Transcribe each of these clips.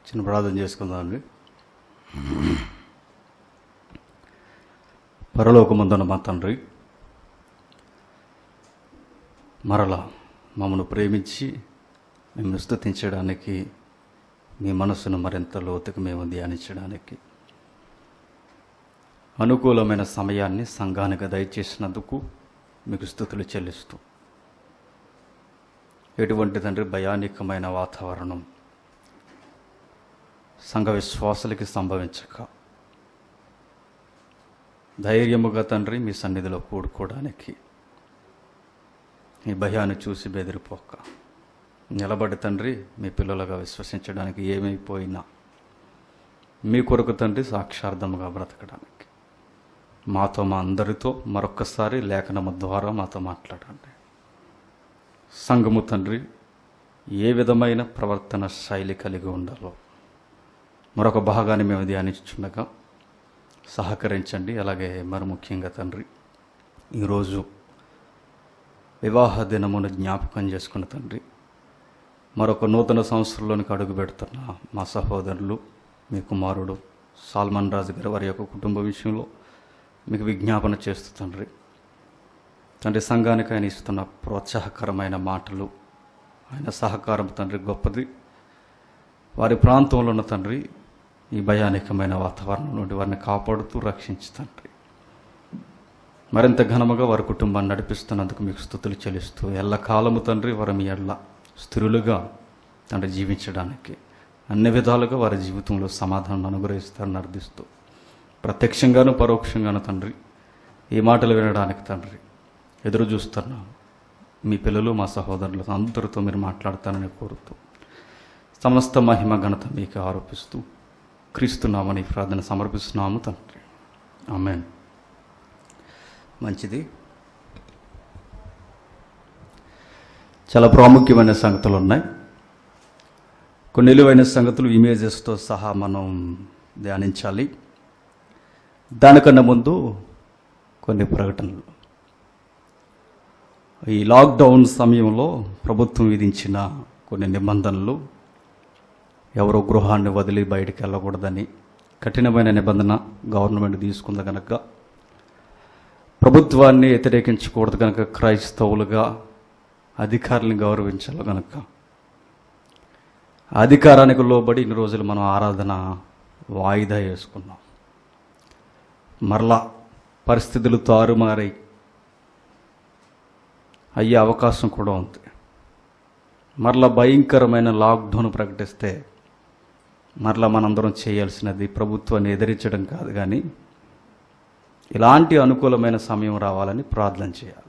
చిన్న ప్రార్థన చేసుకుందామండి పరలోకమందున మా తండ్రి మరలా మమ్మను ప్రేమించి మేము స్తుతించడానికి మీ మనసును మరింత లోతుకు మేము ధ్యానించడానికి అనుకూలమైన సమయాన్ని సంఘానికి దయచేసినందుకు మీకు స్థుతులు చెల్లిస్తూ ఎటువంటి తండ్రి భయానికమైన వాతావరణం సంఘ విశ్వాసులకి సంభవించక ధైర్యముగా తండ్రి మీ సన్నిధిలో కూడుకోవడానికి ఈ భయాన్ని చూసి బెదిరిపోక నిలబడి తండ్రి మీ పిల్లలుగా విశ్వసించడానికి ఏమైపోయినా మీ కొరకు తండ్రి సాక్షార్థముగా బ్రతకడానికి మాతో మా అందరితో మరొక్కసారి లేఖనము ద్వారా మాతో మాట్లాడండి సంఘము తండ్రి ఏ విధమైన ప్రవర్తన శైలి కలిగి ఉండాలో మరొక భాగాన్ని మేము ధ్యానించుండగా సహకరించండి అలాగే మరి ముఖ్యంగా తండ్రి ఈరోజు వివాహ దినమును జ్ఞాపకం చేసుకున్న తండ్రి మరొక నూతన సంవత్సరంలోనికి అడుగు పెడుతున్న మా సహోదరులు మీ కుమారుడు సాల్మన్ రాజు గారి వారి యొక్క కుటుంబ విషయంలో మీకు విజ్ఞాపన చేస్తూ తండ్రి తండ్రి సంఘానికి ఆయన ఇస్తున్న ప్రోత్సాహకరమైన మాటలు ఆయన సహకారం తండ్రి గొప్పది వారి ప్రాంతంలో ఉన్న తండ్రి ఈ భయానకమైన వాతావరణం నుండి వారిని కాపాడుతూ రక్షించి తండ్రి మరింత ఘనముగా వారి కుటుంబాన్ని నడిపిస్తున్నందుకు మీకు స్థుతులు చెల్లిస్తూ ఎల్లకాలము తండ్రి వారి మీ ఎల్ల స్థిరులుగా తండ్రి జీవించడానికి అన్ని విధాలుగా వారి జీవితంలో సమాధానం అనుగ్రహిస్తారని అర్థిస్తూ ప్రత్యక్షంగాను పరోక్షంగాను తండ్రి ఈ మాటలు వినడానికి తండ్రి ఎదురు చూస్తున్నాం మీ పిల్లలు మా సహోదరులు అందరితో మీరు మాట్లాడతానని కోరుతూ సమస్త మహిమ ఘనత మీకు ఆరోపిస్తూ క్రీస్తున్నామని ప్రార్థన సమర్పిస్తున్నాము తండ్రి ఆమెన్ మంచిది చాలా ప్రాముఖ్యమైన సంగతులు ఉన్నాయి కొన్ని నిలువైన సంగతులు ఇమేజెస్తో సహా మనం ధ్యానించాలి దానికన్నా ముందు కొన్ని ప్రకటనలు ఈ లాక్డౌన్ సమయంలో ప్రభుత్వం విధించిన కొన్ని నిబంధనలు ఎవరో గృహాన్ని వదిలి బయటికి వెళ్ళకూడదని కఠినమైన నిబంధన గవర్నమెంట్ తీసుకుంది కనుక ప్రభుత్వాన్ని వ్యతిరేకించకూడదు కనుక క్రైస్తవులుగా అధికారులను గౌరవించాలి కనుక అధికారానికి లోబడి ఇన్ని రోజులు మనం ఆరాధన వాయిదా వేసుకున్నాం మరలా పరిస్థితులు తారుమారై అయ్యే అవకాశం కూడా ఉంది మరలా భయంకరమైన లాక్డౌన్ ప్రకటిస్తే మరలా మనందరం చేయాల్సినది ప్రభుత్వాన్ని ఎదిరించడం కాదు కానీ ఇలాంటి అనుకూలమైన సమయం రావాలని ప్రార్థన చేయాలి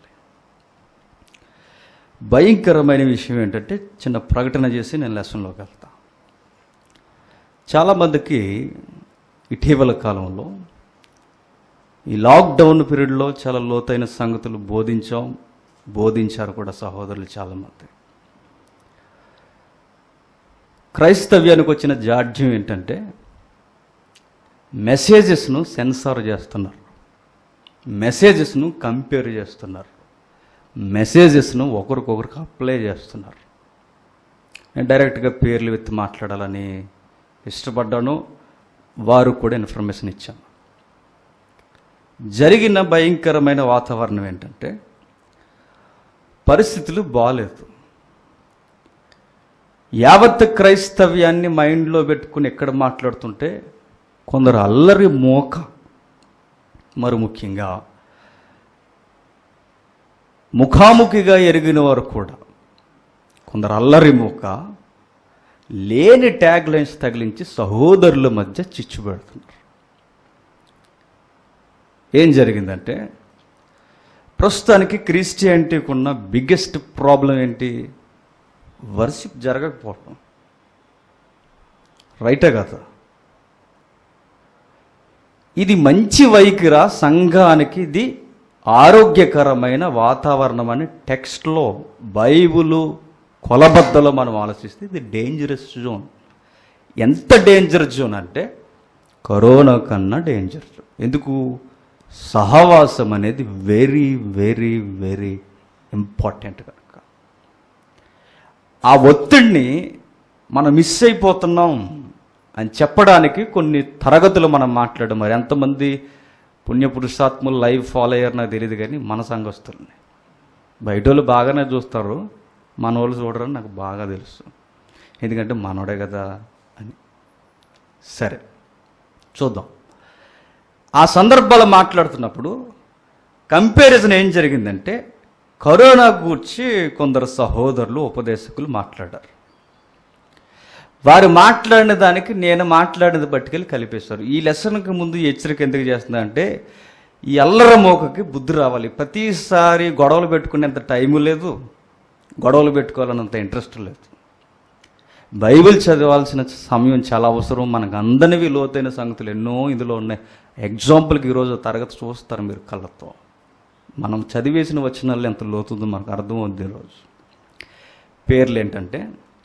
భయంకరమైన విషయం ఏంటంటే చిన్న ప్రకటన చేసి నేను లెసన్లోకి వెళ్తా చాలామందికి ఇటీవల కాలంలో ఈ లాక్డౌన్ పీరియడ్లో చాలా లోతైన సంగతులు బోధించాం బోధించారు కూడా సహోదరులు చాలామంది క్రైస్తవ్యానికి వచ్చిన జాడ్యం ఏంటంటే మెసేజెస్ను సెన్సార్ చేస్తున్నారు మెసేజెస్ను కంపేర్ చేస్తున్నారు మెసేజెస్ను ఒకరికొకరికి అప్లై చేస్తున్నారు నేను డైరెక్ట్గా పేర్లు ఎత్తి మాట్లాడాలని ఇష్టపడ్డాను వారు కూడా ఇన్ఫర్మేషన్ ఇచ్చాను జరిగిన భయంకరమైన వాతావరణం ఏంటంటే పరిస్థితులు బాగాలేదు యావత్ క్రైస్తవ్యాన్ని మైండ్లో పెట్టుకుని ఎక్కడ మాట్లాడుతుంటే కొందరు అల్లరి మోక మరి ముఖ్యంగా ముఖాముఖిగా ఎరిగిన వారు కూడా కొందరు అల్లరి మోక లేని ట్యాగ్ లైన్స్ తగిలించి సహోదరుల మధ్య చిచ్చు పెడుతున్నారు ఏం జరిగిందంటే ప్రస్తుతానికి క్రిస్టియానిటీకి ఉన్న బిగ్గెస్ట్ ప్రాబ్లం ఏంటి వర్షిప్ జరగకపోవటం రైటే కదా ఇది మంచి వైఖరా సంఘానికి ఇది ఆరోగ్యకరమైన వాతావరణం అని టెక్స్ట్లో బైబులు కొలబద్దలో మనం ఆలోచిస్తే ఇది డేంజరస్ జోన్ ఎంత డేంజర్ జోన్ అంటే కరోనా కన్నా డేంజర్ జోన్ ఎందుకు సహవాసం అనేది వెరీ వెరీ వెరీ ఇంపార్టెంట్ కనుక ఆ ఒత్తిడిని మనం మిస్ అయిపోతున్నాం అని చెప్పడానికి కొన్ని తరగతులు మనం మాట్లాడడం మరి ఎంతమంది పుణ్యపురుషాత్ములు లైవ్ ఫాలో అయ్యారు నాకు తెలియదు కానీ మన సంఘస్తుల్ని బయట వాళ్ళు బాగానే చూస్తారు మన వాళ్ళు చూడరని నాకు బాగా తెలుసు ఎందుకంటే మనోడే కదా అని సరే చూద్దాం ఆ సందర్భాలు మాట్లాడుతున్నప్పుడు కంపారిజన్ ఏం జరిగిందంటే కరోనా గూర్చి కొందరు సహోదరులు ఉపదేశకులు మాట్లాడారు వారు మాట్లాడిన దానికి నేను మాట్లాడినది పట్టుకెళ్ళి కలిపేశారు ఈ లెసన్కి ముందు ఈ హెచ్చరిక ఎందుకు చేస్తుందా అంటే ఈ అల్లర మోకకి బుద్ధి రావాలి ప్రతిసారి గొడవలు పెట్టుకునేంత టైము లేదు గొడవలు పెట్టుకోవాలన్నంత ఇంట్రెస్ట్ లేదు బైబిల్ చదవాల్సిన సమయం చాలా అవసరం మనకు అందనివి లోతైన సంగతులు ఎన్నో ఇందులో ఉన్నాయి ఎగ్జాంపుల్కి ఈరోజు తరగతి చూస్తారు మీరు కళ్ళతో మనం చదివేసిన వచనాలు ఎంత లోతుందో మనకు అర్థమవుద్ది ఈరోజు పేర్లు ఏంటంటే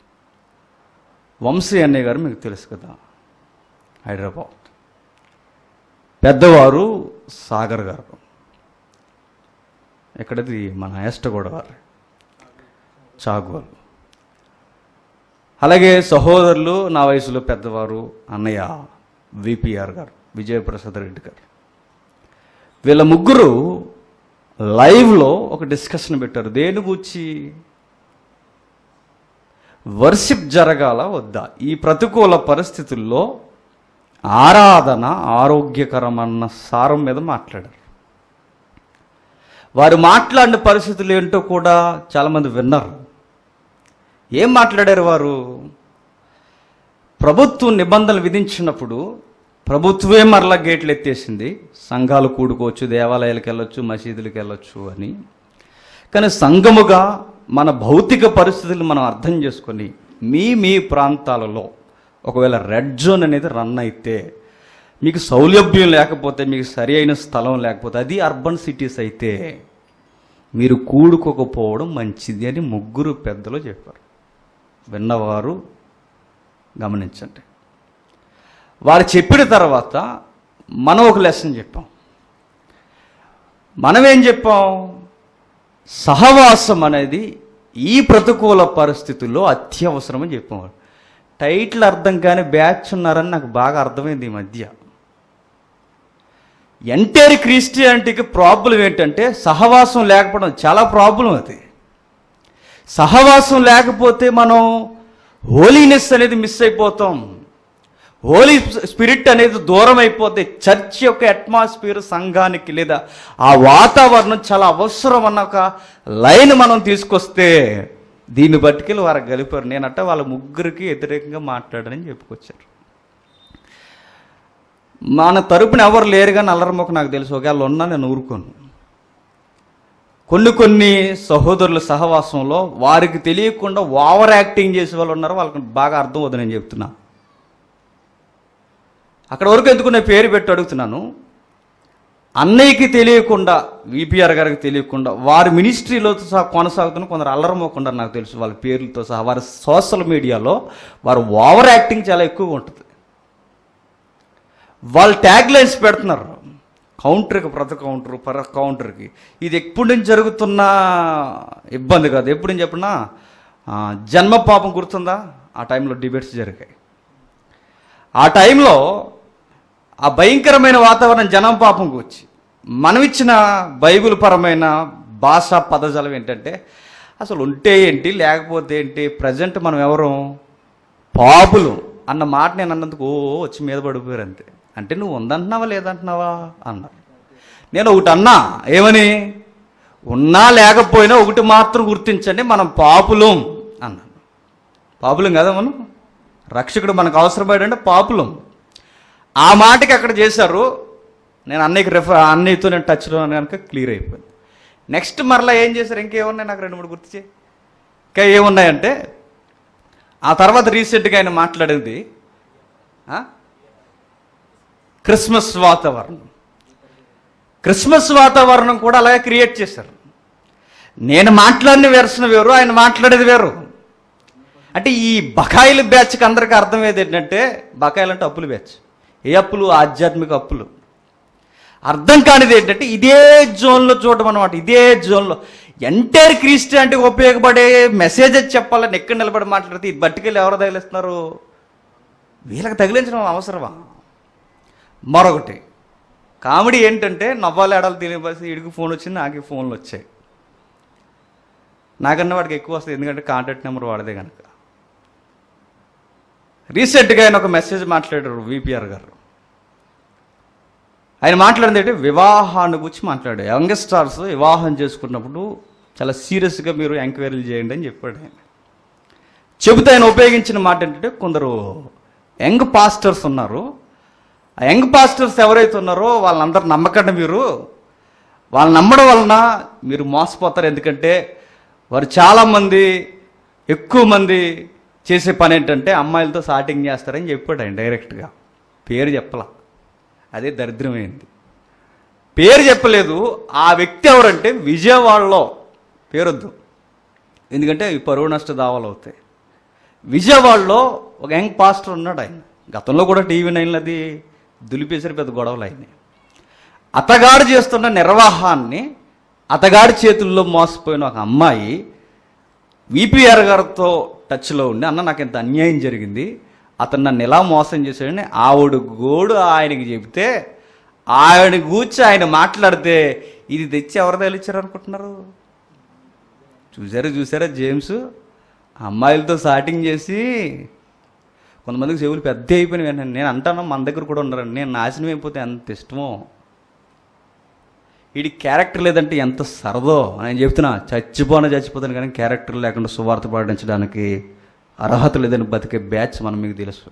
వంశీ అన్నయ్య గారు మీకు తెలుసు కదా హైదరాబాద్ పెద్దవారు సాగర్ గారు ఎక్కడది మన ఎస్టగూడ వారు చాగోలు అలాగే సహోదరులు నా వయసులో పెద్దవారు అన్నయ్య విపిఆర్ గారు విజయప్రసాద్ రెడ్డి గారు వీళ్ళ ముగ్గురు లైవ్లో ఒక డిస్కషన్ పెట్టారు దేని గురించి వర్షిప్ జరగాల వద్దా ఈ ప్రతికూల పరిస్థితుల్లో ఆరాధన ఆరోగ్యకరమన్న సారం మీద మాట్లాడారు వారు మాట్లాడిన పరిస్థితులు ఏంటో కూడా చాలామంది విన్నారు ఏం మాట్లాడారు వారు ప్రభుత్వం నిబంధనలు విధించినప్పుడు ప్రభుత్వమే మరలా గేట్లు ఎత్తేసింది సంఘాలు కూడుకోవచ్చు దేవాలయాలకు వెళ్ళొచ్చు మసీదులకు వెళ్ళొచ్చు అని కానీ సంఘముగా మన భౌతిక పరిస్థితులు మనం అర్థం చేసుకొని మీ మీ ప్రాంతాలలో ఒకవేళ రెడ్ జోన్ అనేది రన్ అయితే మీకు సౌలభ్యం లేకపోతే మీకు సరి అయిన స్థలం లేకపోతే అది అర్బన్ సిటీస్ అయితే మీరు కూడుకోకపోవడం మంచిది అని ముగ్గురు పెద్దలు చెప్పారు విన్నవారు గమనించండి వారు చెప్పిన తర్వాత మనం ఒక లెసన్ చెప్పాం మనం ఏం చెప్పాం సహవాసం అనేది ఈ ప్రతికూల పరిస్థితుల్లో అత్యవసరం అని చెప్పాం టైటిల్ అర్థం కాని బ్యాచ్ ఉన్నారని నాకు బాగా అర్థమైంది ఈ మధ్య ఎంటైర్ క్రిస్టియానిటీకి ప్రాబ్లం ఏంటంటే సహవాసం లేకపోవడం చాలా ప్రాబ్లం అది సహవాసం లేకపోతే మనం హోలీనెస్ అనేది మిస్ అయిపోతాం హోలీ స్పిరిట్ అనేది దూరం అయిపోతే చర్చ్ యొక్క అట్మాస్ఫియర్ సంఘానికి లేదా ఆ వాతావరణం చాలా అవసరం అన్న ఒక లైన్ మనం తీసుకొస్తే దీన్ని బట్టుకెళ్ళి వారు గలిపారు నేనట్ట వాళ్ళ ముగ్గురికి వ్యతిరేకంగా మాట్లాడని చెప్పుకొచ్చారు మన తరపున ఎవరు లేరు కానీ అల్లరమ్మకు నాకు తెలుసు ఒకవేళ ఉన్నా నేను ఊరుకోను కొన్ని కొన్ని సహోదరుల సహవాసంలో వారికి తెలియకుండా ఓవర్ యాక్టింగ్ చేసే వాళ్ళు ఉన్నారు వాళ్ళకి బాగా అర్థం అవుతుంది నేను చెప్తున్నా అక్కడ వరకు ఎందుకు నేను పేరు పెట్టి అడుగుతున్నాను అన్నయ్యకి తెలియకుండా విపిఆర్ గారికి తెలియకుండా వారి మినిస్ట్రీలో సహా కొనసాగుతున్న కొందరు అల్లరమోకుండా నాకు తెలుసు వాళ్ళ పేర్లతో సహా వారి సోషల్ మీడియాలో వారు ఓవర్ యాక్టింగ్ చాలా ఎక్కువగా ఉంటుంది వాళ్ళు ట్యాగ్ లైన్స్ పెడుతున్నారు కౌంటర్కి ప్రతి కౌంటర్ పర కౌంటర్కి ఇది ఎప్పటి నుంచి జరుగుతున్న ఇబ్బంది కాదు ఎప్పుడు నుంచి చెప్పినా ఆ, జన్మ పాపం గుర్తుందా ఆ టైంలో డిబేట్స్ జరిగాయి ఆ టైంలో ఆ భయంకరమైన వాతావరణం జనం పాపం కూర్చి మనమిచ్చిన బైబిల్ పరమైన భాష పదజాలం ఏంటంటే అసలు ఉంటే ఏంటి లేకపోతే ఏంటి ప్రజెంట్ మనం ఎవరు పాపులు అన్న మాట నేను అన్నందుకు ఓ వచ్చి మీద పడిపోయారు అంతే అంటే నువ్వు ఉందంటున్నావా లేదంటున్నావా అన్నారు నేను ఒకటి అన్నా ఏమని ఉన్నా లేకపోయినా ఒకటి మాత్రం గుర్తించండి మనం పాపులం అన్నాను పాపులం కదా మనం రక్షకుడు మనకు అవసరపడంటే పాపులం ఆ మాటకి అక్కడ చేశారు నేను అన్నయ్యకి రెఫ అన్నయ్యతో నేను టచ్లో కనుక క్లియర్ అయిపోయింది నెక్స్ట్ మరలా ఏం చేశారు ఇంకేమున్నాయి నాకు రెండు మూడు గుర్తు చేయి ఇంకా ఏమున్నాయంటే ఆ తర్వాత రీసెంట్గా ఆయన మాట్లాడింది ఆ? క్రిస్మస్ వాతావరణం క్రిస్మస్ వాతావరణం కూడా అలాగే క్రియేట్ చేశారు నేను మాట్లాడిన వెర్షన్ వేరు ఆయన మాట్లాడేది వేరు అంటే ఈ బకాయిల బ్యాచ్కి అందరికీ అర్థమయ్యేది ఏంటంటే బకాయిలు అంటే అప్పులు బ్యాచ్ ఏ అప్పులు ఆధ్యాత్మిక అప్పులు అర్థం కానిది ఏంటంటే ఇదే జోన్లో చూడడం అనమాట ఇదే జోన్లో ఎంటైర్ క్రిస్టియానిటీకి ఉపయోగపడే మెసేజెస్ చెప్పాలని ఎక్కడ నిలబడి మాట్లాడితే ఇది బట్టుకెళ్ళి ఎవరు తగిలిస్తున్నారు వీళ్ళకి తగిలించడం అవసరమా మరొకటి కామెడీ ఏంటంటే నవ్వాలి ఆడాలి తెలియబసి వీడికి ఫోన్ వచ్చింది నాకు ఫోన్లు వచ్చాయి నాకన్నా వాడికి ఎక్కువ వస్తుంది ఎందుకంటే కాంటాక్ట్ నెంబర్ వాడదే కనుక రీసెంట్గా ఆయన ఒక మెసేజ్ మాట్లాడారు విపిఆర్ గారు ఆయన మాట్లాడింది ఏంటి వివాహాన్ని గురించి మాట్లాడాడు యంగ్స్టార్స్ వివాహం చేసుకున్నప్పుడు చాలా సీరియస్గా మీరు ఎంక్వైరీలు చేయండి అని చెప్పాడు ఆయన చెబుతే ఆయన ఉపయోగించిన మాట ఏంటంటే కొందరు యంగ్ పాస్టర్స్ ఉన్నారు ఆ యంగ్ పాస్టర్స్ ఎవరైతే ఉన్నారో వాళ్ళందరూ నమ్మకండి మీరు వాళ్ళు నమ్మడం వలన మీరు మోసపోతారు ఎందుకంటే వారు చాలామంది ఎక్కువ మంది చేసే పని ఏంటంటే అమ్మాయిలతో సాటింగ్ చేస్తారని చెప్పాడు ఆయన డైరెక్ట్గా పేరు చెప్పలా అదే దరిద్రమైంది పేరు చెప్పలేదు ఆ వ్యక్తి ఎవరంటే విజయవాడలో పేరొద్దు ఎందుకంటే ఈ పరువు నష్ట దావాలు అవుతాయి విజయవాడలో ఒక యంగ్ పాస్టర్ ఉన్నాడు ఆయన గతంలో కూడా టీవీ నైన్లో అది దులిపేసిన పెద్ద గొడవలు అయినాయి అతగాడు చేస్తున్న నిర్వాహాన్ని అతగాడి చేతుల్లో మోసపోయిన ఒక అమ్మాయి విపిఆర్ గారితో టచ్లో ఉండి అన్న నాకు ఇంత అన్యాయం జరిగింది అతను నన్ను ఎలా మోసం చేశాడని ఆవిడ గోడు ఆయనకి చెబితే ఆయన కూర్చి ఆయన మాట్లాడితే ఇది తెచ్చి ఎవరు తగిలిచ్చారు అనుకుంటున్నారు చూసారా చూసారా జేమ్స్ అమ్మాయిలతో సాటింగ్ చేసి కొంతమందికి చెవులు పెద్ద అయిపోయినాయి వెంటనే నేను అంటాను మన దగ్గర కూడా ఉండరండి నేను నాశనం అయిపోతే ఎంత ఇష్టమో వీడి క్యారెక్టర్ లేదంటే ఎంత సరదో నేను చెప్తున్నా చచ్చిపోన చచ్చిపోతాను కానీ క్యారెక్టర్ లేకుండా సువార్త పాటించడానికి అర్హత లేదని బతికే బ్యాచ్ మనం మీకు తెలుసు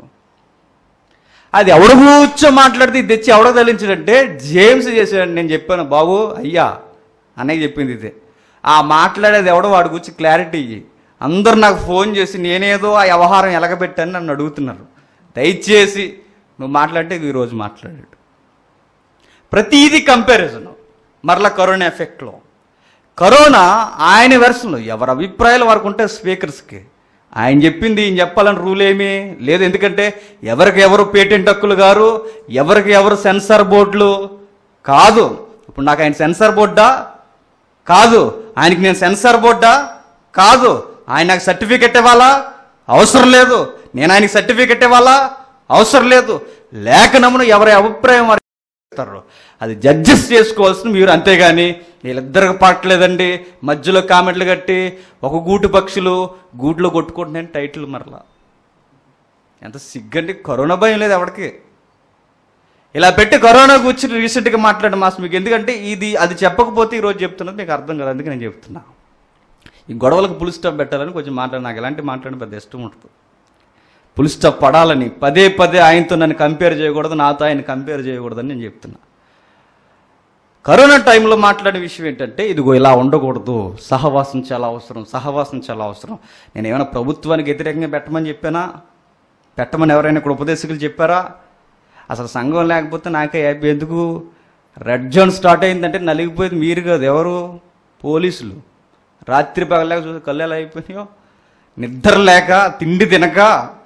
అది ఎవడు కూర్చో మాట్లాడితే ఇది తెచ్చి ఎవడో తలించాడంటే జేమ్స్ చేశాడు నేను చెప్పాను బాబు అయ్యా అన్నయ్య చెప్పింది ఇదే ఆ మాట్లాడేది ఎవడో వాడి గురించి క్లారిటీ ఇయ్యి అందరు నాకు ఫోన్ చేసి నేనేదో ఆ వ్యవహారం ఎలగబెట్టాను నన్ను అడుగుతున్నారు దయచేసి నువ్వు మాట్లాడితే ఇది ఈరోజు మాట్లాడాడు ప్రతిదీ కంపారిజన్ మరలా కరోనా ఎఫెక్ట్లో కరోనా ఆయన వెర్షన్లో ఎవరి అభిప్రాయాలు వారికి ఉంటే స్పీకర్స్కి ఆయన చెప్పింది ఈయన చెప్పాలని రూల్ ఏమీ లేదు ఎందుకంటే ఎవరికి ఎవరు పేటెంట్ హక్కులు గారు ఎవరికి ఎవరు సెన్సార్ బోర్డులు కాదు ఇప్పుడు నాకు ఆయన సెన్సార్ బోర్డా కాదు ఆయనకి నేను సెన్సార్ బోర్డా కాదు ఆయన నాకు సర్టిఫికెట్ ఇవ్వాలా అవసరం లేదు నేను ఆయనకి సర్టిఫికెట్ ఇవ్వాలా అవసరం లేదు లేఖనమును ఎవరి అభిప్రాయం వారు చేస్తారు అది జడ్జెస్ చేసుకోవాల్సిన మీరు అంతేగాని వీళ్ళిద్దరికి పట్టలేదండి మధ్యలో కామెంట్లు కట్టి ఒక గూటు పక్షులు గూట్లో కొట్టుకుంటున్నాయని టైటిల్ మరలా ఎంత సిగ్గండి కరోనా భయం లేదు ఎవరికి ఇలా పెట్టి కరోనా గురించి రీసెంట్గా మాట్లాడిన మాస్ మీకు ఎందుకంటే ఇది అది చెప్పకపోతే ఈరోజు చెప్తున్నది మీకు అర్థం కాదు అందుకే నేను చెప్తున్నా ఈ గొడవలకు పులి స్టాప్ పెట్టాలని కొంచెం మాట్లాడి నాకు ఎలాంటి మాట్లాడిన పెద్ద ఇష్టం ఉంటుంది పులి స్టాప్ పడాలని పదే పదే ఆయనతో నన్ను కంపేర్ చేయకూడదు నాతో ఆయన కంపేర్ చేయకూడదని నేను చెప్తున్నా కరోనా టైంలో మాట్లాడే విషయం ఏంటంటే ఇదిగో ఇలా ఉండకూడదు సహవాసం చాలా అవసరం సహవాసం చాలా అవసరం నేను ఏమైనా ప్రభుత్వానికి వ్యతిరేకంగా పెట్టమని చెప్పానా పెట్టమని ఎవరైనా ఇక్కడ ఉపదేశకులు చెప్పారా అసలు సంఘం లేకపోతే నాకే హ్యాపీ ఎందుకు రెడ్ జోన్ స్టార్ట్ అయిందంటే నలిగిపోయింది మీరు కాదు ఎవరు పోలీసులు రాత్రి పగలేక చూసి కళ్ళు ఎలా అయిపోయినాయో నిద్ర లేక తిండి తినక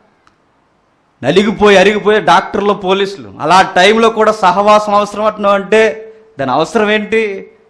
నలిగిపోయి అరిగిపోయి డాక్టర్లు పోలీసులు అలా టైంలో కూడా సహవాసం అవసరం అంటున్నావు అంటే దాని అవసరం ఏంటి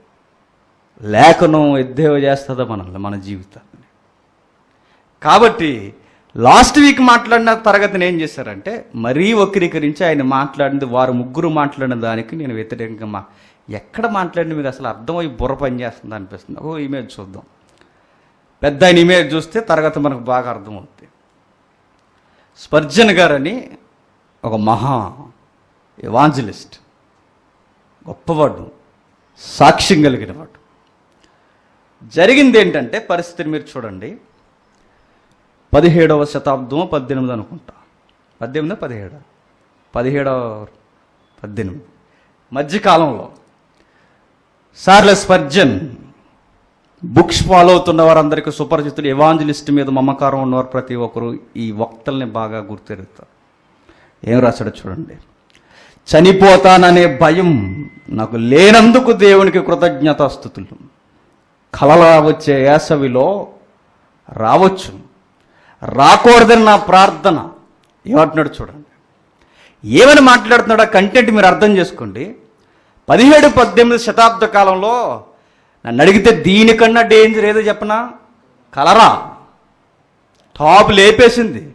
లేఖనం ఎద్దేవ చేస్తుందా మనల్ని మన జీవితాన్ని కాబట్టి లాస్ట్ వీక్ మాట్లాడిన తరగతిని ఏం చేశారంటే మరీ వక్రీకరించి ఆయన మాట్లాడింది వారు ముగ్గురు మాట్లాడిన దానికి నేను వ్యతిరేకంగా మా ఎక్కడ మాట్లాడిన మీకు అసలు అర్థమై బుర్ర పనిచేస్తుంది అనిపిస్తుంది ఓ ఇమేజ్ చూద్దాం పెద్ద ఆయన ఇమేజ్ చూస్తే తరగతి మనకు బాగా అర్థమవుతుంది స్పర్జన్ గారని ఒక మహా ఎవాంజలిస్ట్ గొప్పవాడు సాక్ష్యం కలిగినవాడు జరిగింది ఏంటంటే పరిస్థితిని మీరు చూడండి పదిహేడవ శతాబ్దం పద్దెనిమిది అనుకుంటా పద్దెనిమిది పదిహేడు పదిహేడవ పద్దెనిమిది మధ్యకాలంలో సార్లెస్ స్పర్జన్ బుక్స్ ఫాలో అవుతున్న వారందరికీ సుపరిచితులు ఎవాంజలిస్ట్ మీద మమకారం ఉన్నవారు ప్రతి ఒక్కరు ఈ వక్తల్ని బాగా గుర్తెరుగుతారు ఏం రాశాడో చూడండి చనిపోతాననే భయం నాకు లేనందుకు దేవునికి కృతజ్ఞతాస్థుతులు కలలా వచ్చే వేసవిలో రావచ్చు రాకూడదని నా ప్రార్థన ఏమంటున్నాడు చూడండి ఏమని మాట్లాడుతున్నాడో కంటెంట్ మీరు అర్థం చేసుకోండి పదిహేడు పద్దెనిమిది శతాబ్ద కాలంలో నన్ను అడిగితే దీనికన్నా డేంజర్ ఏదో చెప్పనా కలరా టాప్ లేపేసింది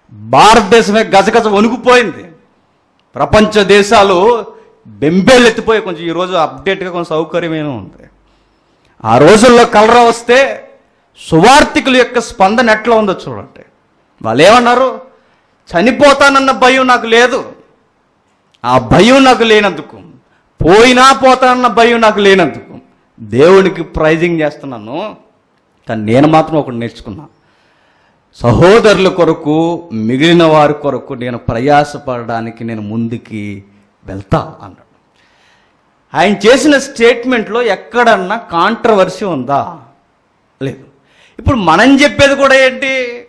భారతదేశమే గజగజ వణుకుపోయింది ప్రపంచ దేశాలు బెంబేలు ఎత్తిపోయి కొంచెం ఈరోజు అప్డేట్గా కొంచెం సౌకర్యమైన ఉంది ఆ రోజుల్లో కలరా వస్తే సువార్థికుల యొక్క స్పందన ఎట్లా ఉందో చూడండి వాళ్ళు ఏమన్నారు చనిపోతానన్న భయం నాకు లేదు ఆ భయం నాకు లేనందుకు పోయినా పోతానన్న భయం నాకు లేనందుకు దేవునికి ప్రైజింగ్ చేస్తున్నాను కానీ నేను మాత్రం ఒకటి నేర్చుకున్నా సహోదరుల కొరకు మిగిలిన వారి కొరకు నేను ప్రయాసపడడానికి నేను ముందుకి వెళ్తా అన్నాడు ఆయన చేసిన స్టేట్మెంట్లో ఎక్కడన్నా కాంట్రవర్సీ ఉందా లేదు ఇప్పుడు మనం చెప్పేది కూడా ఏంటి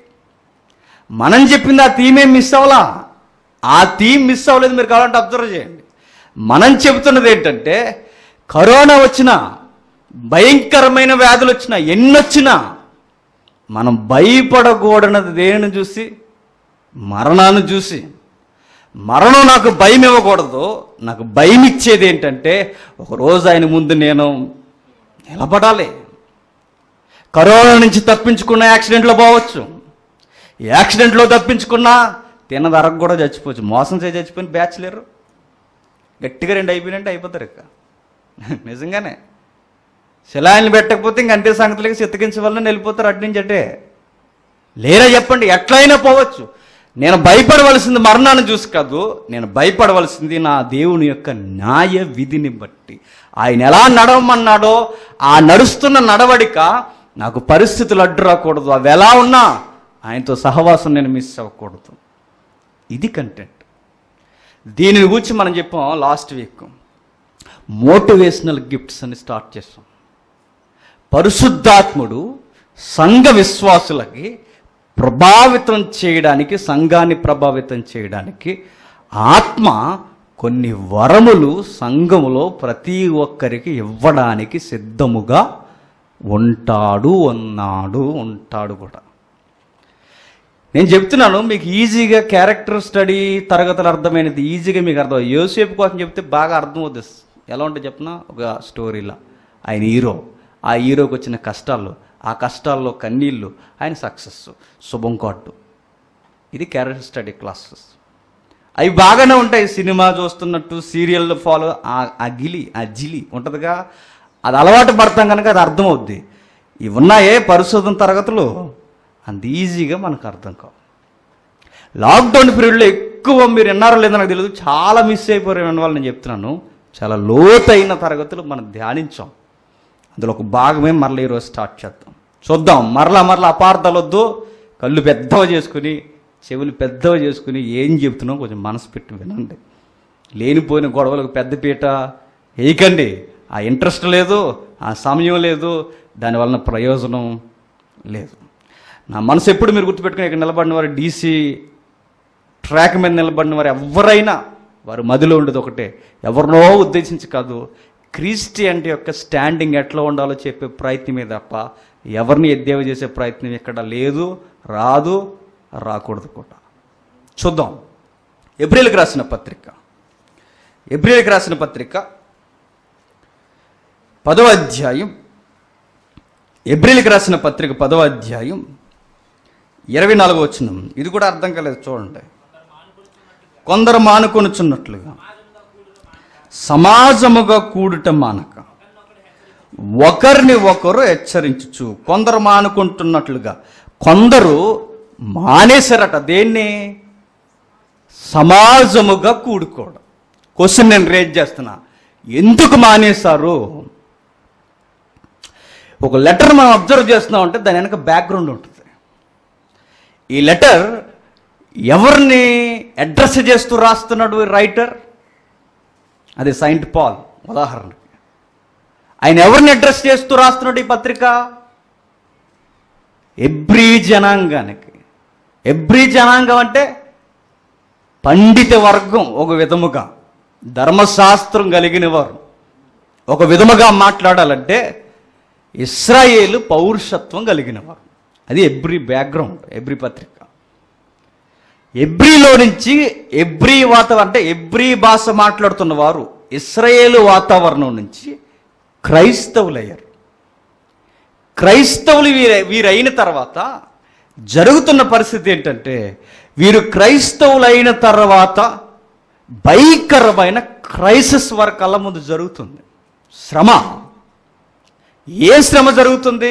మనం చెప్పింది ఆ థీమ్ ఏం మిస్ అవ్వలా ఆ థీమ్ మిస్ అవ్వలేదు మీరు కావాలంటే అబ్జర్వ్ చేయండి మనం చెబుతున్నది ఏంటంటే కరోనా వచ్చినా భయంకరమైన వ్యాధులు వచ్చినా ఎన్నొచ్చినా మనం భయపడకూడనది దేనిని చూసి మరణాన్ని చూసి మరణం నాకు భయం ఇవ్వకూడదు నాకు భయం ఇచ్చేది ఏంటంటే ఒకరోజు ఆయన ముందు నేను నిలబడాలి కరోనా నుంచి తప్పించుకున్న యాక్సిడెంట్లో పోవచ్చు ఈ యాక్సిడెంట్లో తప్పించుకున్నా తిన్నది అరగ కూడా చచ్చిపోవచ్చు మోసం చేసి చచ్చిపోయిన బ్యాచ్ లేరు గట్టిగా రెండు అయిపోయినట్టు అయిపోతారు ఇక నిజంగానే శిలాయిని పెట్టకపోతే ఇంక అంతే సంగతులకి చిత్తగించే వల్ల వెళ్ళిపోతారు అటు నుంచి అటే లేరా చెప్పండి ఎట్లయినా పోవచ్చు నేను భయపడవలసింది మరణాన్ని చూసి కాదు నేను భయపడవలసింది నా దేవుని యొక్క న్యాయ విధిని బట్టి ఆయన ఎలా నడవమన్నాడో ఆ నడుస్తున్న నడవడిక నాకు పరిస్థితులు అడ్డు రాకూడదు అవి ఎలా ఉన్నా ఆయనతో సహవాసం నేను మిస్ అవ్వకూడదు ఇది కంటెంట్ దీనిని గురించి మనం చెప్పాం లాస్ట్ వీక్ మోటివేషనల్ గిఫ్ట్స్ అని స్టార్ట్ చేస్తాం పరిశుద్ధాత్ముడు సంఘ విశ్వాసులకి ప్రభావితం చేయడానికి సంఘాన్ని ప్రభావితం చేయడానికి ఆత్మ కొన్ని వరములు సంఘములో ప్రతి ఒక్కరికి ఇవ్వడానికి సిద్ధముగా ఉంటాడు ఉన్నాడు ఉంటాడు కూడా నేను చెప్తున్నాను మీకు ఈజీగా క్యారెక్టర్ స్టడీ తరగతులు అర్థమైనది ఈజీగా మీకు అర్థం యోసేపు కోసం చెప్తే బాగా అర్థం అవుతుంది ఎలా ఉంటుంది చెప్పిన ఒక స్టోరీలా ఆయన హీరో ఆ హీరోకి వచ్చిన కష్టాలు ఆ కష్టాల్లో కన్నీళ్ళు ఆయన సక్సెస్ శుభం కార్డు ఇది క్యారెక్టర్ స్టడీ క్లాసెస్ అవి బాగానే ఉంటాయి సినిమా చూస్తున్నట్టు సీరియల్ ఫాలో ఆ గిలి ఆ జిలి ఉంటుందిగా అది అలవాటు పడతాం కనుక అది అర్థం అవుద్ది ఇవి ఉన్నాయే పరిశోధన తరగతులు అంత ఈజీగా మనకు అర్థం కావు లాక్డౌన్ పీరియడ్లో ఎక్కువ మీరు విన్నారో లేదో నాకు తెలియదు చాలా మిస్ అయిపోయారు వాళ్ళు నేను చెప్తున్నాను చాలా లోతైన తరగతులు మనం ధ్యానించాం అందులో ఒక భాగమే మరలా ఈరోజు స్టార్ట్ చేద్దాం చూద్దాం మరలా మరలా అపార్థాలు వద్దు కళ్ళు పెద్దవి చేసుకుని చెవులు పెద్దవి చేసుకుని ఏం చెప్తున్నావు కొంచెం మనసు పెట్టి వినండి లేనిపోయిన గొడవలకు పెద్దపీట వేయకండి ఆ ఇంట్రెస్ట్ లేదు ఆ సమయం లేదు దానివలన ప్రయోజనం లేదు నా మనసు ఎప్పుడు మీరు గుర్తుపెట్టుకుని ఇక్కడ నిలబడిన వారు డీసీ ట్రాక్ మీద నిలబడిన వారు ఎవరైనా వారు మదిలో ఉండేది ఒకటే ఎవరినో ఉద్దేశించి కాదు క్రిస్టియానిటీ యొక్క స్టాండింగ్ ఎట్లా ఉండాలో చెప్పే ప్రయత్నమే తప్ప ఎవరిని ఎద్దేవ చేసే ప్రయత్నం ఇక్కడ లేదు రాదు రాకూడదు కూడా చూద్దాం ఎబ్రిల్కి రాసిన పత్రిక ఎబ్రిల్కి రాసిన పత్రిక పదవ అధ్యాయం ఎబ్రిల్కి రాసిన పత్రిక పదవ అధ్యాయం ఇరవై నాలుగు వచ్చిన ఇది కూడా అర్థం కాలేదు చూడండి కొందరు మానుకొనుచున్నట్లుగా సమాజముగా కూడుట మానక ఒకరిని ఒకరు హెచ్చరించుచు కొందరు మానుకుంటున్నట్లుగా కొందరు మానేశారట దేన్ని సమాజముగా కూడుకోవడం క్వశ్చన్ నేను రేజ్ చేస్తున్నా ఎందుకు మానేశారు ఒక లెటర్ మనం అబ్జర్వ్ చేస్తున్నాం అంటే దాని వెనక బ్యాక్గ్రౌండ్ ఉంటుంది ఈ లెటర్ ఎవరిని అడ్రస్ చేస్తూ రాస్తున్నాడు ఈ రైటర్ అది సైంట్ పాల్ ఉదాహరణకి ఆయన ఎవరిని అడ్రస్ చేస్తూ రాస్తున్నాడు ఈ పత్రిక ఎబ్రీ జనాంగానికి ఎబ్రీ జనాంగం అంటే పండిత వర్గం ఒక విధముగా ధర్మశాస్త్రం కలిగిన వారు ఒక విధముగా మాట్లాడాలంటే ఇస్రాయేలు పౌరుషత్వం కలిగిన వారు అది ఎబ్రి బ్యాక్గ్రౌండ్ ఎబ్రి పత్రిక ఎబ్రిలో నుంచి ఎబ్రి వాతావరణం అంటే ఎబ్రి భాష మాట్లాడుతున్న వారు ఇస్రాయేలు వాతావరణం నుంచి క్రైస్తవులయ్యారు క్రైస్తవులు వీర వీరైన తర్వాత జరుగుతున్న పరిస్థితి ఏంటంటే వీరు క్రైస్తవులైన తర్వాత భయంకరమైన క్రైసిస్ వారి కళ్ళ ముందు జరుగుతుంది శ్రమ ఏ శ్రమ జరుగుతుంది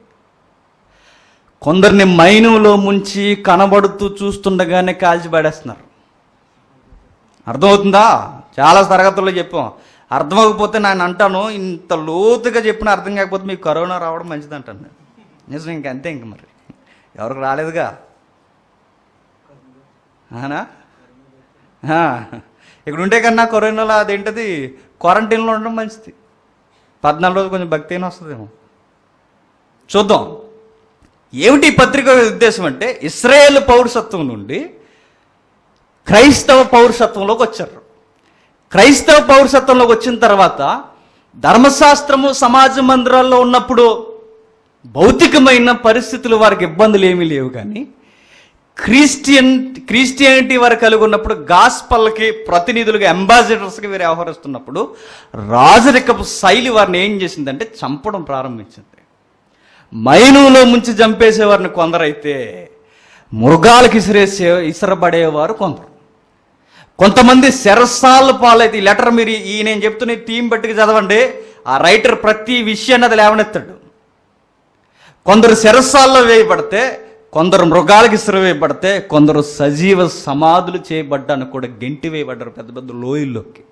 కొందరిని మైనంలో ముంచి కనబడుతూ చూస్తుండగానే కాల్చి పడేస్తున్నారు అర్థమవుతుందా చాలా తరగతుల్లో చెప్పాం అర్థమవకపోతే నేను అంటాను ఇంత లోతుగా చెప్పిన అర్థం కాకపోతే మీకు కరోనా రావడం మంచిది అంటాను నేను నిజం ఇంక అంతే ఇంక మరి ఎవరికి రాలేదుగా అవునా ఆ, ఇక్కడ ఉంటే కన్నా కరోనాలో అదేంటది క్వారంటైన్లో ఉండడం మంచిది పద్నాలుగు రోజులు కొంచెం భక్తి అయినా వస్తుందేమో చూద్దాం ఏమిటి ఈ పత్రిక ఉద్దేశం అంటే ఇస్రాయేల్ పౌరసత్వం నుండి క్రైస్తవ పౌరసత్వంలోకి వచ్చారు క్రైస్తవ పౌరసత్వంలోకి వచ్చిన తర్వాత ధర్మశాస్త్రము సమాజ మందిరాల్లో ఉన్నప్పుడు భౌతికమైన పరిస్థితులు వారికి ఇబ్బందులు ఏమీ లేవు కానీ క్రిస్టియన్ క్రిస్టియానిటీ వారు కలిగి ఉన్నప్పుడు గాస్పల్కి ప్రతినిధులుగా అంబాసిడర్స్కి వీరు వ్యవహరిస్తున్నప్పుడు రాజరికపు శైలి వారిని ఏం చేసిందంటే చంపడం ప్రారంభించింది మైనులో ముంచి చంపేసేవారిని కొందరైతే మృగాలకు ఇసిరేసే ఇసరబడేవారు కొందరు కొంతమంది శరసాల పాలైతే ఈ లెటర్ మీరు ఈ నేను చెప్తున్న ఈ టీం బట్టికి చదవండి ఆ రైటర్ ప్రతి విషయాన్ని అది లేవనెత్తాడు కొందరు శరసాల్లో వేయబడితే కొందరు మృగాలకు ఇసురు వేయబడితే కొందరు సజీవ సమాధులు చేయబడ్డానికి కూడా గెంటి వేయబడ్డారు పెద్ద పెద్ద లోయల్లోకి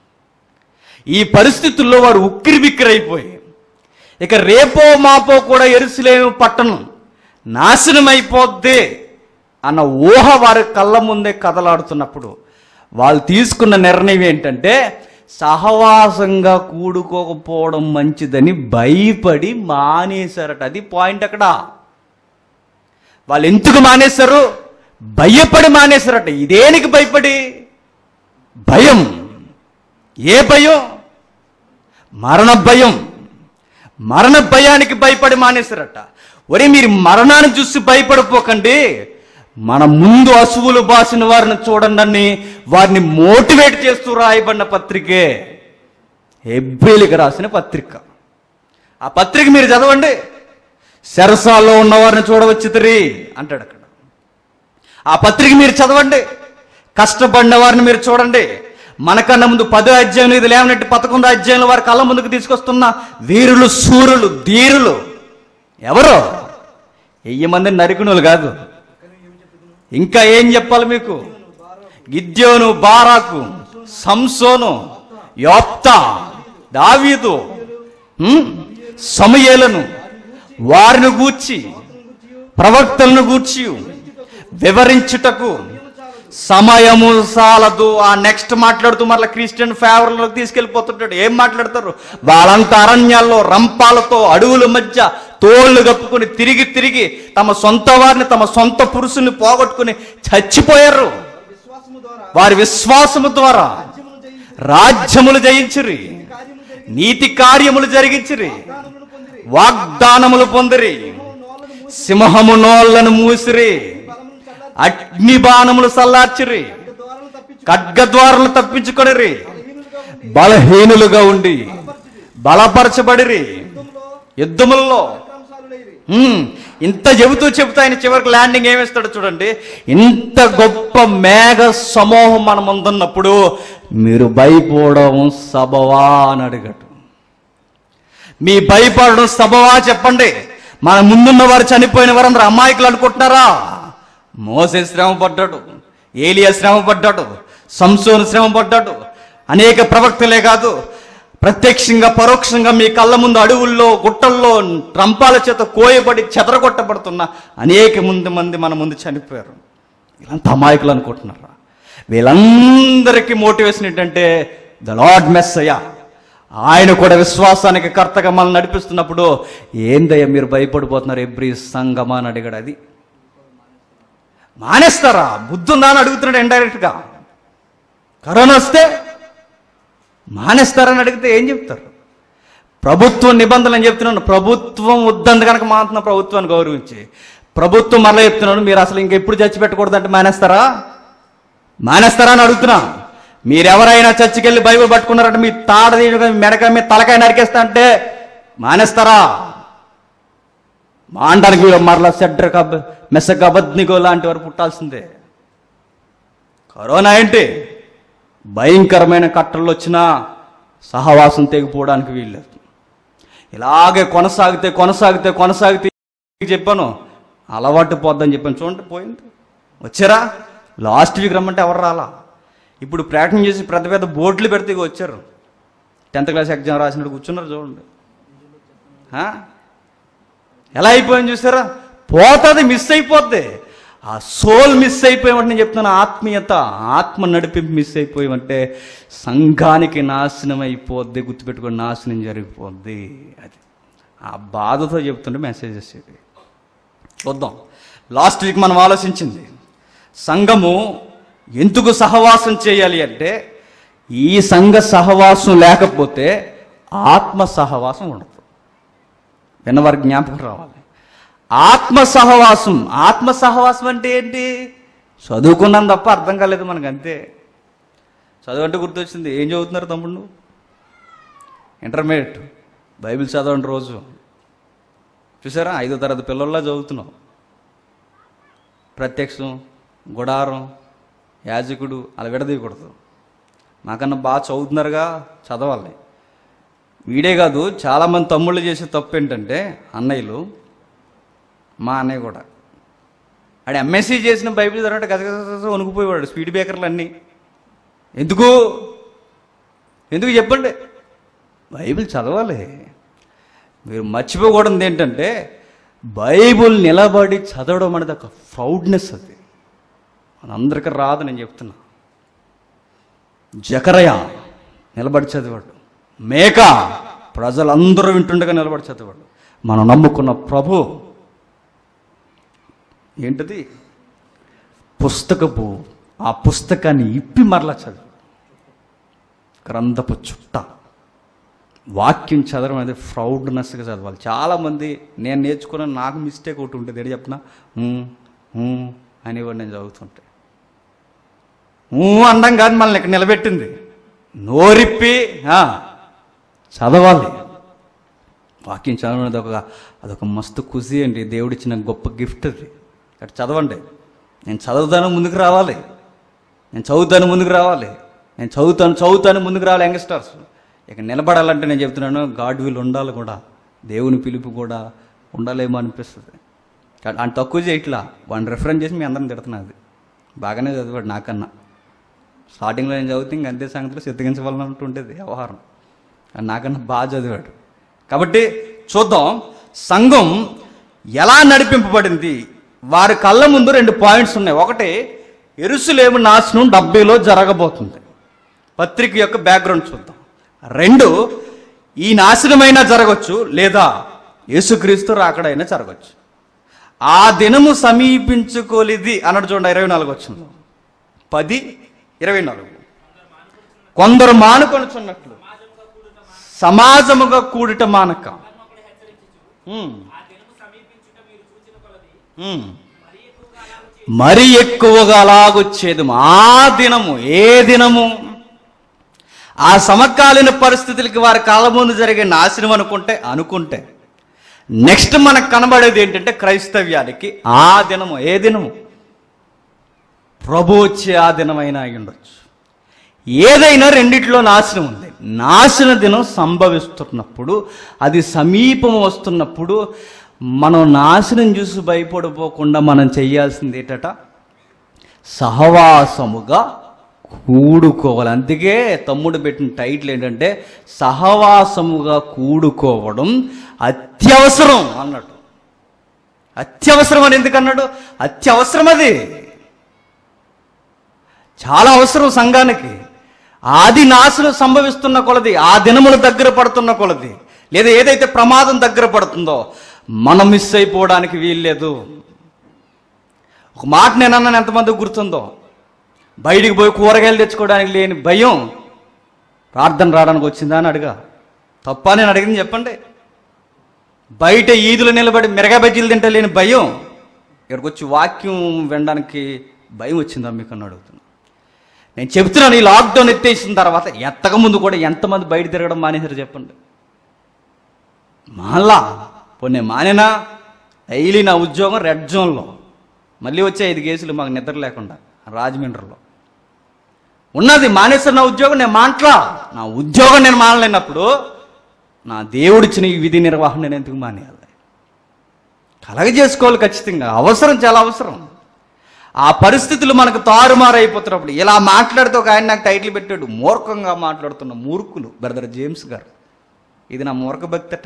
ఈ పరిస్థితుల్లో వారు ఉక్కిరి బిక్కిరైపోయి ఇక రేపో మాపో కూడా ఎరుసలేము పట్టణం నాశనం అయిపోద్ది అన్న ఊహ వారి కళ్ళ ముందే కదలాడుతున్నప్పుడు వాళ్ళు తీసుకున్న నిర్ణయం ఏంటంటే సహవాసంగా కూడుకోకపోవడం మంచిదని భయపడి మానేశారట అది పాయింట్ అక్కడ వాళ్ళు ఎందుకు మానేశారు భయపడి మానేశారట ఇదేనికి భయపడి భయం ఏ భయం మరణ భయం మరణ భయానికి భయపడి మానేశారట ఒరే మీరు మరణాన్ని చూసి భయపడిపోకండి మన ముందు అసువులు బాసిన వారిని చూడండి అని వారిని మోటివేట్ చేస్తూ రాయబడిన పత్రికే ఎబ్బేలికి రాసిన పత్రిక ఆ పత్రిక మీరు చదవండి శరసాల్లో ఉన్న వారిని చూడవచ్చుతరి అంటాడు అక్కడ ఆ పత్రిక మీరు చదవండి కష్టపడిన వారిని మీరు చూడండి మనకన్నా ముందు పదో అధ్యాయం ఇది లేవనట్టు పదకొండో అధ్యాయంలో వారి కళ్ళ ముందుకు తీసుకొస్తున్న వీరులు సూరులు ధీరులు ఎవరు వెయ్యి మంది నరికునులు కాదు ఇంకా ఏం చెప్పాలి మీకు గిద్యోను బారాకు సంసోను యోప్త దావీదు హ్మ్? సమయేలను వారిని గూర్చి ప్రవక్తలను గూర్చి వివరించుటకు సమయము సాలదు ఆ నెక్స్ట్ మాట్లాడుతూ మరలా క్రిస్టియన్ ఫేవర్లోకి తీసుకెళ్ళిపోతుంటాడు ఏం మాట్లాడతారు వాళ్ళంతా అరణ్యాల్లో రంపాలతో అడవుల మధ్య తోళ్ళు కప్పుకొని తిరిగి తిరిగి తమ సొంత వారిని తమ సొంత పురుషుని పోగొట్టుకుని చచ్చిపోయారు వారి విశ్వాసము ద్వారా రాజ్యములు జయించిరి నీతి కార్యములు జరిగించిరి వాగ్దానములు పొందిరి సింహము నోళ్లను మూసిరి అగ్ని బాణములు సల్లార్చిరి ఖడ్గద్వారలు తప్పించుకొనిరి బలహీనులుగా ఉండి బలపరచబడిరి యుద్ధములలో హ్మ్, ఇంత చెబుతూ చెబుతూ ఆయన చివరికి ల్యాండింగ్ ఏమిస్తాడు చూడండి ఇంత గొప్ప మేఘ సమూహం మన ముందున్నప్పుడు మీరు భయపడడం సబవా అని అడిగాడు మీ భయపడడం సబవా చెప్పండి మన ముందున్న వారు చనిపోయిన వారు అందరూ అమాయకులు అనుకుంటున్నారా మోసే శ్రమ పడ్డాడు ఏలియా శ్రమ పడ్డాడు సంసోను శ్రమ పడ్డాడు అనేక ప్రవక్తలే కాదు ప్రత్యక్షంగా పరోక్షంగా మీ కళ్ళ ముందు అడవుల్లో గుట్టల్లో రంపాల చేత కోయబడి చెదరగొట్టబడుతున్న అనేక మంది మంది మన ముందు చనిపోయారు వీళ్ళంతా అమాయకులు అనుకుంటున్నారా వీళ్ళందరికీ మోటివేషన్ ఏంటంటే ద లార్డ్ మెస్ అయ్యా ఆయన కూడా విశ్వాసానికి కర్తగా మనల్ని నడిపిస్తున్నప్పుడు ఏందయ్యా మీరు భయపడిపోతున్నారు ఎవ్రీ సంగమా అని అడిగాడు అది మానేస్తారా బుద్ధి ఉందా అని అడుగుతున్నాడు ఇండైరెక్ట్గా కరోనా వస్తే మానేస్తారని అడిగితే ఏం చెప్తారు ప్రభుత్వం నిబంధనలు అని చెప్తున్నాను ప్రభుత్వం వద్దంది కనుక మాత్రం ప్రభుత్వాన్ని గౌరవించి ప్రభుత్వం మరలా చెప్తున్నాను మీరు అసలు ఇంకెప్పుడు చచ్చి పెట్టకూడదంటే మానేస్తారా మానేస్తారా అని అడుగుతున్నా మీరెవరైనా చర్చికెళ్ళి బైబిల్ పట్టుకున్నారంటే మీ తాడ తీయగా, మీ మెడక మీ తలకాయ నరికేస్తా అంటే మానేస్తారా మాండానికి మరలా సెడ్రక్ అబ్ మెస్సక్ అబద్నిగో లాంటి వారు పుట్టాల్సిందే కరోనా ఏంటి భయంకరమైన కట్టలు వచ్చినా సహవాసం తెగిపోవడానికి వీల్లేదు ఇలాగే కొనసాగితే కొనసాగితే కొనసాగితే చెప్పాను అలవాటు పోద్దని చెప్పాను చూడండి పోయింది వచ్చారా లాస్ట్ వీక్ రమ్మంటే ఎవరు రాలా ఇప్పుడు ప్రయత్నం చేసి పెద్ద పెద్ద బోర్డులు పెడితే ఇగో వచ్చారు టెన్త్ క్లాస్ ఎగ్జామ్ రాసినట్టు కూర్చున్నారు చూడండి ఆ? ఎలా అయిపోయింది చూసారా పోతుంది మిస్ అయిపోద్ది ఆ సోల్ మిస్ అయిపోయామంటే నేను చెప్తున్నాను ఆత్మీయత ఆత్మ నడిపింపు మిస్ అయిపోయామంటే సంఘానికి నాశనం అయిపోద్ది గుర్తుపెట్టుకొని నాశనం జరిగిపోద్ది అది ఆ బాధతో చెప్తుంటే మెసేజెస్ ఇది చూద్దాం లాస్ట్ వీక్ మనం ఆలోచించింది సంఘము ఎందుకు సహవాసం చేయాలి అంటే ఈ సంఘ సహవాసం లేకపోతే ఆత్మ సహవాసం ఉండదు విన్నవారి జ్ఞాపకం రావాలి ఆత్మ సహవాసం ఆత్మ సహవాసం అంటే ఏంటి చదువుకున్నాం తప్ప అర్థం కాలేదు మనకు అంతే చదువు అంటే గుర్తొచ్చింది ఏం చదువుతున్నారు తమ్ముడు నువ్వు ఇంటర్మీడియట్ బైబిల్ చదవండి రోజు చూసారా ఐదో తరగతి పిల్లల్లా చదువుతున్నావు ప్రత్యక్షం గుడారం యాజకుడు అలా విడదీయకూడదు నాకన్నా బాగా చదువుతున్నారుగా చదవాలి వీడే కాదు చాలామంది తమ్ముళ్ళు చేసే తప్పు ఏంటంటే అన్నయ్యలు మా అన్నయ్య కూడా ఆడు ఎంఎస్సీ చేసిన బైబిల్ తర్వాత గసగస వణుకుపోయేవాడు స్పీడ్ బ్రేకర్లు అన్నీ ఎందుకు ఎందుకు చెప్పండి బైబిల్ చదవాలి మీరు మర్చిపోకూడదు ఏంటంటే బైబుల్ నిలబడి చదవడం అనేది ఒక ప్రౌడ్నెస్ అది మనందరికీ రాదు నేను చెప్తున్నా జకరయ నిలబడి చదివాడు మేక ప్రజలందరూ వింటుండగా నిలబడి చదివాడు మనం నమ్ముకున్న ప్రభు ఏంటది పుస్తకపు ఆ పుస్తకాన్ని ఇప్పి మరలా చదివాడు గ్రంథపు చుట్ట వాక్యం చదవడం అనేది ప్రౌడ్నెస్గా చదవాలి చాలామంది నేను నేర్చుకున్న నాకు మిస్టేక్ ఒకటి ఉంటుంది ఏంటి చెప్పిన అనేవాడు నేను చదువుతుంటే ఊ అండం కాదు మనల్ని ఇక్కడ నిలబెట్టింది నోరిప్పి ఆ, చదవాలి వాక్యం చదవడం అనేది ఒక అదొక మస్తు ఖుషి అండి దేవుడిచ్చిన గొప్ప గిఫ్ట్ అది అటు చదవండి నేను చదువుతాను ముందుకు రావాలి నేను చదువుతాను ముందుకు రావాలి నేను చదువుతాను చదువుతాను ముందుకు రావాలి యంగ్స్టర్స్ ఇక నిలబడాలంటే నేను చెప్తున్నాను గాడ్ విల్ ఉండాలి కూడా దేవుని పిలుపు కూడా ఉండాలేమో అనిపిస్తుంది కా- ఆయన తక్కువ చేయట్లా వాడిని రెఫరెన్స్ చేసి మీ అందరం తిడుతున్నది బాగానే చదివాడు నాకన్నా స్టార్టింగ్లో నేను చదివితే ఇంక అంతే సంగతిలో సిద్ధగించవాలన్నట్టు ఉండేది వ్యవహారం కానీ నాకన్నా బాగా చదివాడు కాబట్టి చూద్దాం సంఘం ఎలా నడిపింపబడింది వారి కళ్ళ ముందు రెండు పాయింట్స్ ఉన్నాయి ఒకటి ఎరుసులేము నాశనం డెబ్బైలో జరగబోతుంది పత్రిక యొక్క బ్యాక్గ్రౌండ్ చూద్దాం రెండు ఈ నాశనమైనా జరగచ్చు లేదా యేసుక్రీస్తు రాకడైనా జరగచ్చు ఆ దినము సమీపించుకోలేది అన్నట్టు చూడండి ఇరవై నాలుగు వచ్చింది పది ఇరవై నాలుగు కొందరు మానుకొనుచున్నట్లు సమాజముగా కూడిట మానక ఉమ్. ఉమ్. మరి ఎక్కువగా అలాగొచ్చేది ఆ దినము ఏ దినము ఆ సమకాలీన పరిస్థితులకి వారి కాళ్ళ ముందు జరిగే నాశనం అనుకుంటే అనుకుంటే నెక్స్ట్ మనకు కనబడేది ఏంటంటే క్రైస్తవ్యానికి ఆ దినము ఏ దినము ప్రభు వచ్చే ఆ దినమైనా అయి ఉండొచ్చు ఏదైనా రెండిట్లో నాశనం ఉంది నాశన దినం సంభవిస్తున్నప్పుడు అది సమీపం వస్తున్నప్పుడు మనం నాశనం చూసి భయపడిపోకుండా మనం చేయాల్సింది ఏంటట సహవాసముగా కూడుకోవాలి అందుకే తమ్ముడు పెట్టిన టైటిల్ ఏంటంటే సహవాసముగా కూడుకోవడం అత్యవసరం అన్నట్టు అత్యవసరం అని ఎందుకన్నాడు అత్యవసరం అది చాలా అవసరం సంఘానికి ఆది నాశనం సంభవిస్తున్న కొలది ఆ దినములు దగ్గర పడుతున్న కొలది లేదా ఏదైతే ప్రమాదం దగ్గర పడుతుందో మనం మిస్ అయిపోవడానికి వీల్లేదు ఒక మాట నేను అన్నాను ఎంతమంది గుర్తుందో బయటికి పోయి కూరగాయలు తెచ్చుకోవడానికి లేని భయం ప్రార్థన రావడానికి వచ్చిందా అని అడిగా తప్ప నేను అడిగింది చెప్పండి బయట ఈదులు నిలబడి మిరగా బజ్జీలు తింటే లేని భయం ఇక్కడికి వచ్చి వాక్యం వినడానికి భయం వచ్చిందా మీకు అని అడుగుతున్నా నేను చెప్తున్నాను ఈ లాక్డౌన్ ఎత్తేసిన తర్వాత ఎత్తక ముందు కూడా ఎంతమంది బయట తిరగడం మానేశారు చెప్పండి మళ్ళా పోనీ మానేనా డైలీ నా ఉద్యోగం రెడ్ జోన్లో మళ్ళీ వచ్చే ఐదు కేసులు మాకు నిద్ర లేకుండా రాజమండ్రిలో ఉన్నది మానేసిన నా ఉద్యోగం నేను మాట్లా నా ఉద్యోగం నేను మానలేనప్పుడు నా దేవుడిచ్చిన ఈ విధి నిర్వహణ నేను ఎందుకు మానేయాలి కలగ చేసుకోవాలి ఖచ్చితంగా అవసరం చాలా అవసరం ఆ పరిస్థితులు మనకు తారుమారైపోతున్నప్పుడు ఇలా మాట్లాడితే ఒక ఆయన నాకు టైటిల్ పెట్టాడు మూర్ఖంగా మాట్లాడుతున్న మూర్ఖులు బ్రదర్ జేమ్స్ గారు ఇది నా మూర్ఖ భక్తట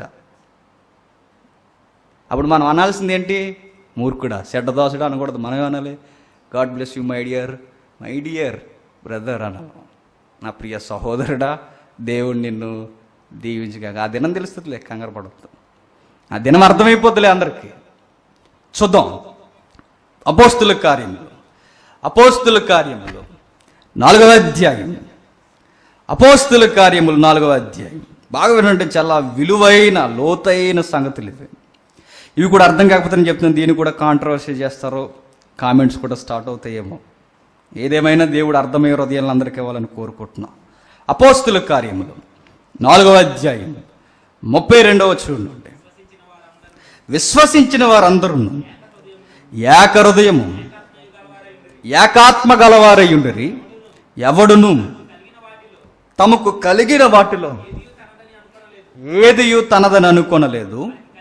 అప్పుడు మనం అనాల్సింది ఏంటి మూర్ఖుడా చెడ్డదోసుడా అనకూడదు మనం అనాలి God bless you my dear my dear brother అనాలి నా ప్రియ సహోదరుడా దేవుడు నిన్ను దీవించగా ఆ దినం తెలుస్తుందిలే కంగారు పడవద్దు ఆ దినం అర్థమైపోద్దులే అందరికీ చూద్దాం అపోస్తుల కార్యములు అపోస్తుల కార్యములు నాలుగవ అధ్యాయం అపోస్తుల కార్యములు నాలుగవ అధ్యాయం బాగా వినంటే చాలా విలువైన లోతైన సంగతులు ఇవి ఇవి కూడా అర్థం కాకపోతే నేను చెప్తున్నాను దీన్ని కూడా కాంట్రవర్సీ చేస్తారో కామెంట్స్ కూడా స్టార్ట్ అవుతాయేమో ఏదేమైనా దేవుడు అర్థమయ్యే హృదయాలను అందరికీ ఇవ్వాలని కోరుకుంటున్నాం అపోస్తుల కార్యములు నాలుగవ అధ్యాయం ముప్పై రెండవ చూడండి విశ్వసించిన వారందరూ ఏక హృదయము ఏకాత్మ గలవారయ్యుండరి ఎవడును తమకు కలిగిన వాటిలో ఏదియు తనదని అనుకొనలేదు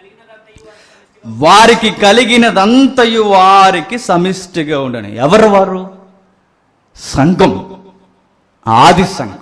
వారికి కలిగినదంతయు వారికి సమిష్టిగా ఉండని ఎవరు వారు సంఘం ఆది సంఘం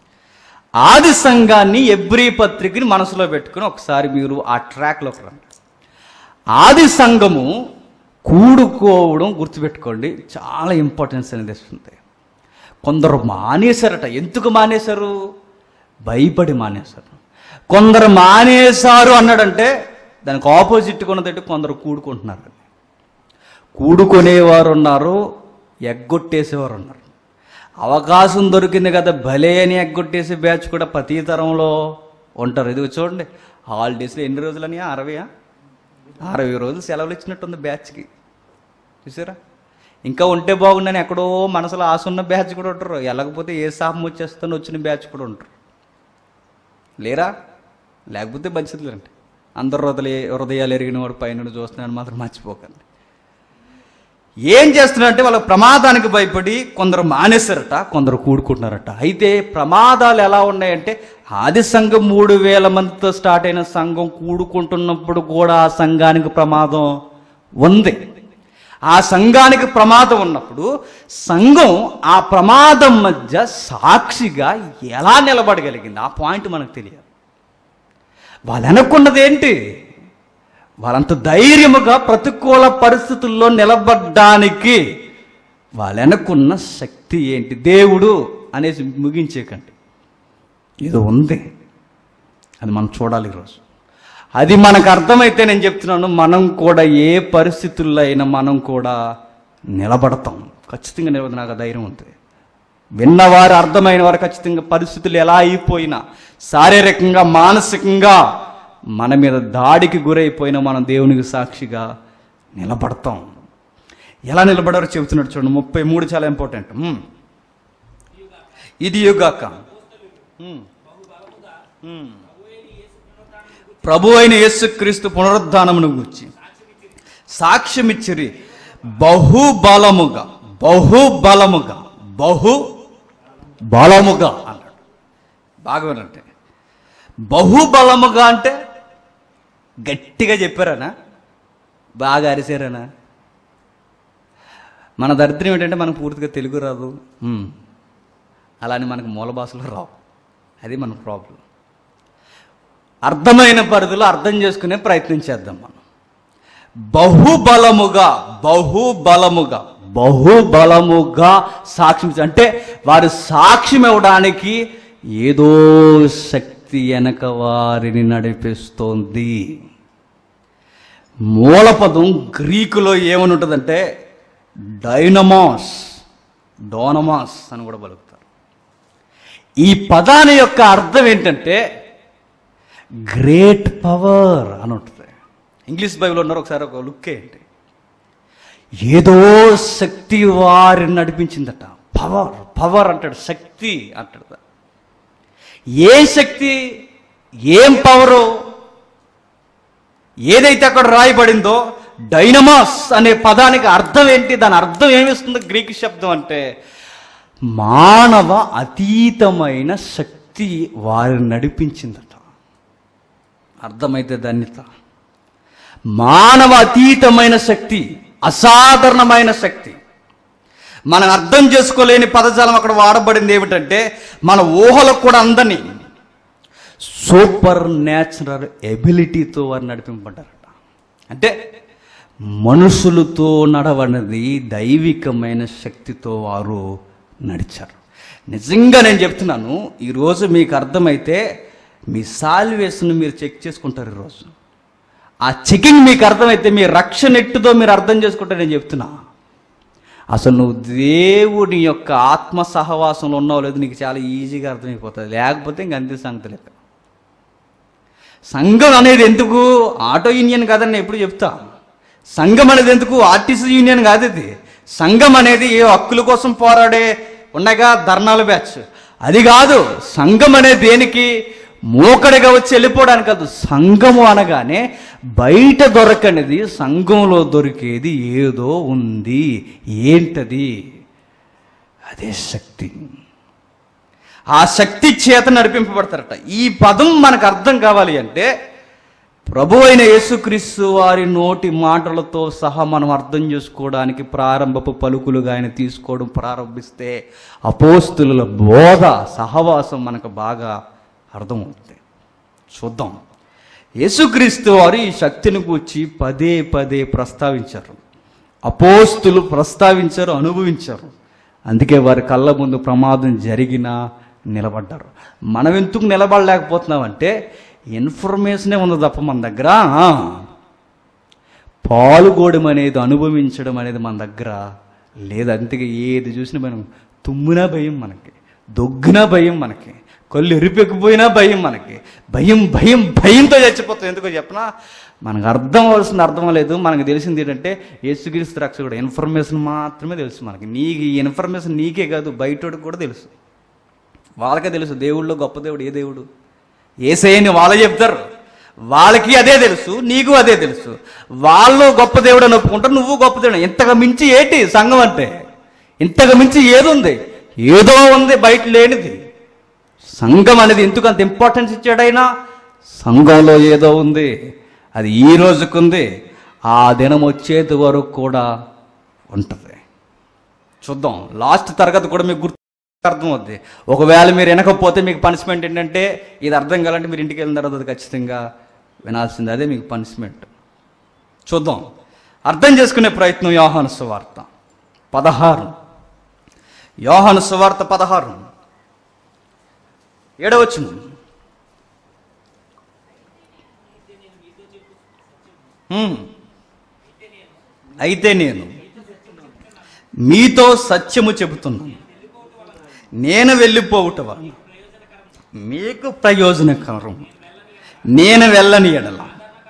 ఆది సంఘాన్ని ఎబ్రి పత్రికని మనసులో పెట్టుకుని ఒకసారి మీరు ఆ ట్రాక్లోకి రండి ఆది సంఘము కూడుకోవడం గుర్తుపెట్టుకోండి చాలా ఇంపార్టెన్స్ అనేది ఇస్తుంది కొందరు మానేశారట ఎందుకు మానేశారు భయపడి మానేశారు కొందరు మానేశారు అన్నాడంటే దానికి ఆపోజిట్గా ఉన్నదంటే కొందరు కూడుకుంటున్నారు కూడుకునేవారు ఉన్నారు ఎగ్గొట్టేసేవారు ఉన్నారు అవకాశం దొరికింది కదా భలే అని ఎగ్గొట్టేసే బ్యాచ్ కూడా ప్రతి తరంలో ఉంటారు ఇది చూడండి హాలిడేస్లో ఎన్ని రోజులని అరవయా అరవై రోజులు సెలవులు ఇచ్చినట్టుంది బ్యాచ్కి చూసారా ఇంకా ఉంటే బాగుండని ఎక్కడో మనసులో ఆశ ఉన్న బ్యాచ్ కూడా ఉంటారు వెళ్ళకపోతే ఏ శాపం వచ్చేస్తాను వచ్చిన బ్యాచ్ కూడా ఉంటారు లేరా లేకపోతే మంచిది లేండి అందరు హృదయ హృదయాలు ఎరిగిన వాడు పైన చూస్తున్నాడు మాత్రం మర్చిపోకండి ఏం చేస్తున్నారంటే వాళ్ళ ప్రమాదానికి భయపడి కొందరు మానేశారట కొందరు కూడుకుంటున్నారట అయితే ప్రమాదాలు ఎలా ఉన్నాయంటే ఆది సంఘం మూడు వేల మందితో స్టార్ట్ అయిన సంఘం కూడుకుంటున్నప్పుడు కూడా ఆ సంఘానికి ప్రమాదం ఉంది ఆ సంఘానికి ప్రమాదం ఉన్నప్పుడు సంఘం ఆ ప్రమాదం మధ్య సాక్షిగా ఎలా నిలబడగలిగింది ఆ పాయింట్ మనకు తెలియదు వాళ్ళు అనుకున్నది ఏంటి వాళ్ళంత ధైర్యముగా ప్రతికూల పరిస్థితుల్లో నిలబడ్డానికి వాళ్ళు అనుకున్న శక్తి ఏంటి దేవుడు అనేసి ముగించేకండి ఇది ఉంది అది మనం చూడాలి ఈరోజు అది మనకు అర్థమైతే నేను చెప్తున్నాను మనం కూడా ఏ పరిస్థితుల్లో అయినా మనం కూడా నిలబడతాం ఖచ్చితంగా నిలబడి నాకు ఆ ధైర్యం ఉంది విన్నవారు అర్థమైన వారు ఖచ్చితంగా పరిస్థితులు ఎలా అయిపోయినా శారీరకంగా మానసికంగా మన మీద దాడికి గురైపోయినా మనం దేవునికి సాక్షిగా నిలబడతాం ఎలా నిలబడారో చెబుతున్నాడు చూడండి ముప్పై మూడు చాలా ఇంపార్టెంట్ మ్మ్. ఇది యుగాక మ్మ్. మ్మ్. ప్రభు అయిన యేసుక్రీస్తు పునరుద్ధానమును గురించి సాక్ష్యమిచ్చిరి బహుబలముగా బహుబలముగా బహు బలముగా అన్నాడు బాగా వినంటే బహుబలముగా అంటే గట్టిగా చెప్పారనా బాగా అరిసారనా మన దరిద్రం ఏంటంటే మనకు పూర్తిగా తెలుగు రాదు మ్మ్. అలానే మనకు మూల భాషలో రావు అది మన ప్రాబ్లం అర్థమైన పరిధిలో అర్థం చేసుకునే ప్రయత్నం చేద్దాం మనం బహుబలముగా బహుబలముగా బహుబలముగా సాక్ష్యం ఇచ్చ- అంటే వారు సాక్ష్యం ఇవ్వడానికి ఏదో శక్తి వెనక వారిని నడిపిస్తోంది మూలపదం గ్రీకులో ఏమని ఉంటుందంటే డైనమాస్ డోనమాస్ అని కూడా పలుకుతారు ఈ పదాని యొక్క అర్థం ఏంటంటే గ్రేట్ పవర్ అని ఉంటుంది ఇంగ్లీష్ బైబిల్ ఉన్నారు ఒకసారి ఒక లుక్ ఏంటి ఏదో శక్తి వారిని నడిపించిందట పవర్ పవర్ అంటాడు శక్తి అంటాడు ఏ శక్తి ఏం పవరు ఏదైతే అక్కడ రాయబడిందో డైనమాస్ అనే పదానికి అర్థం ఏంటి దాని అర్థం ఏమిస్తుంది గ్రీక్ శబ్దం అంటే మానవ అతీతమైన శక్తి వారిని నడిపించిందట అర్థమైతే ధన్యత మానవ అతీతమైన శక్తి అసాధారణమైన శక్తి మనం అర్థం చేసుకోలేని పదజాలం అక్కడ వాడబడింది ఏమిటంటే మన ఊహలకు కూడా అందని సూపర్ న్యాచురల్ ఎబిలిటీతో వారు నడిపింపబడ్డారట అంటే మనుషులతో నడవనది దైవికమైన శక్తితో వారు నడిచారు నిజంగా నేను చెప్తున్నాను ఈరోజు మీకు అర్థమైతే మీ సాల్వేషన్ మీరు చెక్ చేసుకుంటారు ఈరోజు ఆ చెకింగ్ మీకు అర్థమైతే మీ రక్షణ ఎట్టుదో మీరు అర్థం చేసుకుంటే నేను చెప్తున్నా అసలు నువ్వు దేవుని యొక్క ఆత్మ సహవాసంలో ఉన్నావు లేదు నీకు చాలా ఈజీగా అర్థమైపోతుంది లేకపోతే ఇంక అంతే సంగతి లెక్క సంఘం అనేది ఎందుకు ఆటో యూనియన్ కాదని నేను ఎప్పుడు చెప్తా సంఘం అనేది ఎందుకు ఆర్టీసీ యూనియన్ కాదు ఇది సంఘం అనేది ఏ హక్కుల కోసం పోరాడే ఉండగా ధర్నాల బ్యాచ్ అది కాదు సంఘం అనేది దేనికి మూకడిగా వచ్చి వెళ్ళిపోవడానికి కాదు సంఘము అనగానే బయట దొరకనిది సంఘంలో దొరికేది ఏదో ఉంది ఏంటది అదే శక్తి ఆ శక్తి చేత నడిపింపబడతారట ఈ పదం మనకు అర్థం కావాలి అంటే ప్రభు అయిన యేసుక్రీస్తు వారి నోటి మాటలతో సహా మనం అర్థం చేసుకోవడానికి ప్రారంభపు పలుకులుగా ఆయన తీసుకోవడం ప్రారంభిస్తే అపోస్తుల బోధ సహవాసం మనకు బాగా అర్థమవుతుంది చూద్దాం యేసుక్రీస్తు వారు ఈ శక్తిని కూర్చి పదే పదే ప్రస్తావించారు అపోస్తులు ప్రస్తావించారు అనుభవించారు అందుకే వారి కళ్ళ ముందు ప్రమాదం జరిగినా నిలబడ్డారు మనం ఎందుకు నిలబడలేకపోతున్నామంటే ఇన్ఫర్మేషనే ఉంది తప్ప మన దగ్గర ఆ, పాలుగోడం అనేది అనుభవించడం అనేది మన దగ్గర లేదు అందుకే ఏది చూసినా మనం తుమ్మునా భయం మనకి దొగ్గునా భయం మనకి కళ్ళు ఎరిపెక్కిపోయినా భయం మనకి భయం భయం భయంతో చచ్చిపోతాం ఎందుకో చెప్పనా మనకు అర్థం అవ్వాల్సిన అర్థం లేదు మనకు తెలిసింది ఏంటంటే యేసుక్రీస్తు రక్షకుడు ఇన్ఫర్మేషన్ మాత్రమే తెలుసు మనకి నీకు ఈ ఇన్ఫర్మేషన్ నీకే కాదు బయటోడికి కూడా తెలుసు వాళ్ళకే తెలుసు దేవుళ్ళో గొప్ప దేవుడు ఏ దేవుడు ఏసయ్యని వాళ్ళే చెప్తారు వాళ్ళకి అదే తెలుసు నీకు అదే తెలుసు వాళ్ళు గొప్ప దేవుడు అని ఒప్పుకుంటారు నువ్వు గొప్ప దేవుడు ఇంతగా మించి ఏంటి సంఘం అంటే ఇంతగా మించి ఏదుంది ఏదో ఉంది బయట లేనిది సంఘం అనేది ఎందుకు అంత ఇంపార్టెన్స్ ఇచ్చాడైనా సంఘంలో ఏదో ఉంది అది ఈ రోజుకుంది ఆ దినం వచ్చేది వరకు కూడా ఉంటుంది చూద్దాం లాస్ట్ తరగతి కూడా మీకు గుర్తు అర్థమవుద్ది ఒకవేళ మీరు వినకపోతే మీకు పనిష్మెంట్ ఏంటంటే ఇది అర్థం కావాలంటే మీరు ఇంటికి వెళ్ళిన తర్వాత అది ఖచ్చితంగా వినాల్సింది అదే మీకు పనిష్మెంట్ చూద్దాం అర్థం చేసుకునే ప్రయత్నం యోహాను సువార్త పదహారు యోహాను సువార్త పదహారు ఏడవచ్చును హ్మ్. అయితే నేను మీతో సత్యము చెబుతున్నాను నేను వెళ్ళిపోవుట వలన మీకు ప్రయోజనకరం నేను వెళ్ళని ఎడల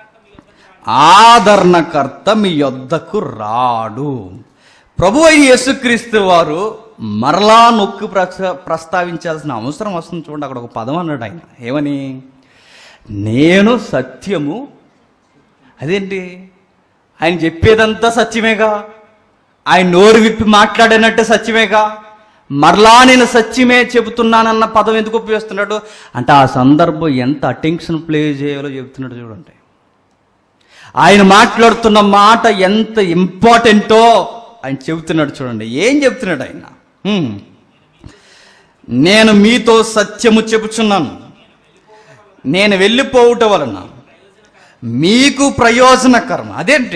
ఆదరణకర్త మీ యొద్దకు రాడు ప్రభు అయిన యేసుక్రీస్తు వారు మరలా నొక్కి ప్రస్త- ప్రస్తావించాల్సిన అవసరం వస్తుంది చూడండి అక్కడ ఒక పదం అన్నాడు ఆయన ఏమని నేను సత్యము అదేంటి ఆయన చెప్పేదంతా సత్యమేగా ఆయన నోరు విప్పి మాట్లాడినట్టే సత్యమేగా మరలా నేను సత్యమే చెబుతున్నానన్న పదం ఎందుకు ఉపయోగిస్తున్నాడు అంటే ఆ సందర్భం ఎంత అటెన్షన్ ప్లే చేయాలో చెబుతున్నాడు చూడండి ఆయన మాట్లాడుతున్న మాట ఎంత ఇంపార్టెంటో ఆయన చెబుతున్నాడు చూడండి ఏం చెప్తున్నాడు ఆయన హ్మ్. నేను మీతో సత్యము చెబుచున్నాను నేను వెళ్ళిపోవుట వలన మీకు ప్రయోజనకరం అదేంటి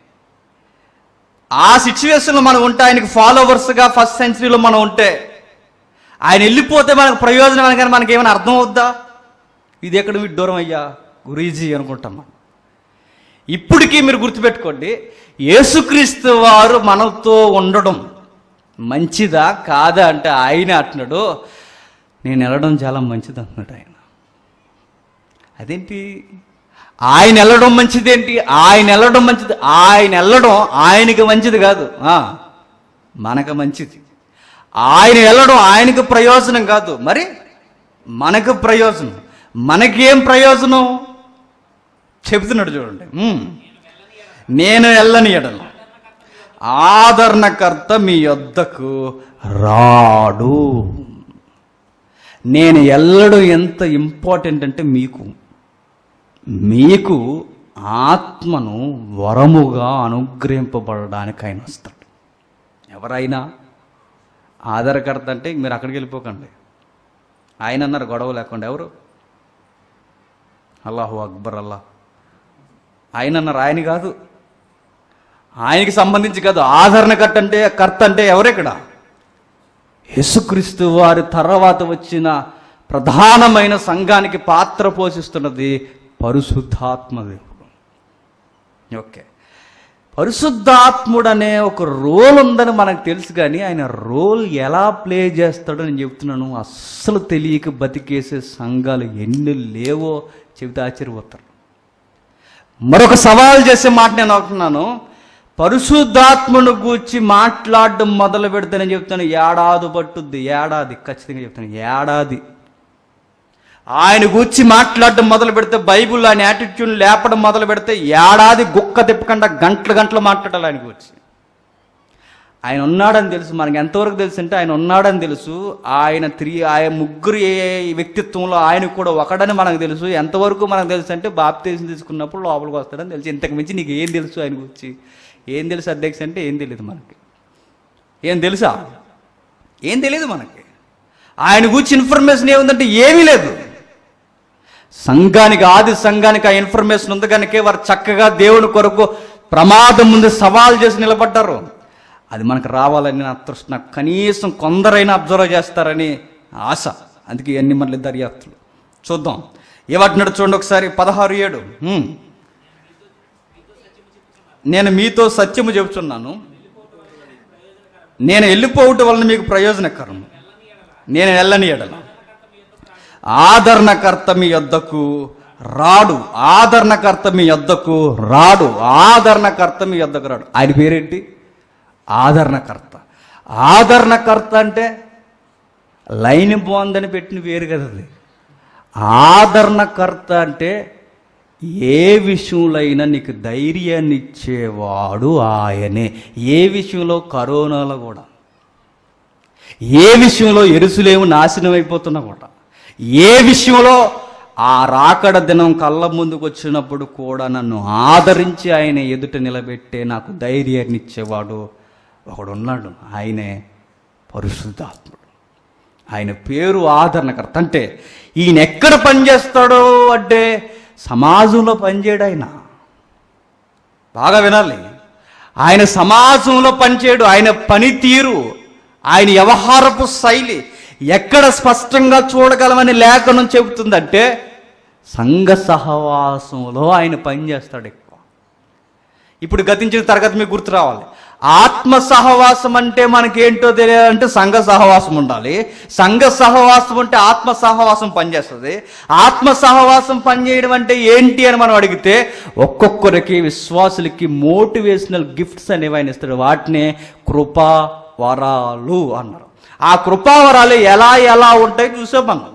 ఆ సిచ్యువేషన్లో మనం ఉంటే ఆయనకి ఫాలోవర్స్గా ఫస్ట్ సెంచరీలో మనం ఉంటే ఆయన వెళ్ళిపోతే మనకు ప్రయోజనం అని కానీ మనకి ఏమైనా అర్థం అవుద్దా ఇది ఎక్కడ మీకు దూరం అయ్యా గురీజీ అనుకుంటాం మనం ఇప్పటికీ మీరు గుర్తుపెట్టుకోండి యేసుక్రీస్తు వారు మనతో ఉండడం మంచిదా కాదా అంటే ఆయన అంటున్నాడు నేను వెళ్ళడం చాలా మంచిది అంటున్నాడు ఆయన అదేంటి ఆయన వెళ్ళడం మంచిదేంటి ఆయన వెళ్ళడం మంచిది ఆయన వెళ్ళడం ఆయనకి మంచిది కాదు ఆ, మనకు మంచిది ఆయన వెళ్ళడం ఆయనకు ప్రయోజనం కాదు మరి మనకు ప్రయోజనం మనకేం ప్రయోజనం చెబుతున్నాడు చూడండి ఉమ్. నేను వెళ్ళని ఎడల ఆదరణకర్త మీ యొద్దకు రాడు నేను ఎల్లడూ ఎంత ఇంపార్టెంట్ అంటే మీకు మీకు ఆత్మను వరముగా అనుగ్రహింపబడడానికి ఆయన వస్తాడు ఎవరైనా ఆధారకర్త అంటే మీరు అక్కడికి వెళ్ళిపోకండి ఆయన అన్నారు గొడవ లేకుండా ఎవరు అల్లాహు అక్బర్ అల్లా ఆయన అన్నారు ఆయన కాదు ఆయనకి సంబంధించి కాదు ఆదరణకర్త అంటే కర్త అంటే ఎవరెక్కడ యేసుక్రీస్తు వారి తర్వాత వచ్చిన ప్రధానమైన సంఘానికి పాత్ర పోషిస్తున్నది పరిశుద్ధాత్మదేవుడు ఓకే పరిశుద్ధాత్ముడు అనే ఒక రోల్ ఉందని మనకు తెలుసు కానీ ఆయన రోల్ ఎలా ప్లే చేస్తాడో నేను చెప్తున్నాను అస్సలు తెలియక బతికేసే సంఘాలు ఎన్ని లేవో చెబితే ఆశ్చర్యపోతారు మరొక సవాల్ చేసే మాట నేను అంటున్నాను పరిశుద్ధాత్మను గూర్చి మాట్లాడడం మొదలు పెడితే నేను చెప్తాను ఏడాది పట్టుద్ది ఏడాది ఖచ్చితంగా చెప్తాను ఏడాది ఆయన గూర్చి మాట్లాడడం మొదలు పెడితే బైబుల్ ఆయన యాటిట్యూడ్ లేపడం మొదలు పెడితే ఏడాది గుక్క తిప్పకుండా గంటలు గంటలు మాట్లాడాలి ఆయన గురించి ఆయన ఉన్నాడని తెలుసు మనకి ఎంతవరకు తెలుసు అంటే ఆయన ఉన్నాడని తెలుసు ఆయన త్రీ ఆయన ముగ్గురు ఏ వ్యక్తిత్వంలో ఆయన కూడా ఒకడని మనకు తెలుసు ఎంతవరకు మనకు తెలుసు అంటే బాప్తీసం తీసుకున్నప్పుడు లోపలికి వస్తాడని తెలుసు ఇంతకు మించి నీకు ఏం తెలుసు ఆయన గురించి ఏం తెలుసు అధ్యక్ష అంటే ఏం తెలియదు మనకి ఏం తెలుసా ఏం తెలియదు మనకి ఆయన గురించి ఇన్ఫర్మేషన్ ఏముందంటే ఏమీ లేదు సంఘానికి ఆది సంఘానికి ఆ ఇన్ఫర్మేషన్ ఉంది కనుక వారు చక్కగా దేవుని కొరకు ప్రమాదం ముందు సవాల్ చేసి నిలబడ్డారు అది మనకు రావాలని నా తృష్ణ కనీసం కొందరైనా అబ్జర్వ్ చేస్తారని ఆశ అందుకే ఎన్ని మళ్ళీ దర్యాప్తులు చూద్దాం ఏమంటున్నాడు చూడండి ఒకసారి పదహారు ఏడు హ్మ్. నేను మీతో సత్యము చెబుతున్నాను నేను వెళ్ళిపోవటం వలన మీకు ప్రయోజనకరం నేను వెళ్ళని ఎడల ఆదరణకర్త మీ యొద్దకు రాడు ఆదరణకర్త మీ యొద్దకు రాడు ఆదరణకర్త మీ యొద్దకు రాడు ఆయన పేరేంటి ఆదరణకర్త ఆదరణకర్త అంటే లైన్ బాగుందని పెట్టిన పేరు కదా అది ఆదరణకర్త అంటే ఏ విషయంలో అయినా నీకు ధైర్యాన్ని ఇచ్చేవాడు ఆయనే ఏ విషయంలో కరోనాలో కూడా ఏ విషయంలో ఎరుసులేము నాశనం అయిపోతున్నా కూడా ఏ విషయంలో ఆ రాకడ దినం కళ్ళ ముందుకు వచ్చినప్పుడు కూడా నన్ను ఆదరించి ఆయన ఎదుట నిలబెట్టే నాకు ధైర్యాన్ని ఇచ్చేవాడు ఒకడున్నాడు ఆయనే పరిశుద్ధాత్ముడు ఆయన పేరు ఆదరణకర్త అంటే ఈయన ఎక్కడ పనిచేస్తాడో అంటే సమాజంలో పనిచేయడు ఆయన బాగా వినాలి ఆయన సమాజంలో పనిచేయడు ఆయన పనితీరు ఆయన వ్యవహారపు శైలి ఎక్కడ స్పష్టంగా చూడగలమని లేఖనం చెబుతుందంటే సంఘ సహవాసంలో ఆయన పనిచేస్తాడు ఎక్కువ ఇప్పుడు గతించిన తరగతి మీకు గుర్తు రావాలి ఆత్మ సహవాసం అంటే మనకేంటో తెలియాలంటే సంఘ సహవాసం ఉండాలి సంఘ సహవాసం అంటే ఆత్మ సహవాసం పనిచేస్తుంది ఆత్మ సహవాసం పనిచేయడం అంటే ఏంటి అని మనం అడిగితే ఒక్కొక్కరికి విశ్వాసులకి మోటివేషనల్ గిఫ్ట్స్ అనేవి ఆయన ఇస్తాడు వాటినే కృపా వరాలు అన్నారు ఆ కృపావరాలు ఎలా ఎలా ఉంటాయి చూసాం మనం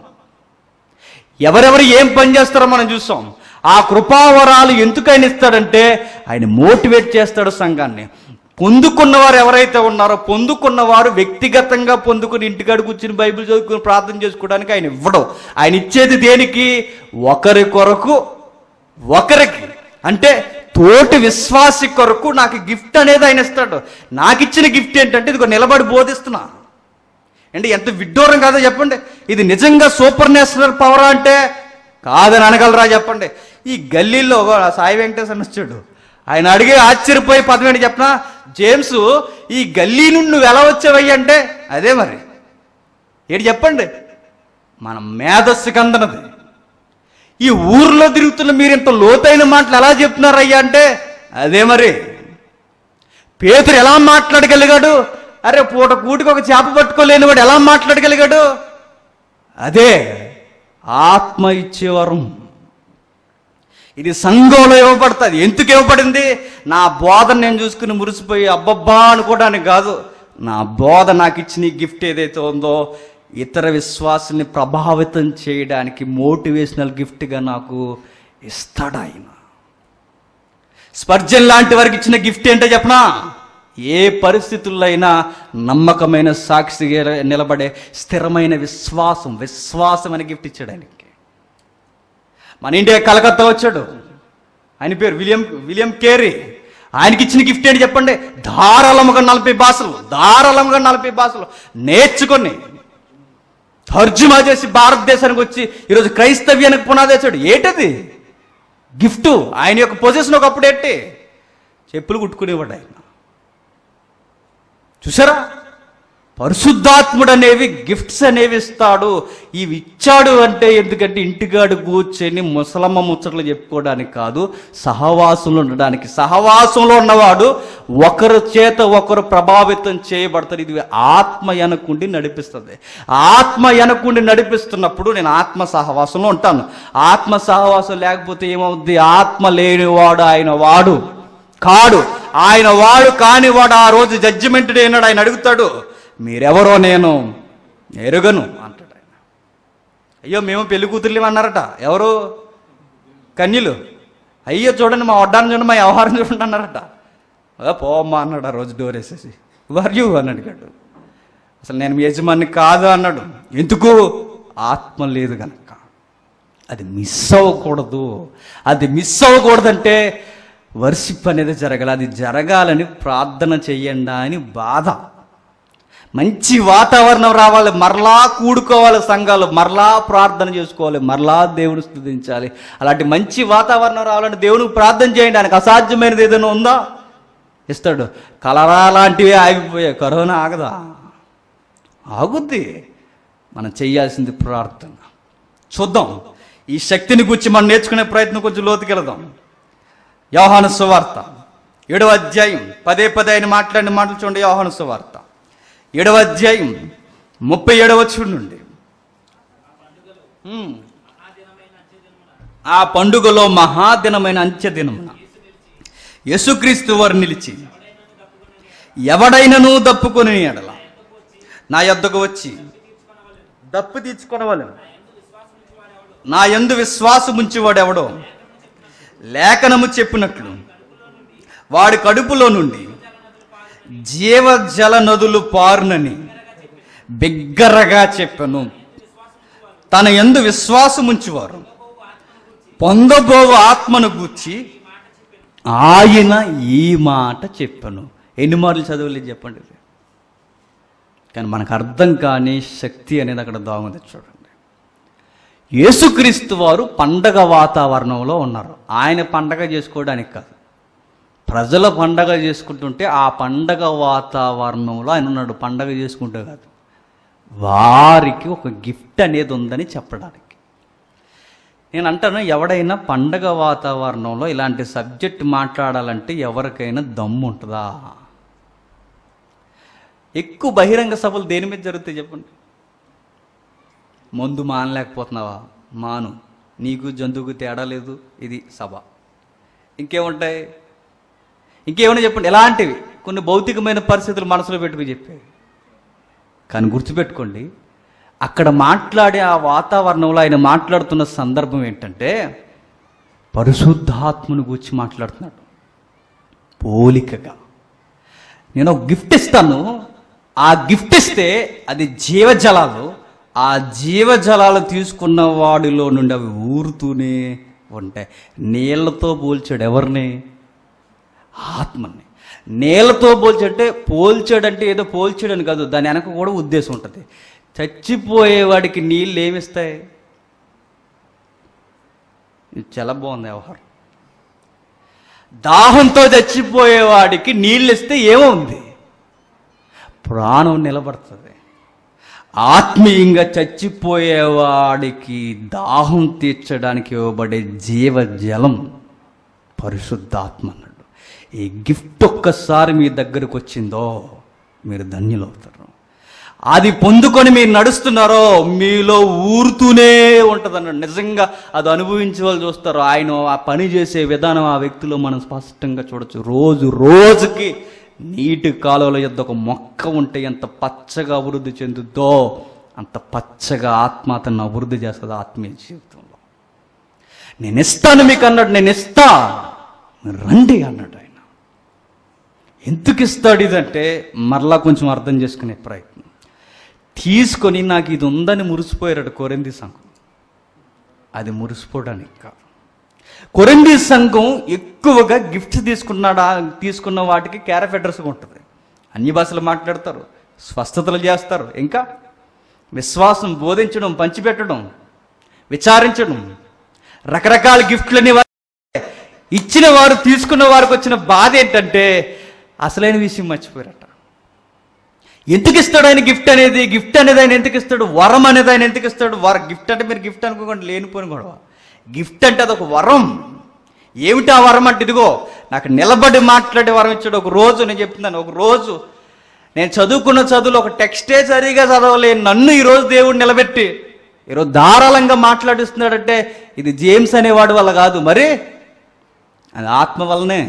ఎవరెవరు ఏం పని చేస్తారో మనం చూసాం ఆ కృపావరాలు ఎందుకు ఆయన ఇస్తాడంటే ఆయన మోటివేట్ చేస్తాడు సంఘాన్ని పొందుకున్నవారు ఎవరైతే ఉన్నారో పొందుకున్నవారు వ్యక్తిగతంగా పొందుకుని ఇంటికాడ కూర్చుని బైబిల్ చదువుకుని ప్రార్థన చేసుకోవడానికి ఆయన ఇవ్వడం ఆయన ఇచ్చేది దేనికి ఒకరి కొరకు ఒకరికి అంటే తోటి విశ్వాసి కొరకు నాకు గిఫ్ట్ అనేది ఆయన ఇస్తాడు నాకు ఇచ్చిన గిఫ్ట్ ఏంటంటే ఇదిగో నిలబడి బోధిస్తున్నా అంటే ఎంత విడ్డూరం కాదో చెప్పండి ఇది నిజంగా సూపర్ నేషనల్ పవర్ అంటే కాదని అనగలరా చెప్పండి ఈ గల్లీలో ఒక సాయి వెంకటేశ్వర అని వచ్చాడు ఆయన అడిగి ఆశ్చర్యపోయి పదమేంటి చెప్పనా జేమ్స్ ఈ గల్లీ నుండి నువ్వు ఎలా వచ్చావయ్య అంటే అదే మరి ఏంటి చెప్పండి మన మేధస్సుకి అందనది ఈ ఊర్లో తిరుగుతున్న మీరు ఇంత లోతైన మాటలు ఎలా చెప్తున్నారయ్యా అంటే అదే మరి పేతురు ఎలా మాట్లాడగలిగాడు అరే పూట కూటికి ఒక చేప పట్టుకోలేని వాడు ఎలా మాట్లాడగలిగాడు అదే ఆత్మ ఇచ్చే వరం ఇది సంఘంలో ఇవ్వబడుతుంది ఎందుకు ఇవ్వబడింది నా బోధన నేను చూసుకుని మురిసిపోయి అబ్బబ్బా అనుకోవడానికి కాదు నా బోధ నాకు ఇచ్చిన ఈ గిఫ్ట్ ఏదైతే ఉందో ఇతర విశ్వాసాన్ని ప్రభావితం చేయడానికి మోటివేషనల్ గిఫ్ట్గా నాకు ఇస్తాడు ఆయన స్పర్జన్ లాంటి వారికి ఇచ్చిన గిఫ్ట్ ఏంటో చెప్పనా ఏ పరిస్థితుల్లో అయినా నమ్మకమైన సాక్షిగా నిలబడే స్థిరమైన విశ్వాసం విశ్వాసం అని గిఫ్ట్ ఇచ్చాడు ఆయనకి మన ఇండియా కలకత్తా వచ్చాడు ఆయన పేరు విలియం విలియం కేరీ ఆయనకి ఇచ్చిన గిఫ్ట్ ఏంటి చెప్పండి ధారాళముగా నలభై భాషలు ధారాళముగా నలభై భాషలు నేర్చుకొని తర్జుమా చేసి భారతదేశానికి వచ్చి ఈరోజు క్రైస్తవ్యానికి పునాదేశాడు ఏంటది గిఫ్ట్ ఆయన యొక్క పొజిషన్ ఒకప్పుడు ఏంటి చెప్పులు కుట్టుకునేవాడు ఆయన చూసారా పరిశుద్ధాత్ముడు అనేవి గిఫ్ట్స్ అనేవి ఇస్తాడు ఇవి ఇచ్చాడు అంటే ఎందుకంటే ఇంటిగాడు కూర్చొని ముసలమ్మ ముచ్చట్లు చెప్పుకోవడానికి కాదు సహవాసంలో ఉండడానికి సహవాసంలో ఉన్నవాడు ఒకరి చేత ఒకరు ప్రభావితం చేయబడతారు ఇది ఆత్మ ఎనకుండి నడిపిస్తుంది ఆత్మ ఎనకుండి నడిపిస్తున్నప్పుడు నేను ఆత్మ సహవాసంలో ఉంటాను ఆత్మ సహవాసం లేకపోతే ఏమవుద్ది ఆత్మ లేనివాడు ఆయన వాడు కాడు ఆయన వాడు కానివాడు ఆ రోజు జడ్జిమెంట్ డే అన్నాడు ఆయన అడుగుతాడు మీరెవరో నేను ఎరుగను అంటాడు ఆయన అయ్యో మేము పెళ్లి కూతుర్లు అన్నారట ఎవరు కన్యలు అయ్యో చూడండి మా వడ్డాన్ని చూడండి మా వ్యవహారం చూడండి అన్నారట "ఆ, పోమ్మా అన్నాడు ఆ రోజు డోర్ వేసేసి వర్ యూ అని అడిగాడు అసలు నేను మీ యజమాని కాదు అన్నాడు ఎందుకు ఆత్మ లేదు కనుక అది మిస్ అవ్వకూడదు అది మిస్ అవ్వకూడదంటే వర్షిప్ అనేది జరగాలి అది జరగాలని ప్రార్థన చెయ్యండి అని బాధ మంచి వాతావరణం రావాలి మరలా కూడుకోవాలి సంఘాలు మరలా ప్రార్థన చేసుకోవాలి మరలా దేవుని స్థుతించాలి అలాంటి మంచి వాతావరణం రావాలంటే దేవునికి ప్రార్థన చేయండి ఆయనకు అసాధ్యమైనది ఏదైనా ఉందా ఇస్తాడు కలరా లాంటివి ఆగిపోయాయి కరోనా ఆగదా ఆగుద్ది మనం చేయాల్సింది ప్రార్థన చూద్దాం ఈ శక్తిని గురించి మనం నేర్చుకునే ప్రయత్నం కొంచెం లోతుకెళదాం యోహాను సువార్త ఏడవ అధ్యాయం పదే పదే ఆయన మాట్లాడిన మాటలు చూడండి యోహాను సువార్త ఏడవ అధ్యాయం ముప్పై ఏడవ నుండి ఉమ్. ఆ పండుగలో మహాదినమైన అంత్య దినమున యేసుక్రీస్తు వారు నిలిచి ఎవడైనను దప్పుకొని ఎడల నా యొద్దకు వచ్చి దప్పు తీర్చుకొనవలను నా యందు విశ్వాసముంచేవాడెవడో లేఖనము చెప్పినట్లు వాడి కడుపులో నుండి జీవజల నదులు పారునని బిగ్గరగా చెప్పను తన ఎందు విశ్వాసముంచువారు పొందబోవు ఆత్మను గూర్చి ఆయన ఈ మాట చెప్పను ఎన్ని మార్లు చదవలేదు చెప్పండి కానీ మనకు అర్థం కాని శక్తి అనేది అక్కడ దాగుంది చూడండి యేసుక్రీస్తు వారు పండగ వాతావరణంలో ఉన్నారు ఆయన పండగ చేసుకోవడానికి కాదు ప్రజల పండగ చేసుకుంటుంటే ఆ పండగ వాతావరణంలో ఆయన ఉన్నాడు పండగ చేసుకుంటే కాదు వారికి ఒక గిఫ్ట్ అనేది ఉందని చెప్పడానికి నేను అంటాను ఎవడైనా పండగ వాతావరణంలో ఇలాంటి సబ్జెక్ట్ మాట్లాడాలంటే ఎవరికైనా దమ్ము ఉంటుందా ఎక్కువ బహిరంగ సభలు దేని మీద జరుగుతాయి చెప్పండి మందు మానలేకపోతున్నావా మాను నీకు జంతువుకు తేడా లేదు ఇది సభ ఇంకేముంటాయి ఇంకేమైనా చెప్పండి ఎలాంటివి కొన్ని భౌతికమైన పరిస్థితులు మనసులో పెట్టుకుని చెప్పేవి కానీ గుర్తుపెట్టుకోండి అక్కడ మాట్లాడే ఆ వాతావరణంలో ఆయన మాట్లాడుతున్న సందర్భం ఏంటంటే పరిశుద్ధాత్మను గురించి మాట్లాడుతున్నాడు పోలికగా నేను ఒక గిఫ్ట్ ఇస్తాను ఆ గిఫ్ట్ ఇస్తే అది జీవజలాలు ఆ జీవజలాలు తీసుకున్న వాడిలో నుండి అవి ఊరుతూనే ఉంటాయి నీళ్లతో పోల్చాడు ఎవరిని ఆత్మని నేలతో పోల్చంటే పోల్చాడంటే ఏదో పోల్చాడని కాదు దాని వెనక కూడా ఉద్దేశం ఉంటుంది చచ్చిపోయేవాడికి నీళ్ళు ఏమిస్తాయి ఇది చాలా బాగుంది వ్యవహారం దాహంతో చచ్చిపోయేవాడికి నీళ్ళు ఇస్తే ఏముంది ప్రాణం నిలబడుతుంది ఆత్మీయంగా చచ్చిపోయేవాడికి దాహం తీర్చడానికి ఇవ్వబడే జీవజలం పరిశుద్ధాత్మ అన్నాడు ఈ గిఫ్ట్ ఒక్కసారి మీ దగ్గరకు వచ్చిందో మీరు ధన్యులవుతారు అది పొందుకొని మీరు నడుస్తున్నారో మీలో ఊరుతూనే ఉంటుంది అన్నాడు నిజంగా అది అనుభవించే వాళ్ళు చూస్తారు ఆయన ఆ పని చేసే విధానం ఆ వ్యక్తిలో మనం స్పష్టంగా చూడొచ్చు రోజు రోజుకి నీటి కాలువల యొద్ద ఒక మొక్క ఉంటే ఎంత పచ్చగా అభివృద్ధి చెందుద్దో అంత పచ్చగా ఆత్మ అతన్ని అభివృద్ధి చేస్తుంది ఆత్మీయ జీవితంలో నేను ఇస్తాను మీకు అన్నాడు నేను ఇస్తా మీరు రండి అన్నాడు ఆయన ఎందుకు ఇస్తాడు ఇదంటే మరలా కొంచెం అర్థం చేసుకునే ప్రయత్నం తీసుకొని నాకు ఇది ఉందని మురిసిపోయాడు కొరింది సంఘం అది మురిసిపోవడానికి కాదు కొరింది సంఘం ఎక్కువగా గిఫ్ట్స్ తీసుకున్నాడా తీసుకున్న వాటికి క్యారఫెటర్స్గా ఉంటుంది అన్ని భాషలు మాట్లాడతారు స్వస్థతలు చేస్తారు ఇంకా విశ్వాసం బోధించడం పంచిపెట్టడం విచారించడం రకరకాల గిఫ్ట్లని వా- ఇచ్చిన వారు తీసుకున్న వారికి వచ్చిన బాధ ఏంటంటే అసలైన విషయం మర్చిపోయారట ఎందుకు ఇస్తాడు ఆయన గిఫ్ట్ అనేది గిఫ్ట్ అనేది ఆయన ఎందుకు ఇస్తాడు వరం అనేది ఆయన ఎందుకు ఇస్తాడు వర గిఫ్ట్ అంటే మీరు గిఫ్ట్ అనుకోకండి లేనిపోయిన గొడవ గిఫ్ట్ అంటే అదొక వరం ఏమిటి ఆ వరం అంటే ఇదిగో నాకు నిలబడి మాట్లాడే వరం ఇచ్చాడు ఒక రోజు నేను చెప్తున్నాను ఒక రోజు నేను చదువుకున్న చదువులో ఒక టెక్స్టే సరిగా చదవలేను నన్ను ఈరోజు దేవుడు నిలబెట్టి ఈరోజు ధారాళంగా మాట్లాడిస్తున్నాడంటే ఇది జేమ్స్ అనేవాడు వల్ల కాదు మరి అది ఆత్మ వల్లనే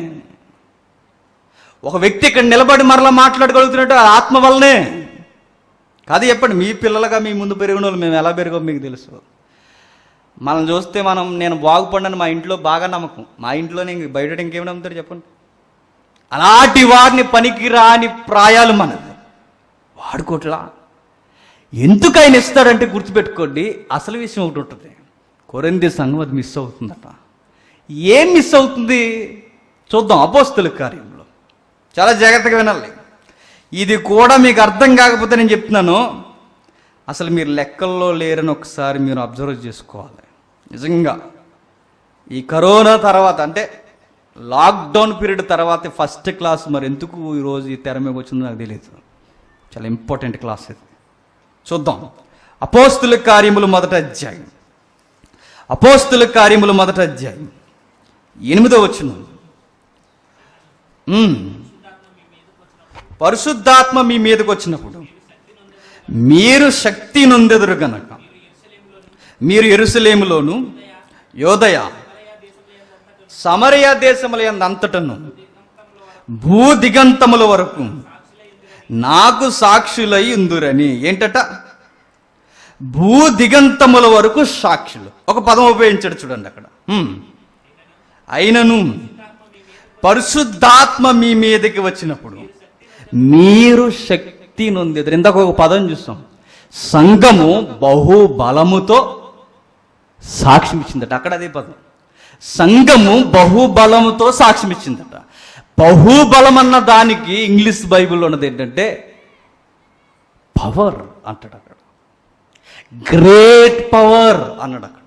ఒక వ్యక్తి ఇక్కడ నిలబడి మరలా మాట్లాడగలుగుతున్నట్టు అది ఆత్మ వల్లనే కాదు చెప్పండి మీ పిల్లలుగా మీ ముందు పెరిగిన వాళ్ళు మేము ఎలా పెరిగాం మీకు తెలుసు మనం చూస్తే మనం నేను బాగుపడినని మా ఇంట్లో బాగా నమ్మకం మా ఇంట్లో నేను బయట ఇంకేమి నమ్ముతారు చెప్పండి అలాంటి వారిని పనికి రాని ప్రాయాలు మనది వాడుకోట్లా ఎందుకు ఆయన ఇస్తాడంటే గుర్తుపెట్టుకోండి అసలు విషయం ఒకటి ఉంటుంది కొరంది సంఘం అది మిస్ అవుతుందట ఏం మిస్ అవుతుంది చూద్దాం అపోస్తుల కార్యంలో చాలా జాగ్రత్తగా వినాలి ఇది కూడా మీకు అర్థం కాకపోతే నేను చెప్తున్నాను అసలు మీరు లెక్కల్లో లేరని ఒకసారి మీరు అబ్జర్వ్ చేసుకోవాలి నిజంగా ఈ కరోనా తర్వాత అంటే లాక్డౌన్ పీరియడ్ తర్వాత ఫస్ట్ క్లాస్ మరి ఎందుకు ఈరోజు ఈ తెర మీద వచ్చిందో నాకు తెలియదు చాలా ఇంపార్టెంట్ క్లాస్ ఇది చూద్దాం అపోస్తుల కార్యములు మొదట అధ్యాయం అపోస్తుల కార్యములు మొదట అధ్యాయం ఎనిమిదో వచ్చిన పరిశుద్ధాత్మ మీ మీదకి వచ్చినప్పుడు మీరు శక్తి నొందెదురు గనక మీరు ఎరుసలేములోను యోదయ సమరయ దేశముల అంతటను భూ దిగంతముల వరకు నాకు సాక్షులై ఉందురని ఏంటట భూ దిగంతముల వరకు సాక్షులు ఒక పదం ఉపయోగించాడు చూడండి అక్కడ హ్మ్. అయినను పరిశుద్ధాత్మ మీ మీదకి వచ్చినప్పుడు మీరు శక్తి నొందేది ఇందాక ఒక పదం చూస్తాం సంఘము బహు బలముతో సాక్ష్యం ఇచ్చిందట అక్కడ అదే పదం సంఘము బహుబలముతో సాక్ష్యం ఇచ్చిందట బహుబలం అన్న దానికి ఇంగ్లీష్ బైబిల్లో ఉన్నది ఏంటంటే పవర్ అంటాడు అక్కడ గ్రేట్ పవర్ అన్నాడు అక్కడ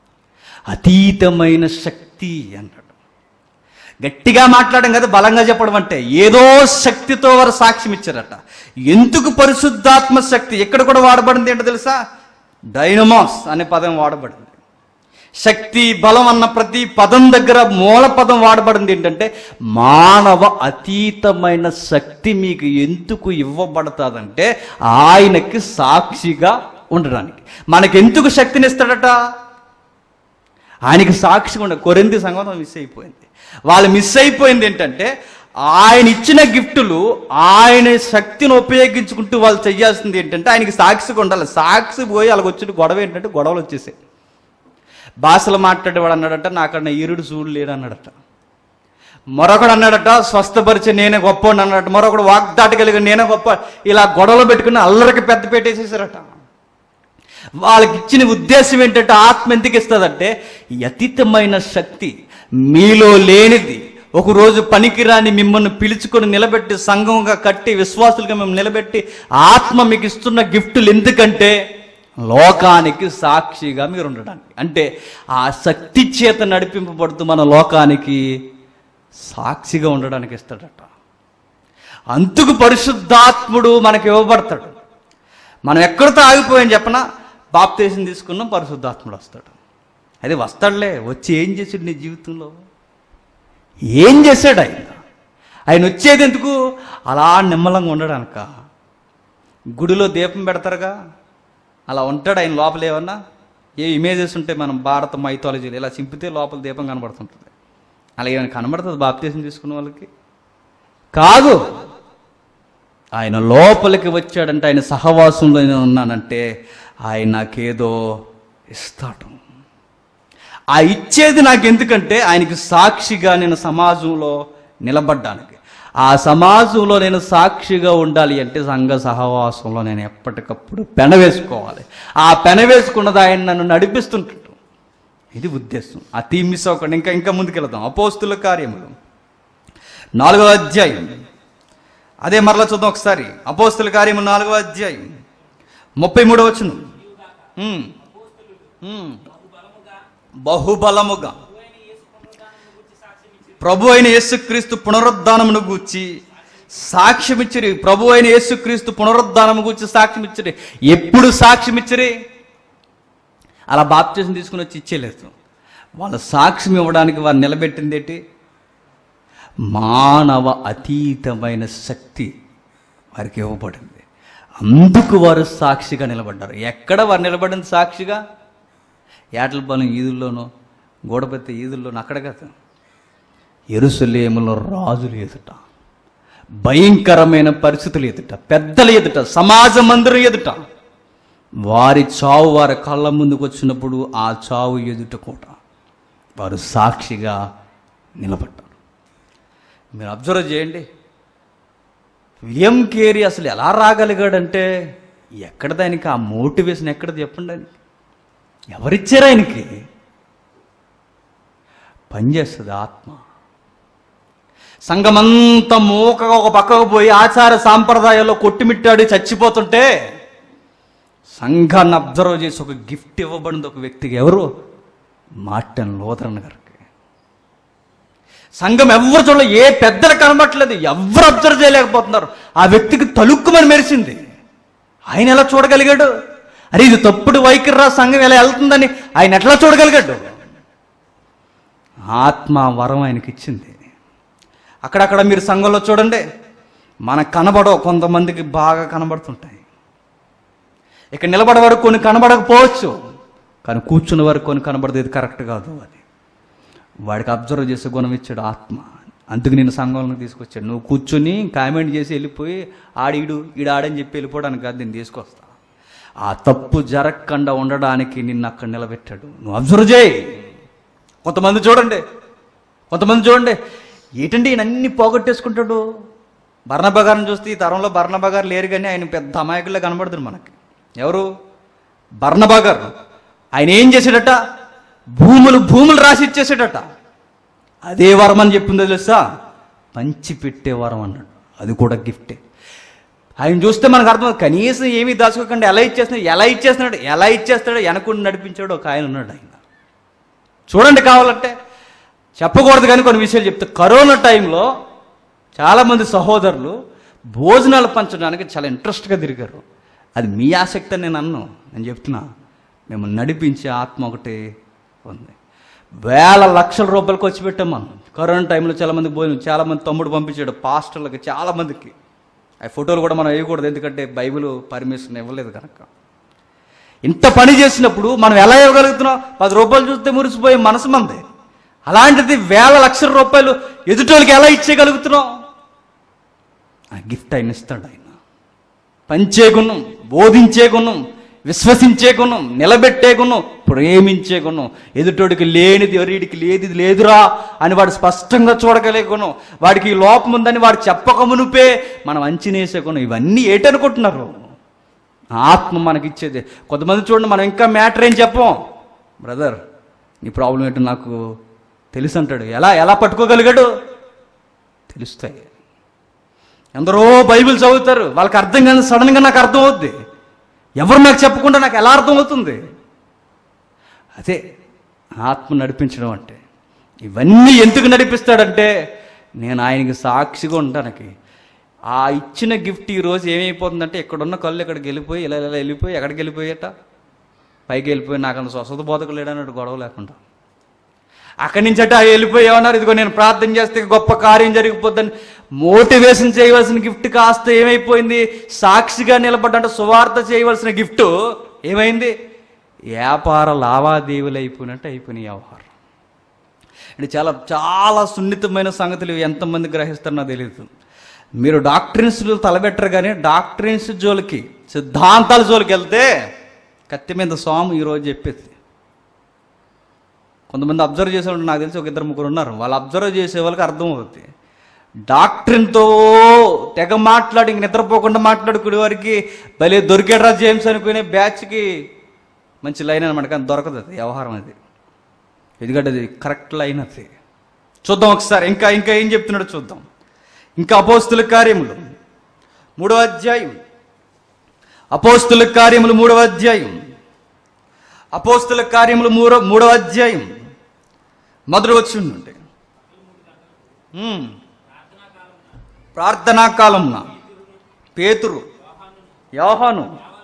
అతీతమైన శక్తి అన్నాడు గట్టిగా మాట్లాడడం కదా బలంగా చెప్పడం అంటే ఏదో శక్తితో వారు సాక్ష్యం ఇచ్చారట ఎందుకు పరిశుద్ధాత్మ శక్తి ఎక్కడ కూడా వాడబడింది ఏంటో తెలుసా డైనమాస్ అనే పదం వాడబడింది శక్తి బలం అన్న ప్రతి పదం దగ్గర మూల పదం వాడబడింది ఏంటంటే మానవ అతీతమైన శక్తి మీకు ఎందుకు ఇవ్వబడతాదంటే ఆయనకి సాక్షిగా ఉండడానికి మనకి ఎందుకు శక్తిని ఇస్తాడట ఆయనకి సాక్షిగా ఉండ కొరింది సంగతం మిస్ అయిపోయింది వాళ్ళు మిస్ అయిపోయింది ఏంటంటే ఆయన ఇచ్చిన గిఫ్టులు ఆయన శక్తిని ఉపయోగించుకుంటూ వాళ్ళు చేయాల్సింది ఏంటంటే ఆయనకి సాక్షిగా ఉండాలి సాక్షి పోయి వాళ్ళకి వచ్చిన గొడవ ఏంటంటే గొడవలు వచ్చేసాయి భాషలు మాట్లాడేవాడు అన్నాడట నాకన్నా ఈరుడు చూడు లేడు అన్నాడట మరొకడు అన్నాడట స్వస్థపరిచే నేనే గొప్ప అన్నాడట మరొకడు వాగ్దాటి కలిగి నేనే గొప్ప ఇలా గొడవలు పెట్టుకుని అల్లరికి పెద్ద పెట్టేసేసారట వాళ్ళకి ఇచ్చిన ఉద్దేశం ఏంటంటే ఆత్మ ఎందుకు ఇస్తుందంటే ఈ అతీతమైన శక్తి మీలో లేనిది ఒకరోజు పనికిరాని మిమ్మల్ని పిలుచుకొని నిలబెట్టి సంఘంగా కట్టి విశ్వాసులుగా మేము నిలబెట్టి ఆత్మ మీకు ఇస్తున్న గిఫ్టులు ఎందుకంటే లోకానికి సాక్షిగా మీరు ఉండడానికి అంటే ఆ శక్తి చేత నడిపింపబడుతూ మన లోకానికి సాక్షిగా ఉండడానికి ఇస్తాడట అందుకు పరిశుద్ధాత్ముడు మనకి ఇవ్వబడతాడు మనం ఎక్కడితో ఆగిపోయాం చెప్పనా బాప్తేశం తీసుకున్నాం పరిశుద్ధాత్ముడు వస్తాడు అది వస్తాడులే వచ్చి ఏం చేసాడు నీ జీవితంలో ఏం చేశాడు ఆయన ఆయన వచ్చేది ఎందుకు అలా నిమ్మలంగా ఉండడానిక గుడిలో దీపం పెడతారుగా అలా ఉంటాడు ఆయన లోపల ఏమన్నా ఏ ఇమేజెస్ ఉంటే మనం భారత మైథాలజీలో ఇలా చింపితే లోపల దీపం కనబడుతుంటుంది అలా ఏమైనా కనబడుతుంది బాప్తీసం తీసుకున్న వాళ్ళకి కాదు ఆయన లోపలికి వచ్చాడంటే ఆయన సహవాసంలో నేను ఉన్నానంటే ఆయన నాకేదో ఇస్తాడు ఆ ఇచ్చేది నాకు ఎందుకంటే ఆయనకి సాక్షిగా నేను సమాజంలో నిలబడ్డానికి ఆ సమాజంలో నేను సాక్షిగా ఉండాలి అంటే సంఘ సహవాసంలో నేను ఎప్పటికప్పుడు పెన వేసుకోవాలి ఆ పెన వేసుకున్నది ఆయన నన్ను నడిపిస్తుంటాడు ఇది ఉద్దేశం ఆ థీమ్ మిస్ అవ్వకుండా ఇంకా ఇంకా ముందుకెళ్దాం అపోస్తుల కార్యములు నాలుగో అధ్యాయం అదే మరలా చూద్దాం ఒకసారి అపోస్తుల కార్యములు నాలుగో అధ్యాయం ముప్పై మూడో వచ్చును బహుబలముగా ప్రభు అయిన యేసుక్రీస్తు పునరుద్ధానమును గూర్చి సాక్ష్యమిచ్చిరి ప్రభు అయిన యేసుక్రీస్తు పునరుద్ధానము గూర్చి సాక్ష్యమిచ్చిరి ఎప్పుడు సాక్ష్యమిచ్చిరి అలా బాప్తీసం తీసుకుని వచ్చి ఇచ్చేలేదు వాళ్ళ సాక్ష్యం ఇవ్వడానికి వారు నిలబెట్టింది ఏంటి మానవ అతీతమైన శక్తి వారికి ఇవ్వబడింది అందుకు వారు సాక్షిగా నిలబడ్డారు ఎక్కడ వారు నిలబడింది సాక్షిగా ఏటలపాలెం ఈదుల్లోనో గోడపెత్త ఈదుల్లోనో అక్కడ కదా ఎరుసలేములో రాజులు ఎదుట భయంకరమైన పరిస్థితులు ఎదుట పెద్దలు ఎదుట సమాజం అందరూ ఎదుట వారి చావు వారి కళ్ళ ముందుకు వచ్చినప్పుడు ఆ చావు ఎదుట కూడా వారు సాక్షిగా నిలబడ్డారు మీరు అబ్జర్వ్ చేయండి విలియం కేరీ అసలు ఎలా రాగలిగాడంటే ఎక్కడ దానికి ఆ మోటివేషన్ ఎక్కడ చెప్పండి ఆయనకి ఎవరిచ్చారు ఆయనకి పనిచేస్తుంది ఆత్మ సంఘమంతా మూకగా ఒక పక్కకు పోయి ఆచార సాంప్రదాయాల్లో కొట్టుమిట్టాడి చచ్చిపోతుంటే సంఘాన్ని అబ్జర్వ్ చేసి ఒక గిఫ్ట్ ఇవ్వబడింది ఒక వ్యక్తికి ఎవరు మార్టన్ లోదరన్ గారికి సంఘం ఎవరు చూడలేదు ఏ పెద్దలు కనబట్టలేదు ఎవరు అబ్జర్వ్ చేయలేకపోతున్నారు ఆ వ్యక్తికి తలుక్కుమని మెరిసింది ఆయన ఎలా చూడగలిగాడు అరే ఇది తప్పుడు వైఖరి రా సంఘం ఎలా వెళ్తుందని ఆయన ఎట్లా చూడగలిగాడు ఆత్మ వరం ఆయనకి ఇచ్చింది అక్కడక్కడ మీరు సంఘంలో చూడండి మనకు కనబడవు కొంతమందికి బాగా కనబడుతుంటాయి ఇక్కడ నిలబడే వరకు కొన్ని కనబడకపోవచ్చు కానీ కూర్చున్న వరకు కొన్ని కనబడదు ఇది కరెక్ట్ కాదు అది వాడికి అబ్జర్వ్ చేసే గుణం ఇచ్చాడు ఆత్మ అందుకు నేను సంఘంలో తీసుకొచ్చాడు నువ్వు కూర్చుని కామెంట్ చేసి వెళ్ళిపోయి ఆడీడు ఈడు ఆడని చెప్పి వెళ్ళిపోవడానికి కాదు నేను తీసుకొస్తా ఆ తప్పు జరగకుండా ఉండడానికి నిన్ను అక్కడ నిలబెట్టాడు నువ్వు అబ్జర్వ్ చేయి కొంతమంది చూడండి కొంతమంది చూడండి ఏంటంటే ఈయన అన్ని పోగొట్టేసుకుంటాడు బర్ణబగారిని చూస్తే ఈ తరంలో బర్ణబగారు లేరు కానీ ఆయన పెద్ద అమాయకుల్లో కనబడుతుంది మనకి ఎవరు బర్ణబగారు ఆయన ఏం చేశాడట భూములు భూములు రాసి ఇచ్చేసాడట అదే వరం అని చెప్పిందో తెలుసా పంచి పెట్టే వరం అన్నాడు అది కూడా గిఫ్టే ఆయన చూస్తే మనకు అర్థం అవుతుంది. కనీసం ఏమీ దాచుకోకుండా ఎలా ఇచ్చేస్తున్నాడు ఎలా ఇచ్చేస్తున్నాడు ఎలా ఇచ్చేస్తాడో వెనకుండా నడిపించాడు ఒక ఆయన ఉన్నాడు ఆయన చూడండి కావాలంటే చెప్పకూడదు కానీ కొన్ని విషయాలు చెప్తే కరోనా టైంలో చాలామంది సహోదరులు భోజనాలు పంచడానికి చాలా ఇంట్రెస్ట్గా తిరిగారు అది మీ ఆసక్తి అని నేను అన్నాను నేను చెప్తున్నా మేము నడిపించే ఆత్మ ఒకటి ఉంది వేల లక్షల రూపాయలు ఖర్చు పెట్టాం మనం కరోనా టైంలో చాలామంది భోజనం చాలామంది తమ్ముడు పంపించాడు పాస్టర్లకి చాలామందికి ఆ ఫోటోలు కూడా మనం వేయకూడదు ఎందుకంటే బైబిల్ పర్మిషన్ ఇవ్వలేదు కనుక ఇంత పని చేసినప్పుడు మనం ఎలా ఇవ్వగలుగుతున్నాం పది రూపాయలు చూస్తే మురిసిపోయే మనసు మంది అలాంటిది వేల లక్షల రూపాయలు ఎదుటోళ్ళకి ఎలా ఇచ్చేయగలుగుతున్నాం ఆ గిఫ్ట్ ఆయన ఇస్తాడు ఆయన పంచే గుణం బోధించే గుణం విశ్వసించే గుణం నిలబెట్టే గుణం ప్రేమించే గుణం ఎదుటోడికి లేనిది ఎవరికి లేది లేదురా అని వాడు స్పష్టంగా చూడగలిగే గుణం వాడికి ఈ లోపం ఉందని వాడు చెప్పక మునుపే మనం అంచనేసే గుణం ఇవన్నీ ఏటనుకుంటున్నారు ఆత్మ మనకి ఇచ్చేది కొంతమంది చూడండి మనం ఇంకా మ్యాటర్ ఏం చెప్పం బ్రదర్ నీ ప్రాబ్లం ఏంటో నాకు తెలుసు అంటాడు ఎలా ఎలా పట్టుకోగలిగాడు తెలుస్తాయి ఎందరో బైబిల్ చదువుతారు వాళ్ళకి అర్థం కానీ సడన్గా నాకు అర్థం అవుద్ది ఎవరు నాకు చెప్పకుండా నాకు ఎలా అర్థం అవుతుంది అదే ఆత్మ నడిపించడం అంటే ఇవన్నీ ఎందుకు నడిపిస్తాడంటే నేను ఆయనకి సాక్షిగా ఉండడానికి ఆ ఇచ్చిన గిఫ్ట్ ఈరోజు ఏమైపోతుందంటే ఇక్కడున్న కళ్ళు ఇక్కడికి వెళ్ళిపోయి ఇలా ఇలా వెళ్ళిపోయి ఎక్కడికి వెళ్ళిపోయేట పైకి వెళ్ళిపోయి నాకు అంత స్వస్థత బోధకు లేడన్నాడు గొడవ లేకుండా అక్కడి నుంచి అట వెళ్ళిపోయి ఏమన్నారు ఇదిగో నేను ప్రార్థన చేస్తే గొప్ప కార్యం జరిగిపోద్దని మోటివేషన్ చేయవలసిన గిఫ్ట్ కాస్త ఏమైపోయింది సాక్షిగా నిలబడ్డంటే సువార్త చేయవలసిన గిఫ్ట్ ఏమైంది వ్యాపార లావాదేవీలు అయిపోయినట్టు అయిపోయినాయి వ్యవహారం అంటే చాలా చాలా సున్నితమైన సంగతులు ఇవి ఎంతమంది గ్రహిస్తారో నాకు తెలియదు మీరు డాక్టరీన్స్లు తలబెట్టరు కానీ డాక్టరీన్స్ జోలికి సిద్ధాంతాల జోలికి వెళ్తే కత్తి మీద స్వామి ఈరోజు చెప్పేది కొంతమంది అబ్జర్వ్ చేసే వాళ్ళు నాకు తెలిసి ఒక ఇద్దరు ముగ్గురు ఉన్నారు వాళ్ళు అబ్జర్వ్ చేసే వాళ్ళకి అర్థం అవుతుంది డాక్టర్తో తెగ మాట్లాడి ఇంక నిద్రపోకుండా మాట్లాడుకునే వారికి భలే దొరికాడరా జేమ్స్ అనుకునే బ్యాచ్కి మంచి లైన్ అనమాట కానీ దొరకదు అది వ్యవహారం అది ఎందుకంటే అది కరెక్ట్ లైన్ అది చూద్దాం ఒకసారి ఇంకా ఇంకా ఏం చెప్తున్నాడో చూద్దాం ఇంకా అపోస్తుల కార్యములు మూడవ అధ్యాయం అపోస్తుల కార్యములు మూడవ అధ్యాయం అపోస్తుల కార్యములు మూడో మూడవ అధ్యాయం మొదటి వచ్చి ఉండండి ప్రార్థనా కాలంన పేతురు యోహాను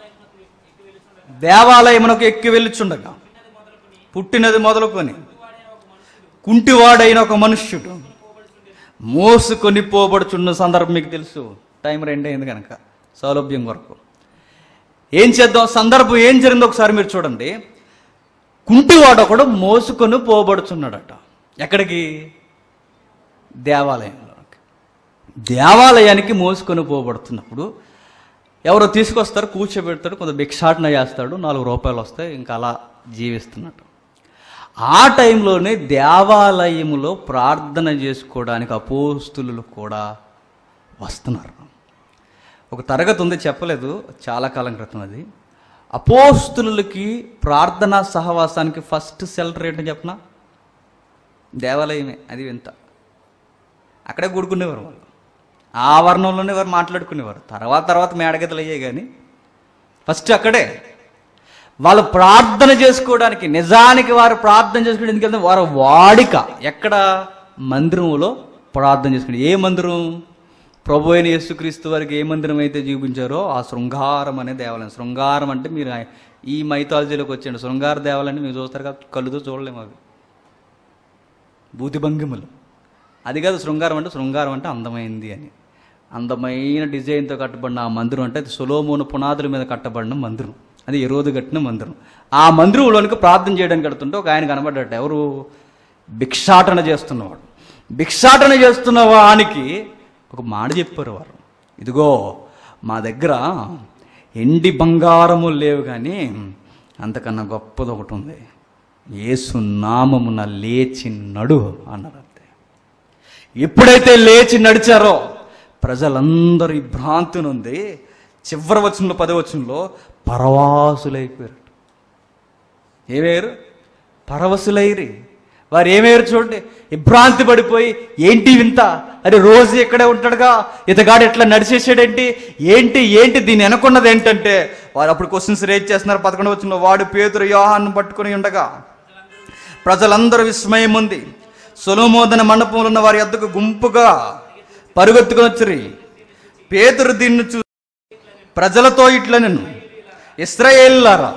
దేవాలయమునకు ఎక్కి వెళ్ళుచుండగా పుట్టినది మొదలుకొని కుంటివాడైన ఒక మనుష్యుడు మోసుకొని పోబడుచున్న సందర్భం మీకు తెలుసు టైం రెండు అయింది కనుక సౌలభ్యం కొరకు ఏం చేద్దాం సందర్భం ఏం జరిగిందో ఒకసారి మీరు చూడండి కుంటివాడు ఒకడు మోసుకొని పోబడుచున్నాడట ఎక్కడికి దేవాలయంలో దేవాలయానికి మోసుకొని పోబడుతున్నప్పుడు ఎవరో తీసుకొస్తారు కూర్చోబెడతాడు కొంత భిక్షాటన చేస్తాడు నాలుగు రూపాయలు వస్తాయి ఇంకా అలా జీవిస్తున్నట్టు ఆ టైంలోనే దేవాలయములో ప్రార్థన చేసుకోవడానికి అపోస్తులు కూడా వస్తున్నారు ఒక తరగతి ఉంది చెప్పలేదు చాలా కాలం క్రితం అది అపోస్తులకి ప్రార్థనా సహవాసానికి ఫస్ట్ సెల్టర్ ఏంటని చెప్పనా దేవాలయమే అది వింత అక్కడే కూడుకునేవారు వాళ్ళు ఆ వర్ణంలోనే వారు మాట్లాడుకునేవారు తర్వాత తర్వాత మేడగతలు అయ్యాయి కానీ ఫస్ట్ అక్కడే వాళ్ళు ప్రార్థన చేసుకోవడానికి నిజానికి వారు ప్రార్థన చేసుకోవడానికి ఎందుకు వెళ్తారు? వారు వాడిక ఎక్కడ మందిరంలో ప్రార్థన చేసుకుని ఏ మందిరం ప్రభు అయిన యేసుక్రీస్తు వారికి ఏ మందిరం అయితే చూపించారో ఆ శృంగారం అనే దేవాలయం శృంగారం అంటే మీరు ఈ మైథాలజీలోకి వచ్చండి శృంగార దేవాలయం మీరు చూస్తారు కదా కళ్ళుతో చూడలేము అవి భూతిభంగిములు అది కాదు శృంగారం అంటే శృంగారం అంటే అందమైంది అని అందమైన డిజైన్తో కట్టబడిన ఆ మందిరం అంటే అది సొలోమోను పునాదుల మీద కట్టబడిన మందిరం అది ఎరోదు కట్టిన మందిరం ఆ మందిరంలోనికి ప్రార్థన చేయడానికి కడుతుంటే ఒక ఆయన కనబడ్డట ఎవరు భిక్షాటన చేస్తున్నవాడు భిక్షాటన చేస్తున్న వానికి ఒక మాట చెప్పారు వారు ఇదిగో మా దగ్గర ఎండి బంగారము లేవు కానీ అంతకన్నా గొప్పది ఒకటి ఉంది యేసు నామమున లేచి నడు అన్నారు అంతే ఎప్పుడైతే లేచి నడిచారో ప్రజలందరూ ఈ భ్రాంతి నుండి చివరి వచనంలో పదవచనంలో పరవాసులైపోయారు ఏమయ్యారు పరవశులైరి వారు ఏమయ్యారు చూడండి ఇభ్రాంతి పడిపోయి ఏంటి వింత అరే రోజు ఇక్కడే ఉంటాడుగా ఇతగాడు ఎట్లా నడిచేసాడేంటి ఏంటి ఏంటి దీన్ని వెనకున్నది ఏంటంటే వారు అప్పుడు క్వశ్చన్స్ రేజ్ చేస్తున్నారు పదకొండు వచ్చిన వాడు పేతురు యోహాన్ని పట్టుకుని ఉండగా ప్రజలందరూ విస్మయం ఉంది సొలోమోదన మండపంలో ఉన్న వారి ఎద్దకు గుంపుగా పరుగెత్తుకుని వచ్చి పేతురు దీన్ని చూ ప్రజలతో ఇట్లా నేను ఇస్రాయేల్లారా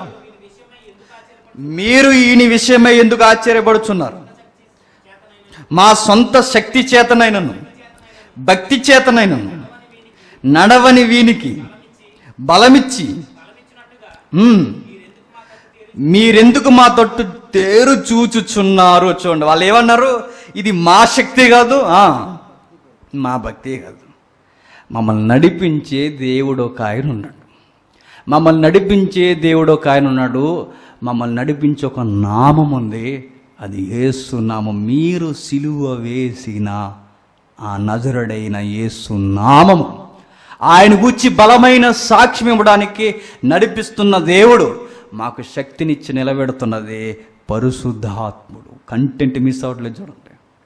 మీరు ఈయన విషయమై ఎందుకు ఆశ్చర్యపడుచున్నారు మా సొంత శక్తి చేతనైనను భక్తి చేతనైనను నడవని వీనికి బలమిచ్చి "ఉమ్, మీరెందుకు మా తట్టు తేరు చూచుచున్నారు చూడండి వాళ్ళు ఏమన్నారు ఇది మా శక్తి కాదు ఆ, మా భక్తి కాదు మమ్మల్ని నడిపించే దేవుడు ఒక ఆయన ఉన్నాడు మమ్మల్ని నడిపించే దేవుడు ఒక ఆయన ఉన్నాడు మమ్మల్ని నడిపించే ఒక నామం ఉంది అది యేసు నామం మీరు సిలువ వేసిన ఆ నజరుడైన యేసు నామము ఆయన గురించి బలమైన సాక్ష్యం ఇవ్వడానికి నడిపిస్తున్న దేవుడు మాకు శక్తినిచ్చి నిలబెడుతున్నది పరిశుద్ధాత్ముడు కంటెంట్ మిస్ అవ్వట్లేదు చూడండి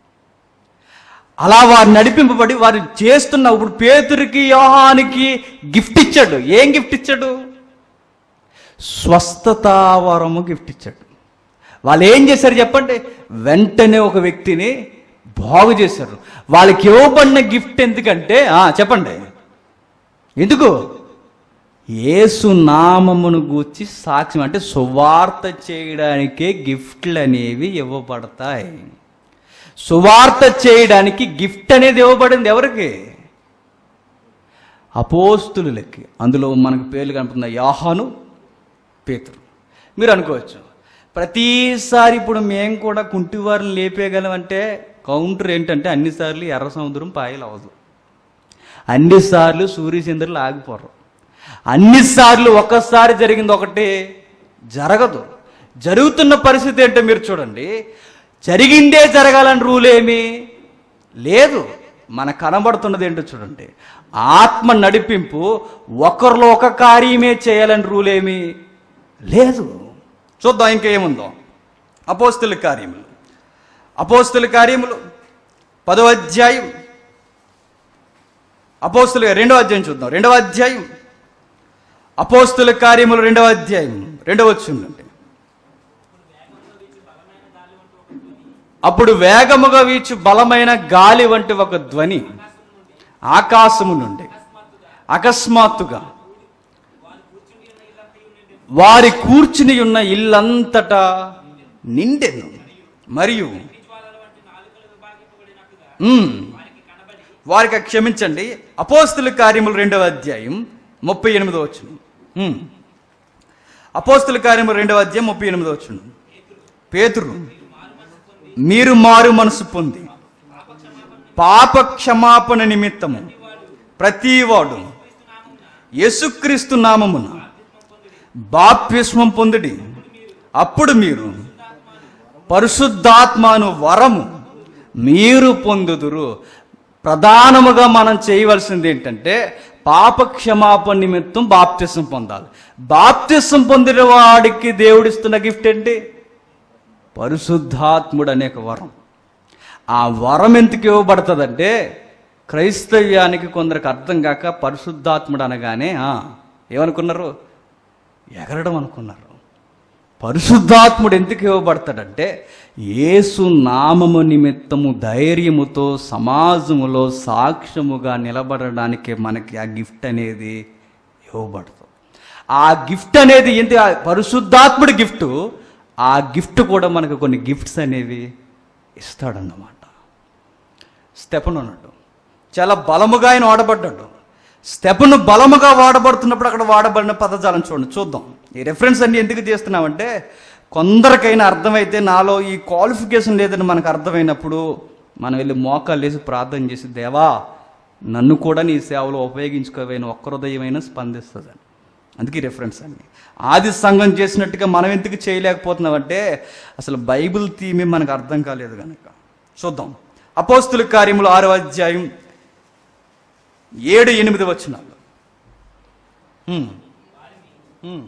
అలా వారు నడిపింపబడి వారు చేస్తున్న ఇప్పుడు పేతురికి యోహానికి గిఫ్ట్ ఇచ్చాడు ఏం గిఫ్ట్ ఇచ్చాడు స్వస్థతావరము గిఫ్ట్ ఇచ్చాడు వాళ్ళు ఏం చేశారు చెప్పండి వెంటనే ఒక వ్యక్తిని బాగు చేశారు వాళ్ళకి ఇవ్వబడిన గిఫ్ట్ ఎందుకంటే ఆ, చెప్పండి ఎందుకు యేసు నామమును గూర్చి సాక్ష్యం అంటే సువార్త చేయడానికే గిఫ్ట్లు అనేవి ఇవ్వబడతాయి సువార్త చేయడానికి గిఫ్ట్ అనేది ఇవ్వబడింది ఎవరికి అపోస్తులకి అందులో మనకు పేర్లు కనిపిస్తున్న యాహాను పేతురు మీరు అనుకోవచ్చు ప్రతిసారి ఇప్పుడు మేము కూడా కుంటివారిని లేపేయగలం అంటే కౌంటర్ ఏంటంటే అన్నిసార్లు ఎర్ర సముద్రం పాయలు అవ్వదు అన్నిసార్లు సూర్యచంద్రులు ఆగిపోరు అన్నిసార్లు ఒక్కసారి జరిగింది ఒకటే జరగదు జరుగుతున్న పరిస్థితి ఏంటో మీరు చూడండి జరిగిందే జరగాలని రూల్ ఏమీ లేదు మన కనబడుతున్నది ఏంటో చూడండి ఆత్మ నడిపింపు ఒకరిలో ఒక కార్యమే చేయాలని రూల్ ఏమీ లేదు చూద్దాం ఇంకా ఏముందో అపోస్తుల కార్యములు అపోస్తుల కార్యములు పదో అధ్యాయం అపోస్తుల రెండవ అధ్యాయం చూద్దాం రెండవ అధ్యాయం అపోస్తుల కార్యములు రెండవ అధ్యాయం రెండవ వచ్చిందండి అప్పుడు వేగముగా వీచు బలమైన గాలి వంటి ఒక ధ్వని ఆకాశము నుండి అకస్మాత్తుగా వారి కూర్చుని ఉన్న ఇల్లంతటా నిండెను మరియు ఉమ్, వారికి క్షమించండి అపోస్తుల కార్యములు రెండవ అధ్యాయం ముప్పై ఎనిమిదో వచ్చును ఉమ్. అపోస్తుల కార్యములు రెండవ అధ్యాయం ముప్పై ఎనిమిదో వచ్చును పేతురు మీరు మారు మనసు పొంది పాప క్షమాపణ నిమిత్తము ప్రతివాడు యేసుక్రీస్తు నామమున బాప్తిస్మం పొందుడి అప్పుడు మీరు పరిశుద్ధాత్మను వరము మీరు పొందుదురు ప్రధానముగా మనం చేయవలసింది ఏంటంటే పాప క్షమాపణ నిమిత్తం బాప్తిసం పొందాలి బాప్తిసం పొందిన వాడికి దేవుడిస్తున్న గిఫ్ట్ ఏంటి పరిశుద్ధాత్ముడు అనే ఒక వరం ఆ వరం ఎందుకు ఇవ్వబడుతుందంటే క్రైస్తవ్యానికి కొందరికి అర్థం కాక పరిశుద్ధాత్ముడు అనగానే ఆ, ఏమనుకున్నారు ఎగరడం అనుకున్నారు పరిశుద్ధాత్ముడు ఎందుకు ఇవ్వబడతాడంటే యేసు నామము నిమిత్తము ధైర్యముతో సమాజములో సాక్ష్యముగా నిలబడడానికి మనకి ఆ గిఫ్ట్ అనేది ఇవ్వబడుతుంది ఆ గిఫ్ట్ అనేది ఏంటి ఆ పరిశుద్ధాత్ముడి గిఫ్ట్ ఆ గిఫ్ట్ కూడా మనకు కొన్ని గిఫ్ట్స్ అనేవి ఇస్తాడన్నమాట స్టెపన్ అన్నట్టు చాలా బలముగా ఆయన వాడబడ్డాడు స్టెపను బలముగా వాడబడుతున్నప్పుడు అక్కడ వాడబడిన పదజాలం చూడండి చూద్దాం ఈ రెఫరెన్స్ అన్ని ఎందుకు చేస్తున్నామంటే కొందరికైనా అర్థమైతే నాలో ఈ క్వాలిఫికేషన్ లేదని మనకు అర్థమైనప్పుడు మనం వెళ్ళి మోకాలు వేసి ప్రార్థన చేసి దేవా నన్ను కూడా నీ సేవలో ఉపయోగించుకోవైన ఒక్క హృదయమైనా స్పందిస్తుందని అందుకే రెఫరెన్స్ అండి ఆది సంఘం చేసినట్టుగా మనం ఎందుకు చేయలేకపోతున్నామంటే అసలు బైబిల్ థీమే మనకు అర్థం కాలేదు కనుక చూద్దాం అపోస్తుల కార్యములు ఆరో అధ్యాయం ఏడు ఎనిమిది వచ్చినాలు హ్మ్. హ్మ్.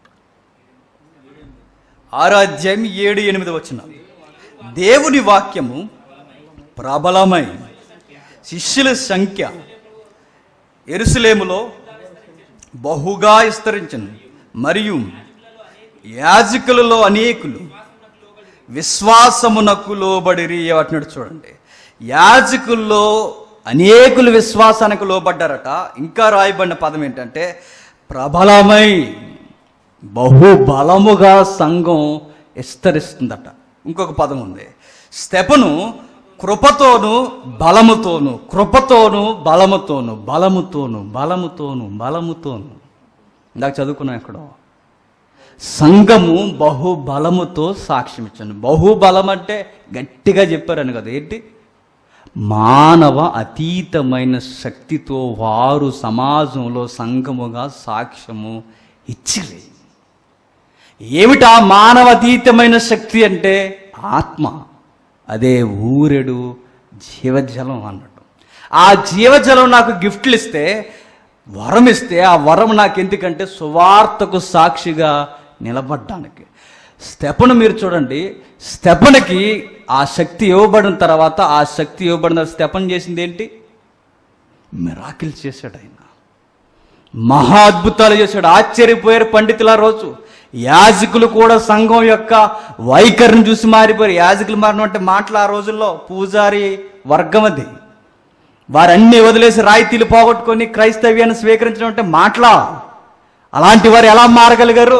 ఆరో అధ్యాయం ఏడు ఎనిమిది వచ్చినాలు దేవుని వాక్యము ప్రబలమై శిష్యుల సంఖ్య ఎరుసలేములో బహుగా విస్తరించింది మరియు యాజకులలో అనేకులు విశ్వాసమునకు లోబడిరి వాటిని చూడండి యాజకుల్లో అనేకులు విశ్వాసానికి లోబడ్డారట ఇంకా రాయబడిన పదం ఏంటంటే ప్రబలమై బహు బలముగా సంఘం విస్తరిస్తుందట ఇంకొక పదం ఉంది స్టెపను కృపతోను బలముతోను కృపతోను బలముతోను బలముతోను బలముతోను బలముతోను ఇందాక చదువుకున్నాం ఎక్కడో సంఘము బహు బలముతో సాక్ష్యం ఇచ్చాను బహు బలం అంటే గట్టిగా చెప్పారని కదా ఏంటి మానవ అతీతమైన శక్తితో వారు సమాజంలో సంఘముగా సాక్ష్యము ఇచ్చిరి ఏమిటా మానవ అతీతమైన శక్తి అంటే ఆత్మ అదే ఊరెడు జీవజలం అన్నట్టు ఆ జీవజలం నాకు గిఫ్ట్లు ఇస్తే వరం ఇస్తే ఆ వరం నాకు ఎందుకంటే సువార్తకు సాక్షిగా నిలబడ్డానికి స్టెపను మీరు చూడండి స్టెపన్కి ఆ శక్తి ఇవ్వబడిన తర్వాత ఆ శక్తి ఇవ్వబడిన స్టెపన్ చేసింది ఏంటి మిరాకిల్ చేశాడు ఆయన మహా అద్భుతాలు చేశాడు ఆశ్చర్యపోయారు పండితుల రోజు యాజకులు కూడా సంఘం యొక్క వైఖరిని చూసి మారిపోయారు యాజకులు మారిన అంటే మాటలు ఆ రోజుల్లో పూజారి వర్గం అది వారన్నీ వదిలేసి రాయితీలు పోగొట్టుకొని క్రైస్తవ్యాన్ని స్వీకరించడం అంటే మాటలా అలాంటి వారు ఎలా మారగలిగారు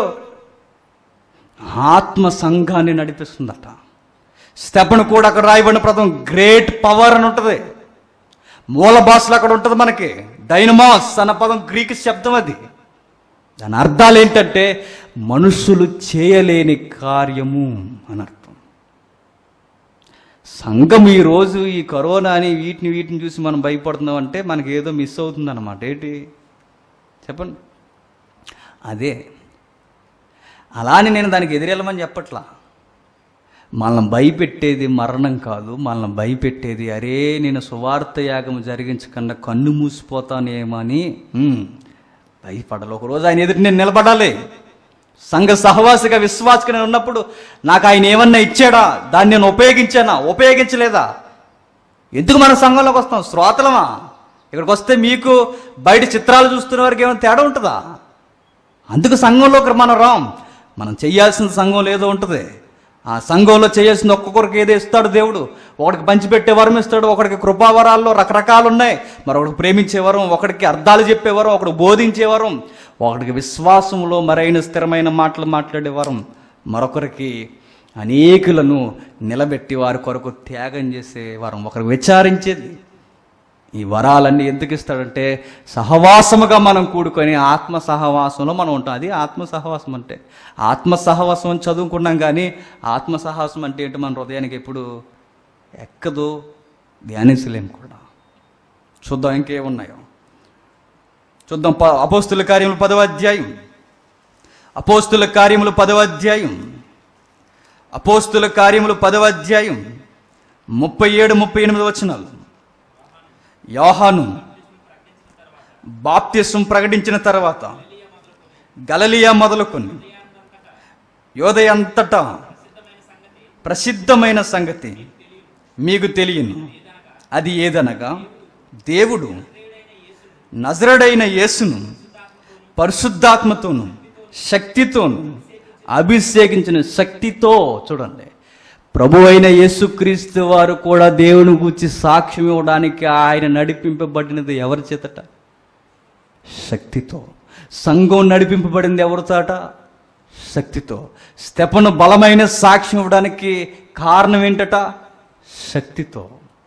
ఆత్మ సంఘాన్ని నడిపిస్తుందట స్టెపన్ కూడా అక్కడ రాయబడిన పదం గ్రేట్ పవర్ అని ఉంటుంది మూల భాషలో అక్కడ ఉంటుంది మనకి డైనమాస్ అన్న పదం గ్రీక్ శబ్దం అది దాని అర్థాలు ఏంటంటే మనుషులు చేయలేని కార్యము అని అర్థం సంఘం ఈ రోజు ఈ కరోనా అని వీటిని వీటిని చూసి మనం భయపడుతున్నాం అంటే మనకి ఏదో మిస్ అవుతుంది అనమాట ఏంటి చెప్పండి అదే అలా అని నేను దానికి ఎదురెళ్ళమని చెప్పట్లా మనల్ని భయపెట్టేది మరణం కాదు మనల్ని భయపెట్టేది అరే నేను సువార్త యాగం జరిగించకుండా కన్ను మూసిపోతానేమని ఉమ్, భయపడాలి ఒకరోజు ఆయన ఎదుటి నేను నిలబడాలి సంఘ సహవాసిగా విశ్వాసగా నేను ఉన్నప్పుడు నాకు ఆయన ఏమన్నా ఇచ్చాడా దాన్ని నేను ఉపయోగించానా ఉపయోగించలేదా ఎందుకు మన సంఘంలోకి వస్తాం శ్రోతలమా ఇక్కడికి వస్తే మీకు బయట చిత్రాలు చూస్తున్న వారికి ఏమైనా తేడా ఉంటుందా అందుకు సంఘంలోకి మనం రాం మనం చేయాల్సిన సంఘం లేదో ఉంటుంది ఆ సంఘంలో చేయాల్సిన ఒక్కొక్కరికి ఏదో ఇస్తాడు దేవుడు ఒకడికి పంచిపెట్టే వరం ఇస్తాడు ఒకడికి కృపావరాల్లో రకరకాలు ఉన్నాయి మరొకడికి ప్రేమించే వరం ఒకడికి అర్థాలు చెప్పే వరం ఒకడు బోధించే వరం ఒకడికి విశ్వాసంలో మరైన స్థిరమైన మాటలు మాట్లాడే వరం మరొకరికి అనేకులను నిలబెట్టి వారి కొరకు త్యాగం చేసే వరం ఒకరికి విచారించేది ఈ వరాలన్నీ ఎందుకు ఇస్తాడంటే సహవాసముగా మనం కూడుకొని ఆత్మ సహవాసంలో మనం ఉంటాం అది ఆత్మ సహవాసం అంటే ఆత్మ సహవాసం అని చదువుకున్నాం కానీ ఆత్మ సహవాసం అంటే ఏంటి మన హృదయానికి ఎప్పుడు ఎక్కదు ధ్యానించలేము కూడా చూద్దాం ఇంకేమున్నాయో చూద్దాం ప అపోస్తుల కార్యములు పదవ అధ్యాయం అపోస్తుల కార్యములు పదవ అధ్యాయం అపోస్తుల కార్యములు పదవ అధ్యాయం ముప్పై ఏడు ముప్పై ఎనిమిది వచనాలు యోహాను బాప్తిసం ప్రకటించిన తర్వాత గలలియా మొదలుకొని యోదయ అంతటా ప్రసిద్ధమైన సంగతి మీకు తెలియను అది ఏదనగా దేవుడు నజరడైన యేసును పరిశుద్ధాత్మతోను శక్తితోను అభిషేకించిన శక్తితో చూడండి ప్రభు అయిన యేసుక్రీస్తు వారు కూడా దేవుని గూర్చి సాక్ష్యం ఇవ్వడానికి ఆయన నడిపింపబడినది ఎవరి చేతట శక్తితో సంఘం నడిపింపబడింది ఎవరితోట శక్తితో స్తెపను బలమైన సాక్ష్యం ఇవ్వడానికి కారణం ఏంటట శక్తితో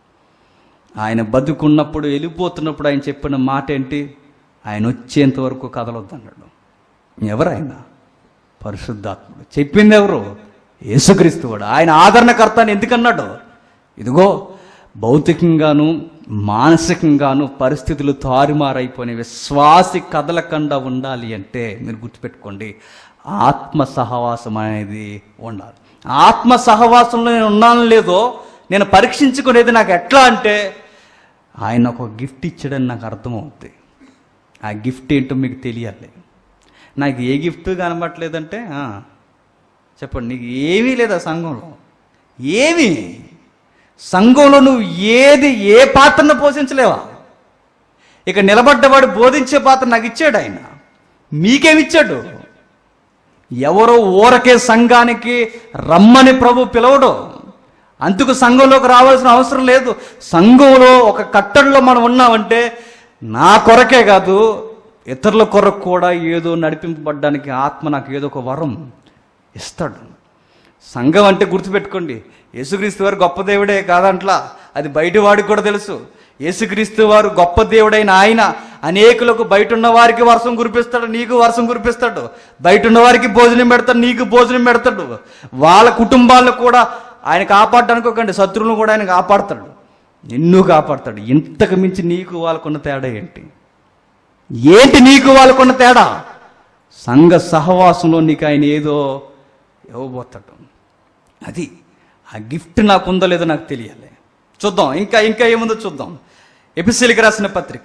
ఆయన బతుకున్నప్పుడు వెళ్ళిపోతున్నప్పుడు ఆయన చెప్పిన మాట ఏంటి ఆయన వచ్చేంత వరకు కదలొద్దన్నాడు ఎవరైనా పరిశుద్ధాత్ముడు చెప్పింది ఎవరు యేసుక్రీస్తు వాడు ఆయన ఆదరణకర్త అని ఎందుకన్నాడు ఇదిగో భౌతికంగాను మానసికంగాను పరిస్థితులు తారుమారైపోయిన విశ్వాసి కదలకుండా ఉండాలి అంటే మీరు గుర్తుపెట్టుకోండి ఆత్మ సహవాసం అనేది ఉండాలి ఆత్మ సహవాసంలో నేను ఉన్నాను లేదో నేను పరీక్షించుకునేది నాకు ఎట్లా అంటే ఆయన ఒక గిఫ్ట్ ఇచ్చాడని నాకు అర్థమవుద్ది ఆ గిఫ్ట్ ఏంటో మీకు తెలియాలి నాకు ఏ గిఫ్ట్ కనబట్టలేదంటే ఆ, చెప్పండి నీకు ఏమీ లేదా సంఘంలో ఏమి సంఘంలో నువ్వు ఏది ఏ పాత్రను పోషించలేవా ఇక నిలబడ్డవాడు బోధించే పాత్ర నాకు ఇచ్చాడు ఆయన మీకేమిచ్చాడు ఎవరో ఊరకే సంఘానికి రమ్మని ప్రభు పిలవడు అందుకు సంఘంలోకి రావాల్సిన అవసరం లేదు సంఘంలో ఒక కట్టడిలో మనం ఉన్నామంటే నా కొరకే కాదు ఇతరుల కొరకు కూడా ఏదో నడిపింపబడ్డానికి ఆత్మ నాకు ఏదో ఒక వరం ఇస్తాడు సంఘం అంటే గుర్తుపెట్టుకోండి యేసుక్రీస్తు వారు గొప్ప దేవుడే కాదంట్లా అది బయట వాడికి కూడా తెలుసు యేసుక్రీస్తు వారు గొప్ప దేవుడైన ఆయన అనేకులకు బయట ఉన్న వారికి వర్షం కురిపిస్తాడు నీకు వర్షం కురిపిస్తాడు బయట ఉన్న వారికి భోజనం పెడతాడు నీకు భోజనం పెడతాడు వాళ్ళ కుటుంబాలను కూడా ఆయన కాపాడడానికి ఒకండి శత్రువులను కూడా ఆయన కాపాడతాడు నిన్ను కాపాడతాడు ఇంతకు మించి నీకు వాళ్ళకున్న తేడా ఏంటి ఏంటి నీకు వాళ్ళకున్న తేడా సంఘ సహవాసంలో నీకు ఆయన ఏదో ఇవ్వబోతాడు అది ఆ గిఫ్ట్ నాకు ఉందో లేదో నాకు తెలియాలి చూద్దాం ఇంకా ఇంకా ఏముందో చూద్దాం ఎపిసిలికి రాసిన పత్రిక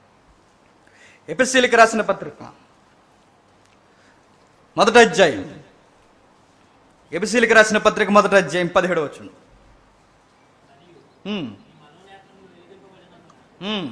ఎపిసిలికి రాసిన పత్రిక మొదటి అధ్యాయం ఎపిసిలికి రాసిన పత్రిక మొదటి అధ్యాయం పదిహేడు వచ్చును హ్మ్. హ్మ్.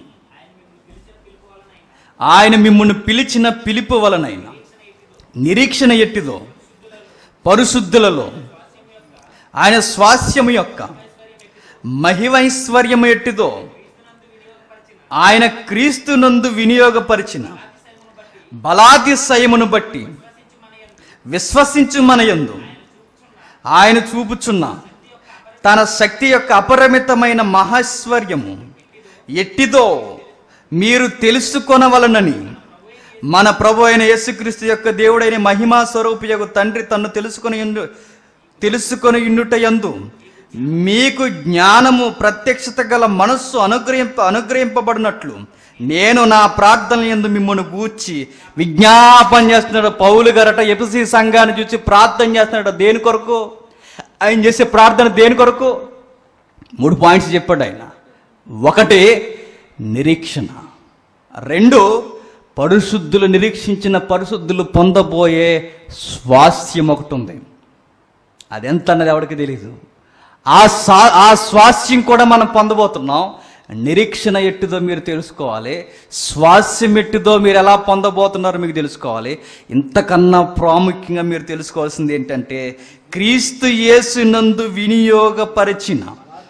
ఆయన మిమ్మల్ని పిలిచిన పిలుపు వలనైనా నిరీక్షణ ఎట్టిదో పరిశుద్ధులలో ఆయన స్వాస్యము యొక్క మహిమైశ్వర్యము ఎట్టిదో ఆయన క్రీస్తునందు వినియోగపరిచిన బలాతిశయమును బట్టి విశ్వసించు మనయందు ఆయన చూపుచున్న తన శక్తి యొక్క అపరిమితమైన మహైశ్వర్యము ఎట్టిదో మీరు తెలుసుకొనవలనని మన ప్రభు అయిన యేసుక్రీస్తు యొక్క దేవుడైన మహిమా స్వరూపి యొక్క తండ్రి తన్ను తెలుసుకొని ఉండు తెలుసుకొని ఉండుట యందు మీకు జ్ఞానము ప్రత్యక్షత గల మనస్సు అనుగ్రహింప అనుగ్రహింపబడినట్లు నేను నా ప్రార్థన ఎందు మిమ్మల్ని గూర్చి విజ్ఞాపన చేస్తున్నాడు పౌలు గారట ఎపిసి సంఘాన్ని చూసి ప్రార్థన చేస్తున్నాడు దేని కొరకు ఆయన చేసే ప్రార్థన దేని కొరకు మూడు పాయింట్స్ చెప్పాడు ఆయన ఒకటి నిరీక్షణ రెండు పరిశుద్ధులు నిరీక్షించిన పరిశుద్ధులు పొందబోయే స్వాస్థ్యం ఒకటి ఉంది అదెంత అన్నది ఎవరికి తెలియదు ఆ సా ఆ స్వాస్థ్యం కూడా మనం పొందబోతున్నాం నిరీక్షణ ఎట్టుదో మీరు తెలుసుకోవాలి స్వాస్థ్యం ఎట్టుదో మీరు ఎలా పొందబోతున్నారో మీకు తెలుసుకోవాలి ఇంతకన్నా ప్రాముఖ్యంగా మీరు తెలుసుకోవాల్సింది ఏంటంటే క్రీస్తు యేసునందు వినియోగపరిచిన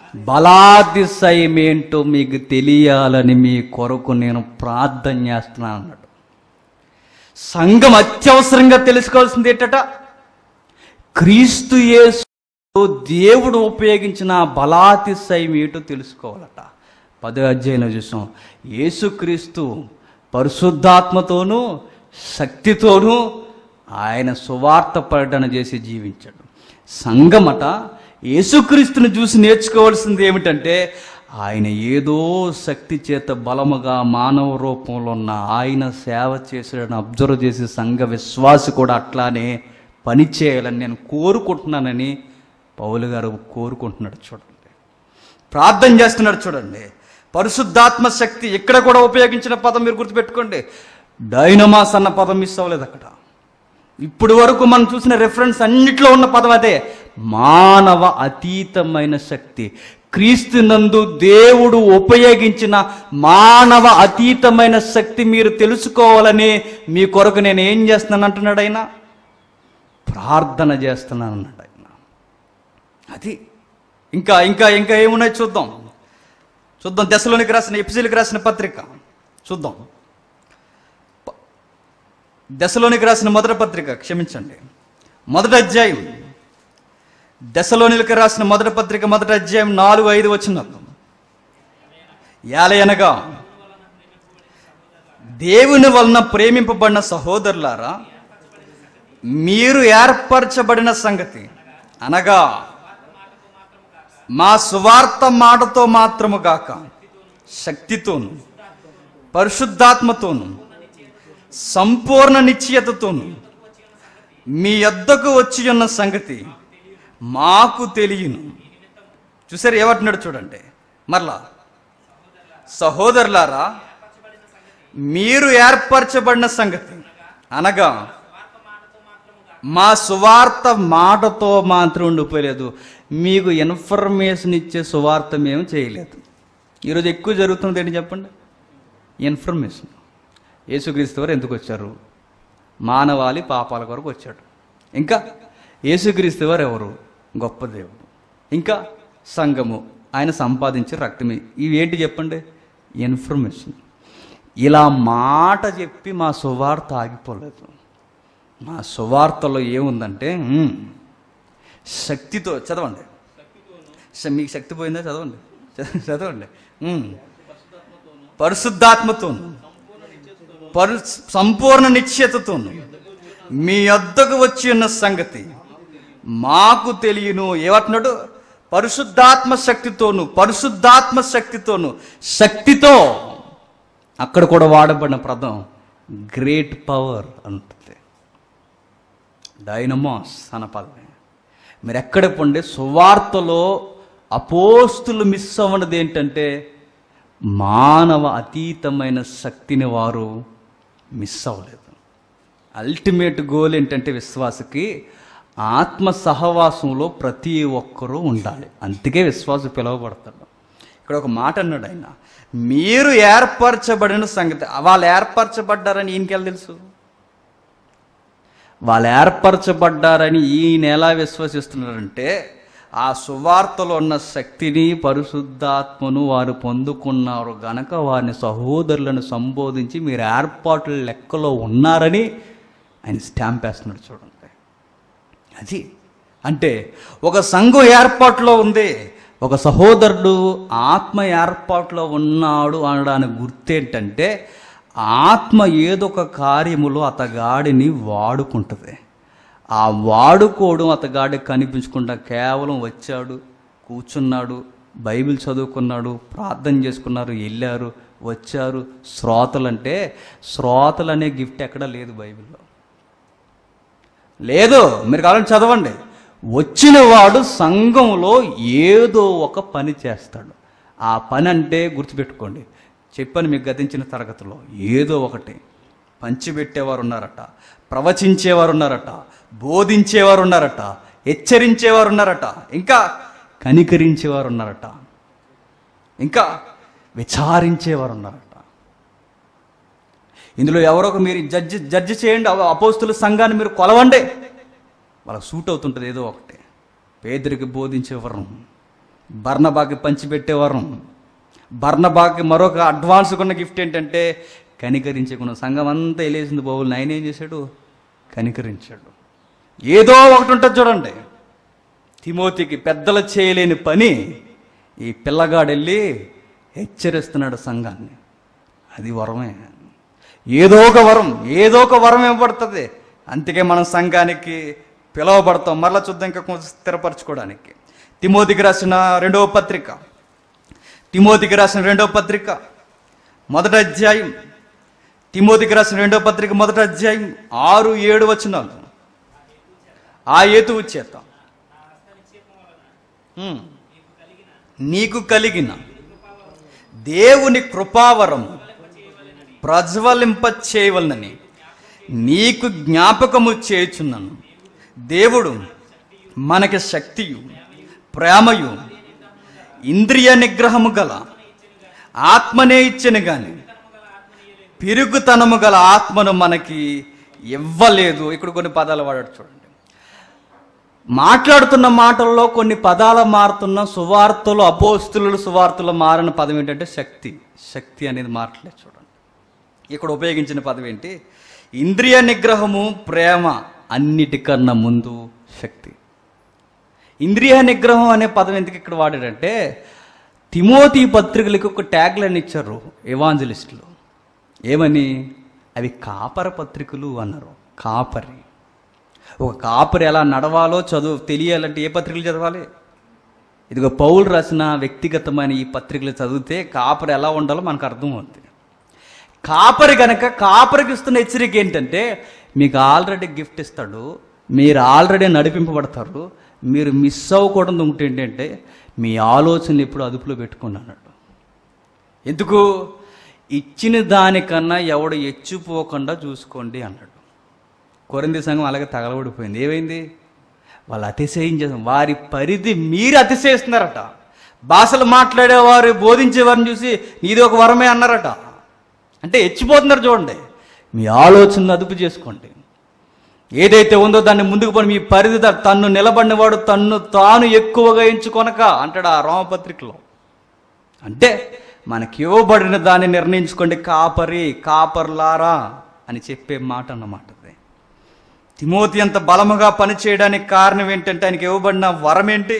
బలాదిశయమేంటో మీకు తెలియాలని మీ కొరకు నేను ప్రార్థన చేస్తున్నాను అన్నాడు సంఘం అత్యవసరంగా తెలుసుకోవాల్సింది ఏంటట క్రీస్తు యేసు దేవుడు ఉపయోగించిన బలాతిశయం ఏటో తెలుసుకోవాలట పదో అధ్యాయంలో చూసాం యేసుక్రీస్తు పరిశుద్ధాత్మతోనూ శక్తితోనూ ఆయన సువార్త పర్యటన చేసి జీవించాడు సంఘమట యేసుక్రీస్తుని చూసి నేర్చుకోవాల్సింది ఏమిటంటే ఆయన ఏదో శక్తి చేత బలముగా మానవ రూపంలో ఉన్న ఆయన సేవ చేసాడని అబ్జర్వ్ చేసి సంఘ విశ్వాసి కూడా అట్లానే పని చేయాలని నేను కోరుకుంటున్నానని పౌలు గారు కోరుకుంటున్నాడు చూడండి ప్రార్థన చేస్తున్నాడు చూడండి పరిశుద్ధాత్మ శక్తి ఇక్కడ కూడా ఉపయోగించిన పదం మీరు గుర్తుపెట్టుకోండి డైనమాస్ అన్న పదం మిస్ అవ్వలేదు అక్కడ ఇప్పుడు వరకు మనం చూసిన రెఫరెన్స్ అన్నిట్లో ఉన్న పదం అదే మానవ అతీతమైన శక్తి క్రీస్తునందు దేవుడు ఉపయోగించిన మానవ అతీతమైన శక్తి మీరు తెలుసుకోవాలని మీ కొరకు నేను ఏం చేస్తున్నాను అంటున్నాడు ఆయన ప్రార్థన చేస్తున్నాను అన్నాడు ఆయన అది ఇంకా ఇంకా ఇంకా ఏమున్నాయి చూద్దాం చూద్దాం దశలోనికి రాసిన ఎపిసిలకు రాసిన పత్రిక చూద్దాం ప- దశలోనికి రాసిన మొదటి పత్రిక క్షమించండి మొదటి అధ్యాయం దశలోనికి రాసిన మొదటి పత్రిక మొదటి అధ్యాయం నాలుగు ఐదు వచ్చిన యాలయనగా దేవుని వలన ప్రేమింపబడిన సహోదరులారా మీరు ఏర్పరచబడిన సంగతి అనగా మా సువార్త మాటతో మాత్రము గాక శక్తితోను పరిశుద్ధాత్మతోను సంపూర్ణ నిశ్చయతతోను మీ యొద్దకు వచ్చి ఉన్న సంగతి మాకు తెలియను చూసారు ఏమంటున్నాడు చూడండి మరలా సహోదరులారా మీరు ఏర్పరచబడిన సంగతి అనగా మా సువార్త మాటతో మాత్రం ఉండిపోలేదు మీకు ఇన్ఫర్మేషన్ ఇచ్చే సువార్త మేము చేయలేదు ఈరోజు ఎక్కువ జరుగుతున్నది ఏంటి చెప్పండి ఇన్ఫర్మేషన్ యేసుక్రీస్తు వారు ఎందుకు వచ్చారు మానవాళి పాపాల కొరకు వచ్చాడు ఇంకా యేసుక్రీస్తు వారు ఎవరు గొప్ప దేవుడు ఇంకా సంఘము ఆయన సంపాదించే రక్తమే ఇవి ఏంటి చెప్పండి ఇన్ఫర్మేషన్ ఇలా మాట చెప్పి మా సువార్త ఆగిపోలేదు మా సువార్తలో ఏముందంటే మ్మ్, శక్తితో చదవండి స- మీకు శక్తి పోయిందా చదవండి చ- చదవండి మ్మ్. పరిశుద్ధాత్మతోను పరు సంపూర్ణ నిశ్చయతతోను మీ వద్దకు వచ్చి ఉన్న సంగతి మాకు తెలియను ఏమంటున్నాడు పరిశుద్ధాత్మ శక్తితోను పరిశుద్ధాత్మ శక్తితోను శక్తితో అక్కడ కూడా వాడబడిన పదం గ్రేట్ పవర్ అంటుంది డైనమాస్ అన్న పదమే మీరు ఎక్కడ పొండి సువార్తలో అపోస్తులు మిస్ అవ్వనది ఏంటంటే మానవ అతీతమైన శక్తిని వారు మిస్ అవ్వలేదు అల్టిమేట్ గోల్ ఏంటంటే విశ్వాసకి ఆత్మ సహవాసంలో ప్రతి ఒక్కరూ ఉండాలి అందుకే విశ్వాసం పిలువబడతాడు ఇక్కడ ఒక మాట అన్నాడు ఆయన మీరు ఏర్పరచబడిన సంగతి వాళ్ళు ఏర్పరచబడ్డారని ఈయనకెళ్ళి తెలుసు వాళ్ళు ఏర్పరచబడ్డారని ఈయన ఎలా విశ్వసిస్తున్నారంటే ఆ సువార్తలో ఉన్న శక్తిని పరిశుద్ధాత్మను వారు పొందుకున్నారు గనక వారిని సహోదరులను సంబోధించి మీరు ఏర్పాట్ల లెక్కలో ఉన్నారని ఆయన స్టాంప్ వేస్తున్నాడు చూడండి అది అంటే ఒక సంఘం ఏర్పాట్లో ఉంది ఒక సహోదరుడు ఆత్మ ఏర్పాట్లో ఉన్నాడు అనడానికి గుర్తేంటంటే ఆత్మ ఏదొక కార్యములో అతగాడిని వాడుకుంటుంది ఆ వాడుకోవడం అతగాడికి కనిపించకుండా కేవలం వచ్చాడు కూర్చున్నాడు బైబిల్ చదువుకున్నాడు ప్రార్థన చేసుకున్నారు వెళ్ళారు వచ్చారు శ్రోతలు అంటే శ్రోతలు అనే గిఫ్ట్ ఎక్కడా లేదు బైబిల్లో లేదు మీరు కావాలని చదవండి వచ్చిన వాడు సంఘంలో ఏదో ఒక పని చేస్తాడు ఆ పని అంటే గుర్తుపెట్టుకోండి చెప్పాను మీకు గతించిన తరగతిలో ఏదో ఒకటి పంచిపెట్టేవారు ఉన్నారట ప్రవచించేవారు ఉన్నారట బోధించేవారు ఉన్నారట హెచ్చరించేవారు ఉన్నారట ఇంకా కనికరించేవారు ఉన్నారట ఇంకా విచారించేవారు ఉన్నారట ఇందులో ఎవరో ఒక మీరు జడ్జి జడ్జి చేయండి అవ- అపోస్తుల సంఘాన్ని మీరు కొలవండి వాళ్ళకి సూట్ అవుతుంటుంది ఏదో ఒకటి పేదరికి బోధించే వరం బర్ణబాకి పంచిపెట్టే వరం బర్ణబాకి మరొక అడ్వాన్స్ ఉన్న గిఫ్ట్ ఏంటంటే కనికరించకుండా సంఘం అంతా వెళ్ళేసింది బాబులు ఆయన ఏం చేశాడు కనికరించాడు ఏదో ఒకటి ఉంటుంది చూడండి తిమోతికి పెద్దలు చేయలేని పని ఈ పిల్లగాడు వెళ్ళి హెచ్చరిస్తున్నాడు సంఘాన్ని అది వరమే ఏదో ఒక వరం ఏదో ఒక వరం ఇవ్వబడుతుంది అందుకే మనం సంఘానికి పిలువబడతాం మరలా చూద్దాం ఇంకా కొంచెం స్థిరపరచుకోవడానికి తిమోతికి రాసిన రెండవ పత్రిక తిమోతికి రాసిన రెండవ పత్రిక మొదటి అధ్యాయం తిమోతికి రాసిన రెండవ పత్రిక మొదటి అధ్యాయం ఆరు ఏడు వచనాలు ఆ ఏతువు చేత ఉమ్. నీకు కలిగిన దేవుని కృపావరం ప్రజ్వలింప చేయవలనని నీకు జ్ఞాపకము చేయుచున్నాను దేవుడు మనకి శక్తియు ప్రేమయు ఇంద్రియ నిగ్రహము గల ఆత్మనే ఇచ్చిన గాని పిరుగుతనము గల ఆత్మను మనకి ఇవ్వలేదు ఇక్కడ కొన్ని పదాలు వాడాడు చూడండి మాట్లాడుతున్న మాటల్లో కొన్ని పదాలు మారుతున్న సువార్తలు అపోస్తులు సువార్తలు మారిన పదం ఏంటంటే శక్తి శక్తి అనేది మాటలే చూడండి ఇక్కడ ఉపయోగించిన పదం ఏంటి ఇంద్రియ నిగ్రహము ప్రేమ అన్నిటికన్నా ముందు శక్తి ఇంద్రియ నిగ్రహం అనే పదం ఎందుకు ఇక్కడ వాడాడంటే తిమోతి పత్రికలకు ఒక ట్యాగ్లను ఇచ్చారు ఎవాంజలిస్టులు ఏమని అవి కాపర పత్రికలు అన్నారు కాపరి ఒక కాపరి ఎలా నడవాలో చదువు తెలియాలంటే ఏ పత్రికలు చదవాలి ఇదిగో పౌలు రాసిన వ్యక్తిగతమైన ఈ పత్రికలు చదివితే కాపరి ఎలా ఉండాలో మనకు అర్థమవుతుంది కాపరి కనుక కాపరికి ఇస్తున్న హెచ్చరిక ఏంటంటే మీకు ఆల్రెడీ గిఫ్ట్ ఇస్తాడు మీరు ఆల్రెడీ నడిపింపబడతారు మీరు మిస్ అవ్వకూడదు ఉంటే ఏంటంటే మీ ఆలోచనలు ఎప్పుడు అదుపులో పెట్టుకుని అన్నాడు ఎందుకు ఇచ్చిన దానికన్నా ఎవడు ఎచ్చిపోకుండా చూసుకోండి అన్నాడు కొరింది సంఘం అలాగే తగలబడిపోయింది ఏమైంది వాళ్ళు అతిశయం చేస్తారు వారి పరిధి మీరు అతిశయిస్తున్నారట భాషలు మాట్లాడేవారు బోధించేవారిని చూసి నీది ఒక వరమే అన్నారట అంటే హెచ్చిపోతున్నారు చూడండి మీ ఆలోచనను అదుపు చేసుకోండి ఏదైతే ఉందో దాన్ని ముందుకు పోయి మీ పరిధి దా- తన్ను నిలబడినవాడు తన్ను తాను ఎక్కువగా ఎంచుకొనక అంటాడు ఆ రోమపత్రికలో అంటే మనకి ఇవ్వబడిన దాన్ని నిర్ణయించుకోండి కాపరి కాపర్లారా అని చెప్పే మాట అన్నమాట అది తిమోతి అంత బలముగా పనిచేయడానికి కారణం ఏంటంటే ఆయనకి ఇవ్వబడిన వరం ఏంటి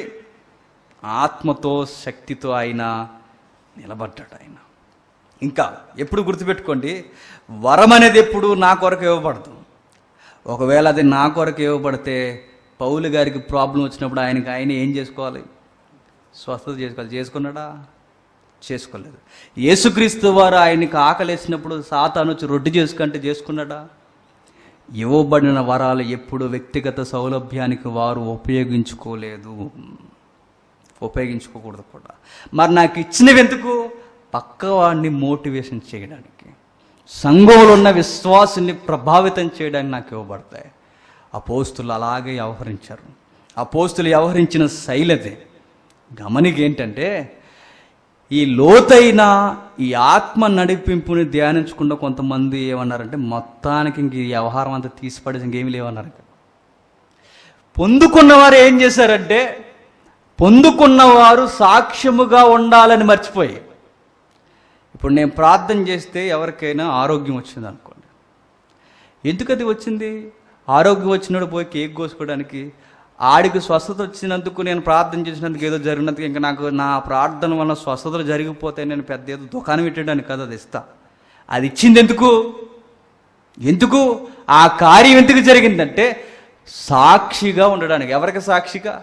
ఆత్మతో శక్తితో ఆయన నిలబడ్డాడు ఆయన ఇంకా ఎప్పుడు గుర్తుపెట్టుకోండి వరం అనేది ఎప్పుడు నా కొరకు ఇవ్వబడదు ఒకవేళ అది నా కొరకు ఇవ్వబడితే పౌలు గారికి ప్రాబ్లం వచ్చినప్పుడు ఆయనకి ఆయన ఏం చేసుకోవాలి స్వస్థత చేసుకోవాలి చేసుకున్నాడా చేసుకోలేదు యేసుక్రీస్తు వారు ఆయనకి ఆకలేసినప్పుడు సాతాను వచ్చి రొడ్డు చేసుకుంటే చేసుకున్నాడా ఇవ్వబడిన వరాలు ఎప్పుడు వ్యక్తిగత సౌలభ్యానికి వారు ఉపయోగించుకోలేదు ఉపయోగించుకోకూడదు కూడా మరి నాకు ఇచ్చినవి ఎందుకు పక్కవాడిని మోటివేషన్ చేయడానికి సంఘంలో ఉన్న విశ్వాసుని ప్రభావితం చేయడానికి నాకు ఇవ్వబడతాయి అపోస్తులు అలాగే వ్యవహరించారు అపోస్తులు వ్యవహరించిన శైలదే గమనిక ఏంటంటే ఈ లోతైన ఈ ఆత్మ నడిపింపుని ధ్యానించకుండా కొంతమంది ఏమన్నారంటే మొత్తానికి ఇంక ఈ వ్యవహారం అంతా తీసిపడేసి ఇంకేమీ లేవన్నారు ఇంకా. పొందుకున్నవారు ఏం చేశారంటే పొందుకున్నవారు సాక్ష్యముగా ఉండాలని మర్చిపోయి ఇప్పుడు నేను ప్రార్థన చేస్తే ఎవరికైనా ఆరోగ్యం వచ్చింది అనుకోండి ఎందుకు అది వచ్చింది ఆరోగ్యం వచ్చినప్పుడు పోయి కేక్ కోసుకోవడానికి ఆడికి స్వస్థత వచ్చినందుకు నేను ప్రార్థన చేసినందుకు ఏదో జరిగినందుకు ఇంకా నాకు నా ప్రార్థన వల్ల స్వస్థతలు జరిగిపోతే నేను పెద్ద ఏదో దుకాణం పెట్టడానికి కాదు అది ఇస్తా అది ఇచ్చింది ఎందుకు ఎందుకు ఆ కార్యం ఎందుకు జరిగిందంటే సాక్షిగా ఉండడానికి ఎవరికి సాక్షిగా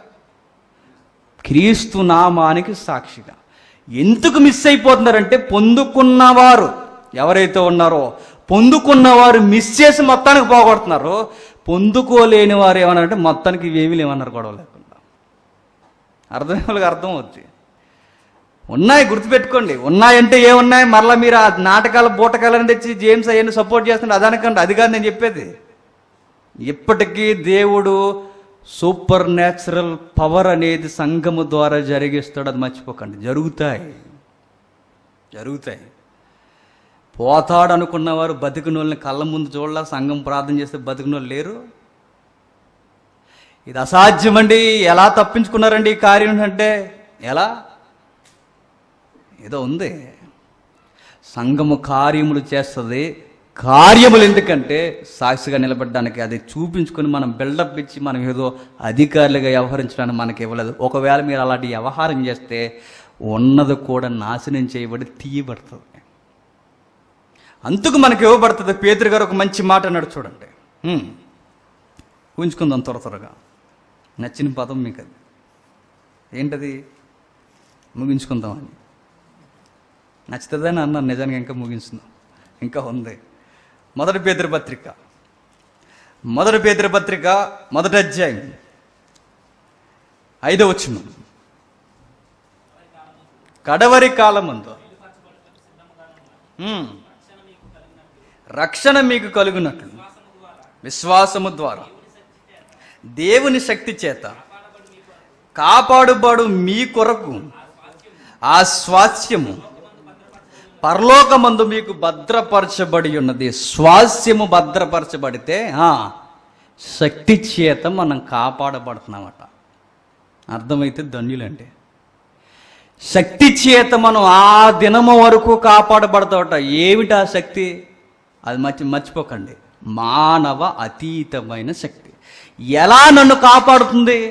క్రీస్తు నామానికి సాక్షిగా ఎందుకు మిస్ అయిపోతున్నారంటే పొందుకున్నవారు ఎవరైతే ఉన్నారో పొందుకున్నవారు మిస్ చేసి మొత్తానికి పోగొడుతున్నారో పొందుకోలేని వారు ఏమన్నారంటే మొత్తానికి ఇవేమీ లేవన్నారు గొడవ లేకుండా అర్థం వాళ్ళకి అర్థం అవుద్ది ఉన్నాయి గుర్తుపెట్టుకోండి ఉన్నాయంటే ఏమున్నాయి మరలా మీరు ఆ నాటకాల బూటకాలను తెచ్చి జేమ్స్ అవన్నీ సపోర్ట్ చేస్తుంటే అదనకండి అది కాదు నేను చెప్పేది ఇప్పటికీ దేవుడు సూపర్ న్యాచురల్ పవర్ అనేది సంఘము ద్వారా జరిగిస్తాడు అది మర్చిపోకండి జరుగుతాయి జరుగుతాయి పోతాడు అనుకున్నవారు బతికిన వాళ్ళని కళ్ళ ముందు చూడాల సంఘం ప్రార్థన చేస్తే బతికిన వాళ్ళు లేరు ఇది అసాధ్యమండి ఎలా తప్పించుకున్నారండి ఈ కార్యం అంటే ఎలా ఏదో ఉంది సంఘము కార్యములు చేస్తుంది కార్యములు ఎందుకంటే సాక్షిగా నిలబడడానికి అది చూపించుకొని మనం బిల్డప్ ఇచ్చి మనం ఏదో అధికారులుగా వ్యవహరించడానికి మనకి ఇవ్వలేదు ఒకవేళ మీరు అలాంటి వ్యవహారం చేస్తే ఉన్నది కూడా నాశనం చేయబడి తీయబడుతుంది అందుకు మనకి ఇవ్వబడుతుంది పేదరు గారు ఒక మంచి మాట అన్నాడు చూడండి హ్మ్. ఊహించుకుందాం త్వర త్వరగా నచ్చిన పదం మీకు అది ఏంటది ముగించుకుందామని నచ్చుతుందని అన్నాను నిజానికి ఇంకా ముగించుందాం ఇంకా ఉంది మొదటి పేదరి పత్రిక మొదటి పేదరి పత్రిక మొదటి అధ్యాయం ఐదో వచ్చిన కడవరి కాలమందు హ్మ్. రక్షణ మీకు కలుగునట్లు విశ్వాసము ద్వారా దేవుని శక్తి చేత కాపాడుబడు మీ కొరకు ఆ స్వాస్యము పరలోకమందు మీకు భద్రపరచబడి ఉన్నది స్వాస్యము భద్రపరచబడితే ఆ, శక్తి చేత మనం కాపాడబడుతున్నామట అర్థమైతే ధన్యులండి శక్తి చేత మనం ఆ దినము వరకు కాపాడబడతామట ఏమిటి ఆ శక్తి అది మర్చి మర్చిపోకండి మానవ అతీతమైన శక్తి ఎలా నన్ను కాపాడుతుంది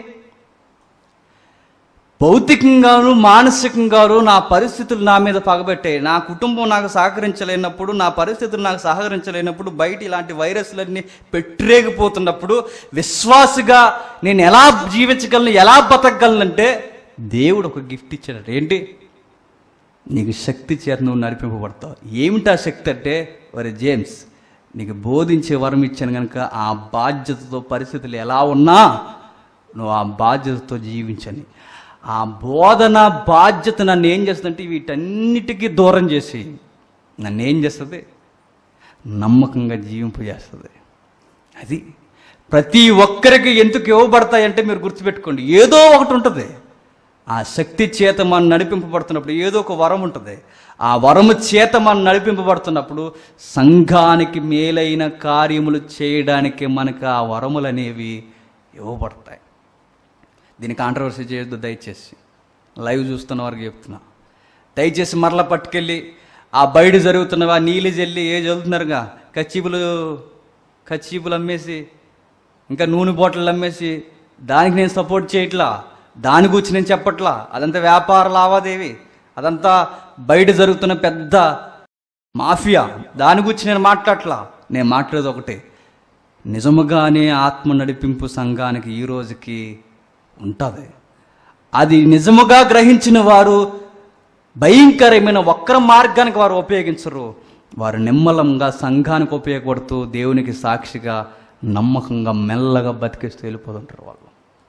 భౌతికంగాను మానసికంగాను నా పరిస్థితులు నా మీద పగబెట్టాయి నా కుటుంబం నాకు సహకరించలేనప్పుడు నా పరిస్థితులు నాకు సహకరించలేనప్పుడు బయట ఇలాంటి వైరస్లన్నీ పెట్టిరేగిపోతున్నప్పుడు విశ్వాసగా నేను ఎలా జీవించగలను ఎలా బతకగలనంటే దేవుడు ఒక గిఫ్ట్ ఇచ్చాడు ఏంటి నీకు శక్తి చేత నువ్వు నడిపింపబడతావు ఏమిటా శక్తి అంటే వరే జేమ్స్ నీకు బోధించే వరం ఇచ్చాను కనుక ఆ బాధ్యతతో పరిస్థితులు ఎలా ఉన్నా నువ్వు ఆ బాధ్యతతో జీవించని ఆ బోధన బాధ్యత నన్ను ఏం చేస్తుందంటే వీటన్నిటికీ దూరం చేసి నన్ను ఏం చేస్తుంది నమ్మకంగా జీవింపజేస్తుంది అది ప్రతి ఒక్కరికి ఎందుకు ఇవ్వబడతాయంటే మీరు గుర్తుపెట్టుకోండి ఏదో ఒకటి ఉంటుంది ఆ శక్తి చేత మనం నడిపింపబడుతున్నప్పుడు ఏదో ఒక వరం ఉంటుంది ఆ వరము చేత మనం నడిపింపబడుతున్నప్పుడు సంఘానికి మేలైన కార్యములు చేయడానికి మనకు ఆ వరములు అనేవి ఇవ్వబడతాయి దీని కాంట్రవర్సీ చేయొద్దు దయచేసి లైవ్ చూస్తున్న వారికి చెప్తున్నా దయచేసి మరలా పట్టుకెళ్ళి ఆ బయట జరుగుతున్నవి ఆ నీళ్ళు జల్లి ఏ చదువుతున్నారుగా కచ్చీపులు కచ్చీపులు అమ్మేసి ఇంకా నూనె బాటిల్ అమ్మేసి దానికి నేను సపోర్ట్ చేయట్లా దాని గురించి నేను చెప్పట్లా అదంతా వ్యాపార లావాదేవి అదంతా బయట జరుగుతున్న పెద్ద మాఫియా దాని గురించి నేను మాట్లాడట్లా నేను మాట్లాడేది ఒకటే నిజముగానే ఆత్మ నడిపింపు సంఘానికి ఈ రోజుకి ఉంటుంది అది నిజముగా గ్రహించిన వారు భయంకరమైన వక్ర మార్గానికి వారు ఉపయోగించరు వారు నిమ్మలంగా సంఘానికి ఉపయోగపడుతూ దేవునికి సాక్షిగా నమ్మకంగా మెల్లగా బతికేస్తూ వెళ్ళిపోతుంటారు వాళ్ళు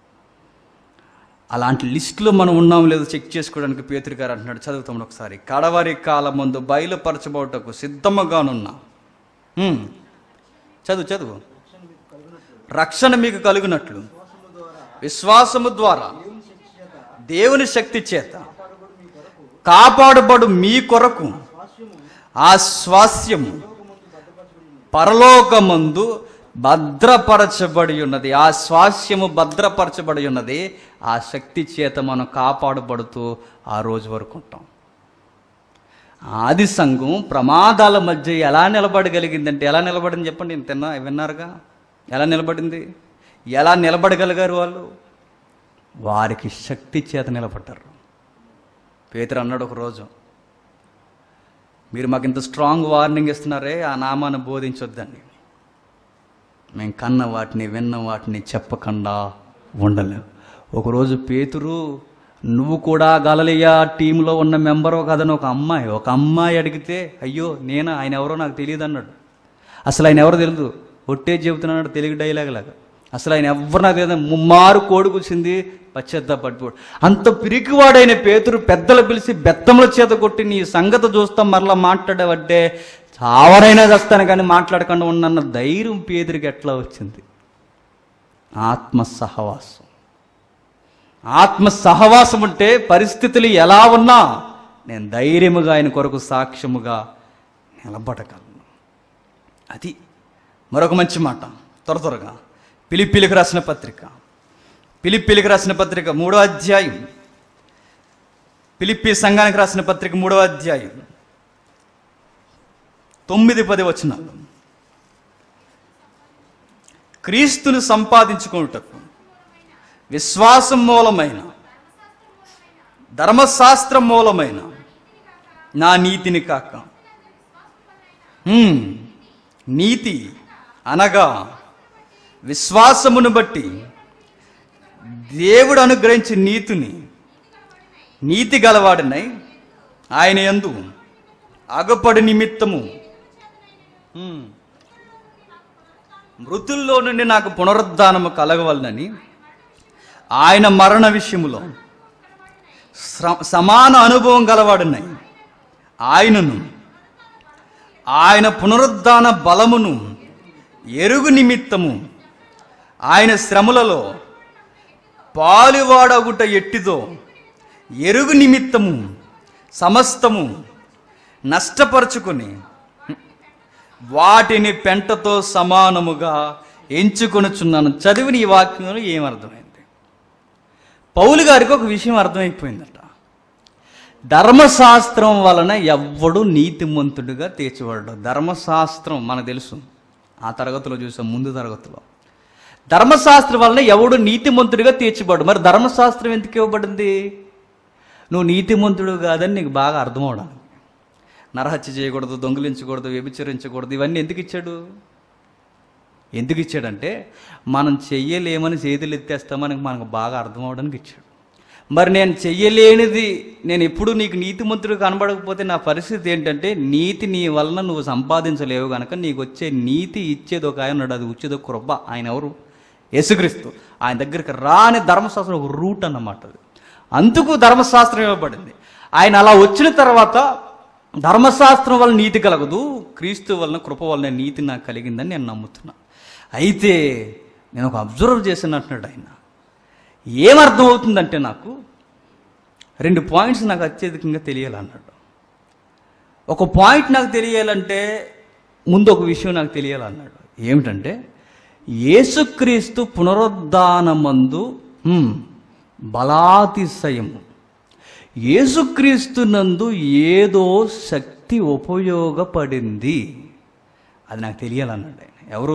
అలాంటి లిస్టులో మనం ఉన్నాం లేదో చెక్ చేసుకోవడానికి పేతురు గారు అంటున్నాడు చదువుతాం ఒకసారి కడవరి కాలం ముందు బయలుపరచబోటకు సిద్ధముగానున్నా హ్మ్. చదువు చదువు రక్షణ మీకు కలుగునట్లు విశ్వాసము ద్వారా దేవుని శక్తి చేత కాపాడబడు మీ కొరకు ఆ స్వాస్యము పరలోకమందు భద్రపరచబడి ఉన్నది ఆ స్వాస్యము భద్రపరచబడి ఉన్నది ఆ శక్తి చేత మనం కాపాడబడుతూ ఆ రోజు వరకు ఉంటాం ఆది సంఘం ప్రమాదాల మధ్య ఎలా నిలబడగలిగిందంటే ఎలా నిలబడింది చెప్పండి నేను తిన్నా విన్నారుగా ఎలా నిలబడింది ఎలా నిలబడగలిగారు వాళ్ళు వారికి శక్తి చేత నిలబడ్డారు పేతురు అన్నాడు ఒక రోజు మీరు మాకు ఇంత స్ట్రాంగ్ వార్నింగ్ ఇస్తున్నారే ఆ నామాన్ని బోధించొద్దండి మేము కన్న వాటిని విన్న వాటిని చెప్పకుండా ఉండలేం ఒకరోజు పేతురు నువ్వు కూడా గలలియ టీంలో ఉన్న మెంబరు కదని ఒక అమ్మాయి ఒక అమ్మాయి అడిగితే అయ్యో నేనా ఆయన ఎవరో నాకు తెలియదు అన్నాడు అసలు ఆయన ఎవరో తెలియదు ఒట్టే చెబుతున్నాడు తెలుగు డైలాగ్ లాగా అసలు ఆయన ఎవరు నాకు తెలియదు ముమ్మారు కోడి కూర్చుంది పశ్చాత్తా పడిపోడు అంత పిరికివాడైన పేతురు పెద్దలు పిలిచి బెత్తముల చేత కొట్టి నీ సంగతి చూస్తాం మరలా మాట్లాడావంటే చావరైనా చేస్తాను కానీ మాట్లాడకుండా ఉన్నన్న ధైర్యం పేదరికి ఎట్లా వచ్చింది ఆత్మ సహవాసం ఆత్మ సహవాసం అంటే పరిస్థితులు ఎలా ఉన్నా నేను ధైర్యముగా ఆయన కొరకు సాక్ష్యముగా నిలబడగలను అది మరొక మంచి మాట త్వర త్వరగా పిలిపిలికి రాసిన పత్రిక పిలిపిలికి రాసిన పత్రిక మూడో అధ్యాయం పిలిపి సంఘానికి రాసిన పత్రిక మూడో అధ్యాయం తొమ్మిది పది వచనాలు క్రీస్తును సంపాదించుకున్నటకు విశ్వాసం మూలమైన ధర్మశాస్త్రం మూలమైన నా నీతిని కాక హ్మ్, నీతి అనగా విశ్వాసమును బట్టి దేవుడు అనుగ్రహించిన నీతిని నీతి గలవాడినై ఆయన యందు అగపడి నిమిత్తము హ్మ్, మృతుల్లో నుండి నాకు పునరుద్ధానము కలగవలనని ఆయన మరణ విషయములో శ్ర- సమాన అనుభవం గలవాడున్నాయి ఆయనను ఆయన పునరుద్ధాన బలమును ఎరుగు నిమిత్తము ఆయన శ్రమలలో పాలువాడగుట ఎట్టిదో ఎరుగు నిమిత్తము సమస్తము నష్టపరుచుకొని వాటిని పెంటతో సమానముగా ఎంచుకొనుచున్నాను చదివిన ఈ వాక్యంలో ఏమర్థమైంది పౌలు గారికి ఒక విషయం అర్థమైపోయిందట ధర్మశాస్త్రం వలన ఎవ్వడు నీతిమంతుడిగా తీర్చబడ్డు ధర్మశాస్త్రం మనకు తెలుసు ఆ తరగతిలో చూసాం ముందు తరగతిలో ధర్మశాస్త్రం వలన ఎవడు నీతిమంతుడిగా తీర్చబడు మరి ధర్మశాస్త్రం ఎందుకు ఇవ్వబడింది నువ్వు నీతిమంతుడు కాదని నీకు బాగా అర్థం అవడానికి నరహత్య చేయకూడదు దొంగిలించకూడదు వ్యభిచరించకూడదు ఇవన్నీ ఎందుకు ఇచ్చాడు ఎందుకు ఇచ్చాడంటే మనం చెయ్యలేమని చేతులు ఎత్తేస్తామని మనకు బాగా అర్థం అవడానికి ఇచ్చాడు మరి నేను చెయ్యలేనిది నేను ఎప్పుడు నీకు నీతిమంతుడు కనబడకపోతే నా పరిస్థితి ఏంటంటే నీతి నీ వలన నువ్వు సంపాదించలేవు కనుక నీకు వచ్చే నీతి ఇచ్చేది ఒక ఆయన ఉన్నాడు అది వచ్చేది ఒక కృప ఆయన ఎవరు యేసుక్రీస్తు ఆయన దగ్గరికి రాని ధర్మశాస్త్రం ఒక రూట్ అన్నమాట అది అందుకు ధర్మశాస్త్రం ఇవ్వబడింది ఆయన అలా వచ్చిన తర్వాత ధర్మశాస్త్రం వల్ల నీతి కలగదు క్రీస్తు వలన కృప వలన నీతి నాకు కలిగిందని నేను నమ్ముతున్నా అయితే నేను ఒక అబ్జర్వ్ చేశాను అంటున్నాడు ఆయన ఏమర్థం అవుతుందంటే నాకు రెండు పాయింట్స్ నాకు అత్యధికంగా తెలియాలన్నాడు ఒక పాయింట్ నాకు తెలియాలంటే ముందు ఒక విషయం నాకు తెలియాలన్నాడు ఏమిటంటే యేసుక్రీస్తు పునరుద్ధానమందు హ్మ్, బలాతిశయము యేసుక్రీస్తునందు ఏదో శక్తి ఉపయోగపడింది అది నాకు తెలియాలన్నాడు ఆయన ఎవరు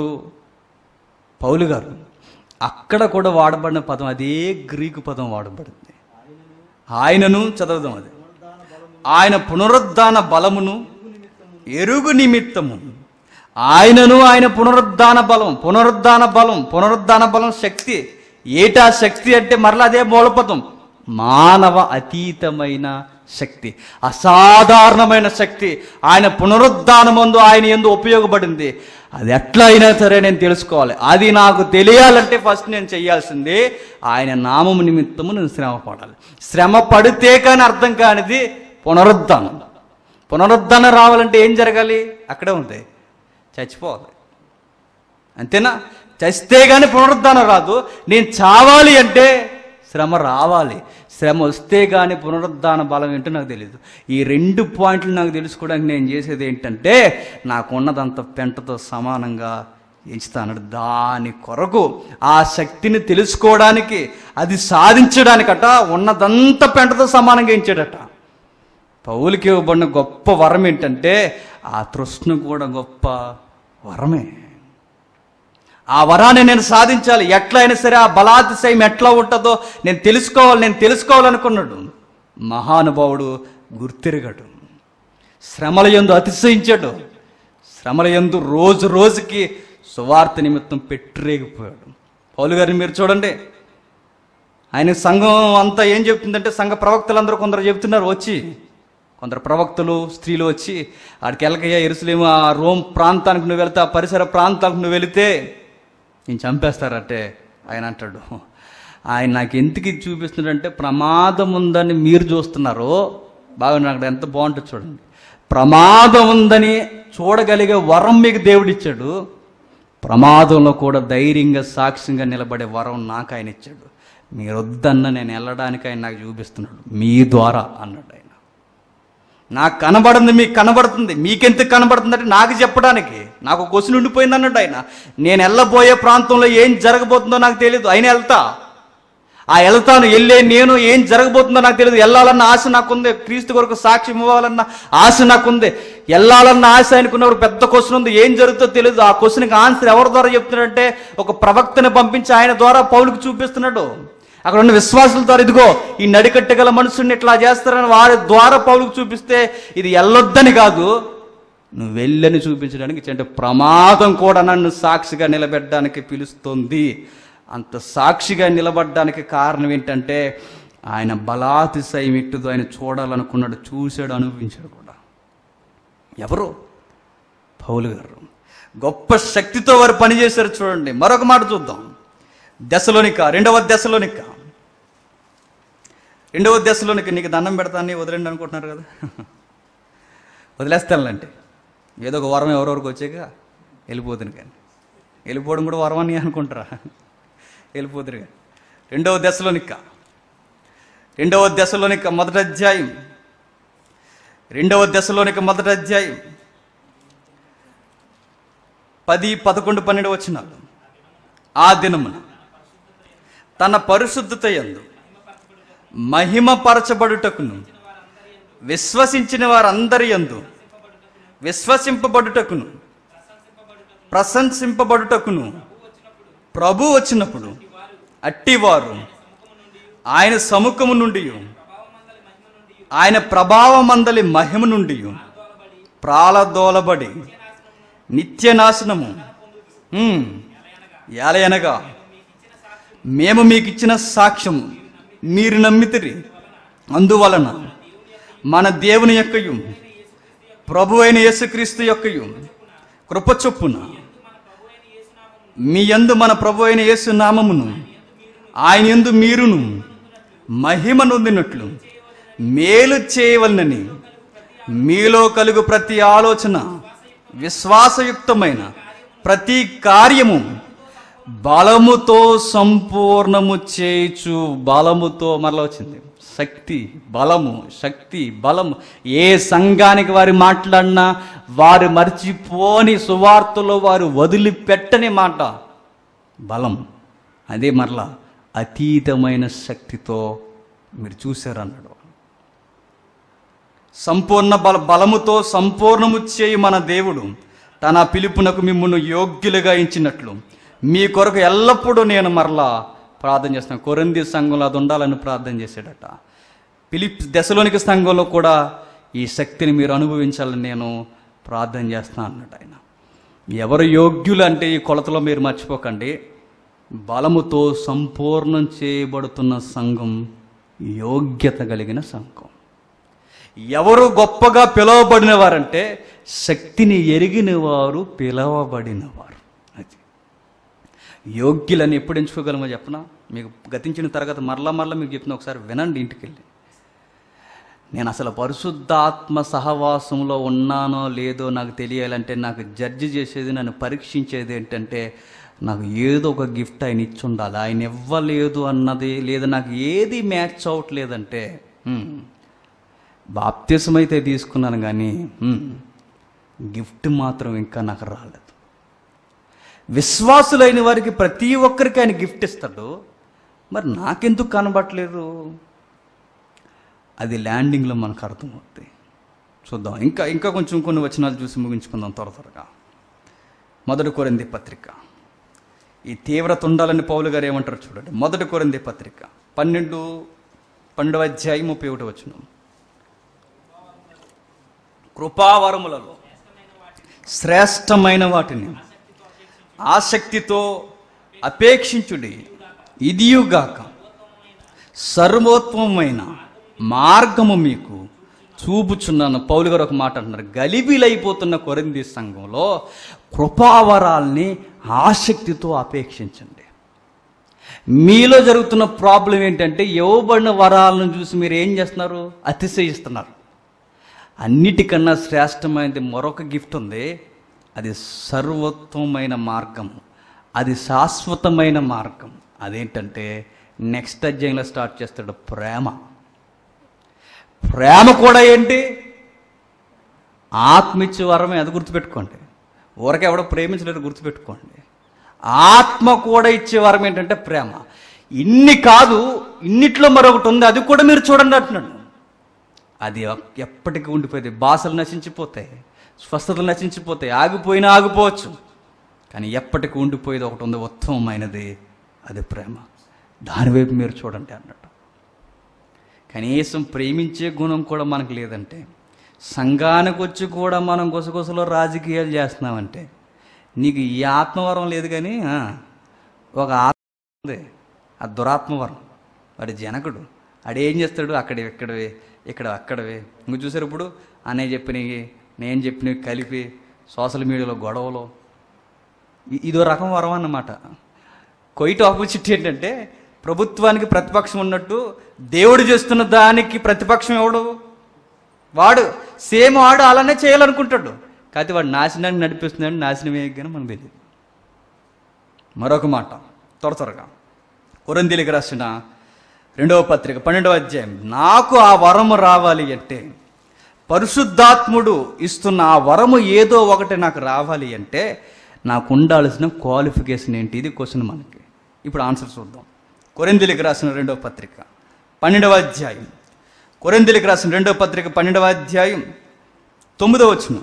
పౌలు గారు అక్కడ కూడా వాడబడిన పదం అదే గ్రీకు పదం వాడబడింది ఆయనను చదవదాం అది ఆయన పునరుద్ధాన బలమును ఎరుగు నిమిత్తము ఆయనను ఆయన పునరుద్ధాన బలం పునరుద్ధాన బలం పునరుద్ధాన బలం శక్తి ఏటా శక్తి అంటే మరలా అదే మూలపదం మానవ అతీతమైన శక్తి అసాధారణమైన శక్తి ఆయన పునరుద్ధానమందు ఆయన ఎందు ఉపయోగపడింది అది ఎట్లా అయినా సరే నేను తెలుసుకోవాలి అది నాకు తెలియాలంటే ఫస్ట్ నేను చేయాల్సింది ఆయన నామము నిమిత్తము నేను శ్రమ పడాలి శ్రమ పడితే కానీ అర్థం కానిది పునరుద్ధానం పునరుద్ధానం రావాలంటే ఏం జరగాలి అక్కడే ఉంది చచ్చిపోవాలి అంతేనా చస్తే కానీ పునరుద్ధానం రాదు నేను చావాలి అంటే శ్రమ రావాలి శ్రమ వస్తే కానీ పునరుద్ధాన బలం ఏంటో నాకు తెలియదు ఈ రెండు పాయింట్లు నాకు తెలుసుకోవడానికి నేను చేసేది ఏంటంటే నాకున్నదంత పెంటతో సమానంగా ఎంచుతాను దాని కొరకు ఆ శక్తిని తెలుసుకోవడానికి అది సాధించడానికట ఉన్నదంతా పెంటతో సమానంగా ఎంచాడట పౌలకి ఇవ్వబడిన గొప్ప వరం ఏంటంటే ఆ తృష్ణ కూడా గొప్ప వరమే ఆ వరాన్ని నేను సాధించాలి ఎట్లా అయినా సరే ఆ బలాతిశయం ఎట్లా ఉంటుందో నేను తెలుసుకోవాలి నేను తెలుసుకోవాలనుకున్నాడు మహానుభావుడు గుర్తిరగడు శ్రమల యందు అతిశయించాడు శ్రమల యందు రోజు రోజుకి సువార్త నిమిత్తం పెట్టిరేగిపోయాడు పౌలు గారిని మీరు చూడండి ఆయన సంఘం అంతా ఏం చెప్తుందంటే సంఘ ప్రవక్తలందరూ కొందరు చెప్తున్నారు వచ్చి కొందరు ప్రవక్తలు స్త్రీలు వచ్చి ఆడికి వెళ్ళకయ్యా ఎరుసలేము ఆ రోమ్ ప్రాంతానికి నువ్వు వెళ్తే ఆ పరిసర ప్రాంతాలకు నువ్వు వెళితే నేను చంపేస్తారంటే ఆయన అంటాడు ఆయన నాకు ఎందుకు ఇది చూపిస్తున్నాడంటే ప్రమాదం ఉందని మీరు చూస్తున్నారు బాగా నాకు ఎంత బాగుంటుంది చూడండి ప్రమాదం ఉందని చూడగలిగే వరం మీకు దేవుడిచ్చాడు ప్రమాదంలో కూడా ధైర్యంగా సాక్ష్యంగా నిలబడే వరం నాకు ఆయన ఇచ్చాడు మీరు వద్దన్న నేను వెళ్ళడానికి ఆయన నాకు చూపిస్తున్నాడు మీ ద్వారా అన్నాడు ఆయన నాకు కనబడింది మీకు కనబడుతుంది మీకెందుకు కనబడుతుంది అంటే నాకు చెప్పడానికి నాకు క్వశ్చన్ ఉండిపోయింది అన్నాడు ఆయన నేను వెళ్ళబోయే ప్రాంతంలో ఏం జరగబోతుందో నాకు తెలియదు ఆయన వెళ్తా ఆ వెళ్తాను వెళ్ళే నేను ఏం జరగబోతుందో నాకు తెలియదు వెళ్ళాలన్న ఆశ నాకుంది క్రీస్తు కొరకు సాక్ష్యం ఇవ్వాలన్న ఆశ నాకుంది వెళ్ళాలన్న ఆశ ఆయనకున్నప్పుడు పెద్ద క్వశ్చన్ ఉంది ఏం జరుగుతుందో తెలియదు ఆ క్వశ్చన్కి ఆన్సర్ ఎవరి ద్వారా చెప్తున్నాడంటే ఒక ప్రవక్తని పంపించి ఆయన ద్వారా పౌలుకు చూపిస్తున్నాడు అక్కడ ఉన్న విశ్వాసుల ద్వారా ఇదిగో ఈ నడికట్టగల మనుషుల్ని ఇట్లా చేస్తారని వారి ద్వారా పౌలుకు చూపిస్తే ఇది వెళ్ళొద్దని కాదు నువ్వు వెళ్ళని చూపించడానికి అంటే ప్రమాదం కూడా నన్ను సాక్షిగా నిలబెట్టడానికి పిలుస్తుంది అంత సాక్షిగా నిలబడడానికి కారణం ఏంటంటే ఆయన బలాతిశయం ఎట్టుదో ఆయన చూడాలనుకున్నాడు చూశాడు అనుభవించాడు కూడా ఎవరు పౌలు గారు గొప్ప శక్తితో వారు పనిచేశారు చూడండి మరొక మాట చూద్దాం దశలోనిక రెండవ దశలోనిక రెండవ దశలోనిక నీకు దండం పెడతానని వదిలేండి అనుకుంటున్నారు కదా వదిలేస్తానులేండి ఏదో ఒక వరం ఎవరెవరికి వచ్చాక వెళ్ళిపోతుంది కానీ వెళ్ళిపోవడం కూడా వరం అని అనుకుంటారా వెళ్ళిపోతురు కానీ రెండవ దశలోనిక రెండవ దశలోనిక మొదటి అధ్యాయం రెండవ దశలోనిక మొదటి అధ్యాయం పది పదకొండు పన్నెండు వచ్చినాలు ఆ దినమున తన పరిశుద్ధత యందు మహిమపరచబడుటకును విశ్వసించిన వారందరి యందు విశ్వసింపబడుటకును ప్రశంసింపబడుటకును ప్రభు వచ్చినప్పుడు అట్టివారు ఆయన సముఖము నుండి ఆయన ప్రభావమందలి మహిమ నుండి ప్రాళదోలబడి నిత్యనాశనము ఉమ్, ఏలయనగా మేము మీకు ఇచ్చిన సాక్ష్యం మీరు నమ్మితిరి అందువలన మన దేవుని యొక్కయు ప్రభు అయిన యేసుక్రీస్తు యొక్కయు కృప చొప్పున మీ యందు మన ప్రభు అయిన యేసు నామమును ఆయన యందు మీరును మహిమ నొందినట్లు మేలు చేయవలనని మీలో కలుగు ప్రతి ఆలోచన విశ్వాసయుక్తమైన ప్రతి కార్యము బలముతో సంపూర్ణము చేయుచు బలముతో మరలా వచ్చింది శక్తి బలము శక్తి బలము ఏ సంఘానికి వారు మాట్లాడినా వారు మర్చిపోని సువార్తలో వారు వదిలిపెట్టని మాట బలం అదే మరలా అతీతమైన శక్తితో మీరు చూశారన్నాడు సంపూర్ణ బల బలముతో సంపూర్ణము చేయి మన దేవుడు తన పిలుపునకు మిమ్మల్ని యోగ్యులుగా ఇచ్చినట్లు మీ కొరకు ఎల్లప్పుడూ నేను మరలా ప్రార్థన చేస్తాను కొరంది సంఘంలో అది ఉండాలని ప్రార్థన చేశాడట పిలిప్ దశలోనికి సంఘంలో కూడా ఈ శక్తిని మీరు అనుభవించాలని నేను ప్రార్థన చేస్తాను అన్నాడు ఆయన ఎవరు యోగ్యులు అంటే ఈ కొలతలో మీరు మర్చిపోకండి బలముతో సంపూర్ణం చేయబడుతున్న సంఘం యోగ్యత కలిగిన సంఘం ఎవరు గొప్పగా పిలువబడిన వారంటే శక్తిని ఎరిగిన వారు పిలవబడిన వారు అది యోగ్యులని ఎప్పుడు ఎంచుకోగలమో చెప్పనా మీకు గతించిన తరగతి మరలా మరలా మీకు చెప్పిన ఒకసారి వినండి ఇంటికి వెళ్ళి నేను అసలు పరిశుద్ధాత్మ సహవాసంలో ఉన్నానో లేదో నాకు తెలియాలంటే నాకు జడ్జి చేసేది నన్ను పరీక్షించేది ఏంటంటే నాకు ఏదో ఒక గిఫ్ట్ ఆయన ఇచ్చి ఉండాలి ఆయన ఇవ్వలేదు అన్నది లేదా నాకు ఏది మ్యాచ్ అవ్వట్లేదంటే హ్మ్, బాప్తిసం అయితే తీసుకున్నాను కానీ హ్మ్, గిఫ్ట్ మాత్రం ఇంకా నాకు రాలేదు విశ్వాసులైన వారికి ప్రతి ఒక్కరికి ఆయన గిఫ్ట్ ఇస్తాడు మరి నాకెందుకు కనబట్టలేదు అది ల్యాండింగ్లో మనకు అర్థమవుతుంది చూద్దాం ఇంకా ఇంకా కొంచెం కొన్ని వచనాలు చూసి ముగించుకుందాం త్వర త్వరగా మొదటి కొరింది పత్రిక ఈ తీవ్రత ఉండాలని పౌలు గారు ఏమంటారు చూడండి మొదటి కొరింది పత్రిక పన్నెండు పన్నెండవ అధ్యాయం ముప్పై ఒకటి వచ్చిన కృపావరములలో శ్రేష్టమైన వాటిని ఆసక్తితో అపేక్షించుడి ఇదియుగాక సర్వోత్తమమైన మార్గము మీకు చూపుచున్నాను పౌలు గారు ఒక మాట అంటున్నారు గలిబిలైపోతున్న కొరింది సంఘంలో కృపావరాల్ని ఆసక్తితో అపేక్షించండి మీలో జరుగుతున్న ప్రాబ్లం ఏంటంటే ఇవ్వబడిన వరాలను చూసి మీరు ఏం చేస్తున్నారు అతిశయిస్తున్నారు అన్నిటికన్నా శ్రేష్టమైనది మరొక గిఫ్ట్ ఉంది అది సర్వోత్తమైన మార్గం అది శాశ్వతమైన మార్గం అదేంటంటే నెక్స్ట్ అధ్యాయంలో స్టార్ట్ చేస్తాడు ప్రేమ ప్రేమ కూడా ఏంటి ఆత్మిచ్చే వరమే అది గుర్తుపెట్టుకోండి ఊరకే ఎవడో ప్రేమించలేదు గుర్తుపెట్టుకోండి ఆత్మ కూడా ఇచ్చే వరం ఏంటంటే ప్రేమ ఇన్ని కాదు ఇన్నిట్లో మరొకటి ఉంది అది కూడా మీరు చూడండి అంటున్నాడు అది ఎప్పటికీ ఉండిపోయింది భాషలు నశించిపోతాయి స్వస్థతలు నశించిపోతాయి ఆగిపోయినా ఆగిపోవచ్చు కానీ ఎప్పటికీ ఉండిపోయేది ఒకటి ఉంది ఉత్తమమైనది అది ప్రేమ దాని వైపు మీరు చూడండి అన్నట్టు కనీసం ప్రేమించే గుణం కూడా మనకు లేదంటే సంఘానికి వచ్చి కూడా మనం గుసగుసలో రాజకీయాలు చేస్తున్నామంటే నీకు ఈ ఆత్మవరం లేదు కానీ ఆ, ఒక ఆత్మ ఉంది ఆ దురాత్మవరం వాడి జనకుడు ఆడు ఏం చేస్తాడు అక్కడ ఇక్కడవి ఇక్కడ అక్కడవి ఇంక చూసారు ఇప్పుడు అనే చెప్పినవి నేను చెప్పినవి కలిపి సోషల్ మీడియాలో గొడవలు ఇ- ఇదో రకం వరం అన్నమాట కొయిట్ ఆపోజిట్ ఏంటంటే ప్రభుత్వానికి ప్రతిపక్షం ఉన్నట్టు దేవుడు చేస్తున్న దానికి ప్రతిపక్షం ఎవడు వాడు సేమ్ వాడు అలానే చేయాలనుకుంటాడు కాకపోతే వాడు నాశనాన్ని నడిపిస్తున్నాడు నాశనం వేయగానే మనకు తెలియదు మరొక మాట త్వర త్వరగా కొరందీలికి రాసిన రెండవ పత్రిక పన్నెండవ అధ్యాయం నాకు ఆ వరము రావాలి అంటే పరిశుద్ధాత్ముడు ఇస్తున్న ఆ వరము ఏదో ఒకటి నాకు రావాలి అంటే నాకు ఉండాల్సిన క్వాలిఫికేషన్ ఏంటి ఇది క్వశ్చన్ మనకి ఇప్పుడు ఆన్సర్ చూద్దాం కొరిందిలికి రాసిన రెండవ పత్రిక పన్నెండవ అధ్యాయం కొరిందిలికి రాసిన రెండవ పత్రిక పన్నెండవ అధ్యాయం తొమ్మిదవ వచ్చిన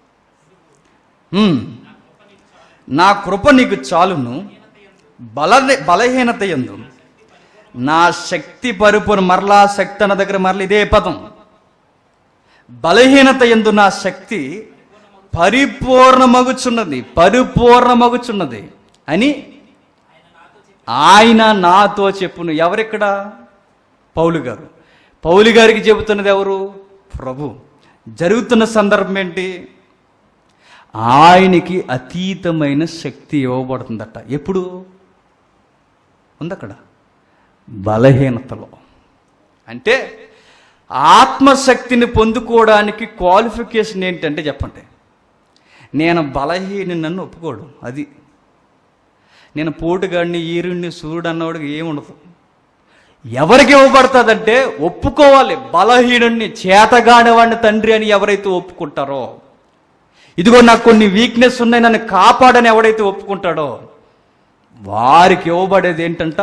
నా కృప నీకు చాలును బల బలహీనత ఎందు నా శక్తి పరుపును మరలా శక్తి అన్న దగ్గర మరలా ఇదే పదం బలహీనత ఎందు నా శక్తి పరిపూర్ణమగుచున్నది పరిపూర్ణమగుచున్నది అని ఆయన నాతో చెప్పును ఎవరిక్కడ పౌలు గారు పౌలు గారికి చెబుతున్నది ఎవరు ప్రభు జరుగుతున్న సందర్భం ఏంటి ఆయనకి అతీతమైన శక్తి ఇవ్వబడుతుందట ఎప్పుడు ఉందక్కడ బలహీనతలో అంటే ఆత్మశక్తిని పొందుకోవడానికి క్వాలిఫికేషన్ ఏంటంటే చెప్పండి నేను బలహీన నన్ను ఒప్పుకోడు అది నేను పోటుగాడిని ఈరుణ్ణి సూర్యుడు అన్నవాడికి ఏముండదు ఎవరికి ఇవ్వబడుతుందంటే ఒప్పుకోవాలి బలహీనుణ్ణి చేతగానివాడిని తండ్రి అని ఎవరైతే ఒప్పుకుంటారో ఇదిగో నాకు కొన్ని వీక్నెస్ ఉన్నాయి నన్ను కాపాడని ఎవడైతే ఒప్పుకుంటాడో వారికి ఇవ్వబడేది ఏంటంట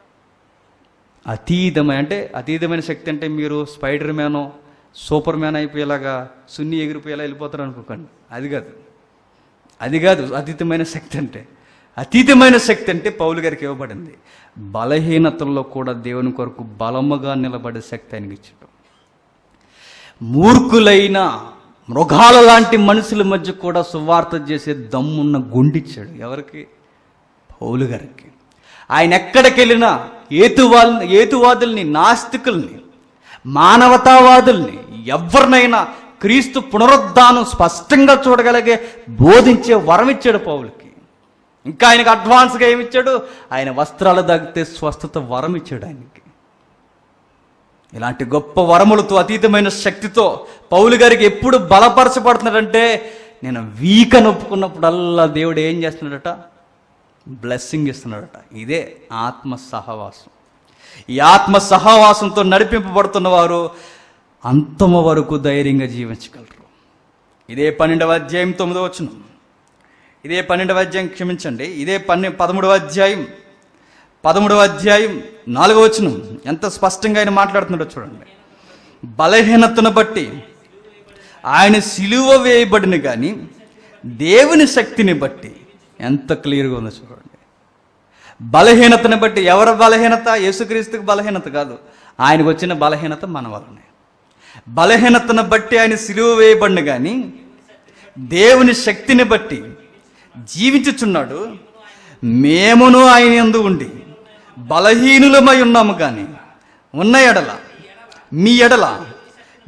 అతీతమైన అంటే అతీతమైన శక్తి అంటే మీరు స్పైడర్ మ్యానో సూపర్ మ్యాన్ అయిపోయేలాగా సున్ని ఎగిరిపోయేలా వెళ్ళిపోతారు అనుకోకండి అది కాదు అది కాదు అతీతమైన శక్తి అంటే అతీతమైన శక్తి అంటే పౌలు గారికి ఇవ్వబడింది బలహీనతల్లో కూడా దేవుని కొరకు బలముగా నిలబడే శక్తి ఆయనకి ఇచ్చాడు మూర్ఖులైన మృగాల లాంటి మనుషుల మధ్య కూడా సువార్త చేసే దమ్మున్న గుండిచ్చాడు ఎవరికి పౌలు గారికి ఆయన ఎక్కడికి వెళ్ళినా ఏతువాల్ ఏతువాదుల్ని నాస్తికుల్ని మానవతావాదుల్ని ఎవరినైనా క్రీస్తు పునరుద్ధానం స్పష్టంగా చూడగలిగే బోధించే వరం ఇచ్చాడు పౌలకి ఇంకా ఆయనకు అడ్వాన్స్గా ఏమిచ్చాడు ఆయన వస్త్రాలు తగ్గితే స్వస్థత వరం ఇచ్చాడు ఆయనకి ఇలాంటి గొప్ప వరములతో అతీతమైన శక్తితో పౌలు గారికి ఎప్పుడు బలపరచబడుతున్నాడంటే నేను వీక్ అని ఒప్పుకున్నప్పుడల్లా దేవుడు ఏం చేస్తున్నాడట బ్లెస్సింగ్ ఇస్తున్నాడట ఇదే ఆత్మ సహవాసం ఈ ఆత్మ సహవాసంతో నడిపింపబడుతున్న వారు అంతమ వరకు ధైర్యంగా జీవించగలరు ఇదే పన్నెండవ అధ్యాయం తొమ్మిదవ వచనం ఇదే పన్నెండవ అధ్యాయం క్షమించండి ఇదే పన్నె పదమూడవ అధ్యాయం పదమూడవ అధ్యాయం నాలుగవ వచనం ఎంత స్పష్టంగా ఆయన మాట్లాడుతున్నాడో చూడండి బలహీనతను బట్టి ఆయన సిలువ వేయబడిన కానీ దేవుని శక్తిని బట్టి ఎంత క్లియర్గా ఉందో చూడండి బలహీనతను బట్టి ఎవరి బలహీనత యేసుక్రీస్తుకి బలహీనత కాదు ఆయనకు వచ్చిన బలహీనత మన వలనే బలహీనతను బట్టి ఆయన సిలువ వేయబడిన కానీ దేవుని శక్తిని బట్టి జీవించుచున్నాడు మేమును ఆయన ఎందు ఉండి బలహీనులమై ఉన్నాము కానీ ఉన్న ఎడల మీ ఎడల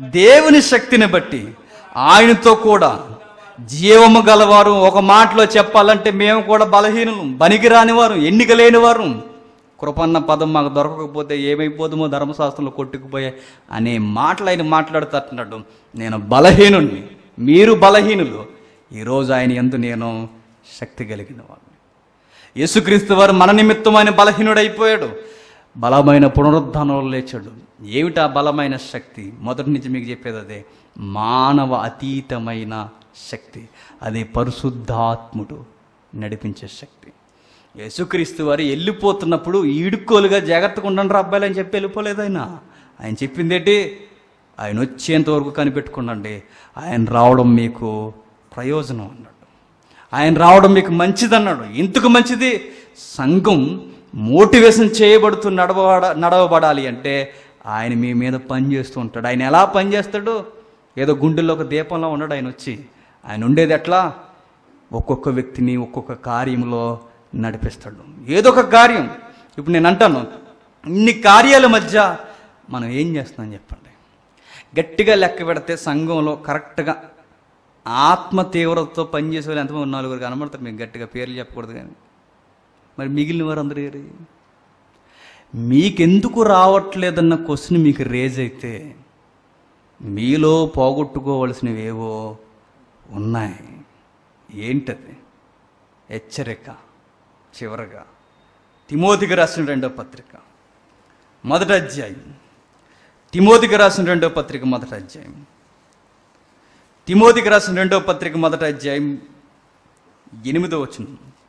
దేవుని శక్తిని బట్టి ఆయనతో కూడా జీవము గలవారు ఒక మాటలో చెప్పాలంటే మేము కూడా బలహీనులు బనికిరాని వారు ఎన్నిక లేని వారు కృపన్న పదం మాకు దొరకకపోతే ఏమైపోతుందో ధర్మశాస్త్రంలో కొట్టుకుపోయే అనే మాటలు ఆయన మాట్లాడుతున్నాడు నేను బలహీనుణ్ణి మీరు బలహీనులు ఈరోజు ఆయన ఎందు నేను శక్తి కలిగిన వాడిని యేసుక్రీస్తు వారు మన నిమిత్తం ఆయన బలహీనుడైపోయాడు బలమైన పునరుద్ధానంలో లేచాడు ఏమిటా బలమైన శక్తి మొదటి నుంచి మీకు చెప్పేది అదే మానవ అతీతమైన శక్తి అది పరిశుద్ధాత్ముడు నడిపించే శక్తి యేసుక్రీస్తు వారు వెళ్ళిపోతున్నప్పుడు ఈడుకోలుగా జాగ్రత్తగా ఉండండి రా అబ్బాయిలు అని చెప్పి వెళ్ళిపోలేదు ఆయన ఆయన చెప్పింది ఏంటి ఆయన వచ్చేంత వరకు కనిపెట్టుకోండి ఆయన రావడం మీకు ప్రయోజనం అన్నాడు ఆయన రావడం మీకు మంచిది అన్నాడు ఎందుకు మంచిది సంఘం మోటివేషన్ చేయబడుతూ నడవబడ నడవబడాలి అంటే ఆయన మీ మీద పనిచేస్తూ ఉంటాడు ఆయన ఎలా పనిచేస్తాడు ఏదో గుండెల్లో ఒక దీపంలో ఉన్నాడు ఆయన వచ్చి ఆయన ఉండేది ఎట్లా ఒక్కొక్క వ్యక్తిని ఒక్కొక్క కార్యంలో నడిపిస్తాడు ఏదో ఒక కార్యం ఇప్పుడు నేను అంటాను ఇన్ని కార్యాల మధ్య మనం ఏం చేస్తున్నాం చెప్పండి గట్టిగా లెక్క పెడితే సంఘంలో కరెక్ట్గా ఆత్మ తీవ్రతతో పనిచేసే వాళ్ళు ఎంతమంది నలుగురు కనబడతారు మీకు గట్టిగా పేర్లు చెప్పకూడదు కానీ మరి మిగిలిన వారందరూ ఏరి మీకెందుకు రావట్లేదన్న క్వశ్చన్ మీకు రేజ్ అయితే మీలో పోగొట్టుకోవలసినవి ఏవో ఉన్నాయి ఏంటది హెచ్చరిక చివరగా తిమోతికి రాసిన రెండో పత్రిక మొదటి అధ్యాయం తిమోతికి రాసిన రెండో పత్రిక మొదటి అధ్యాయం తిమోతికి రాసిన రెండో పత్రిక మొదటి అధ్యాయం ఎనిమిదో వచ్చిన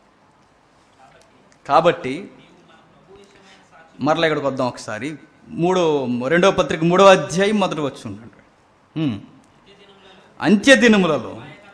కాబట్టి మరలా ఇక్కడికి వద్దాం ఒకసారి మూడో రెండో పత్రిక మూడో అధ్యాయం మొదటి వచ్చి ఉండండి హ్మ్. అంత్య దినములలో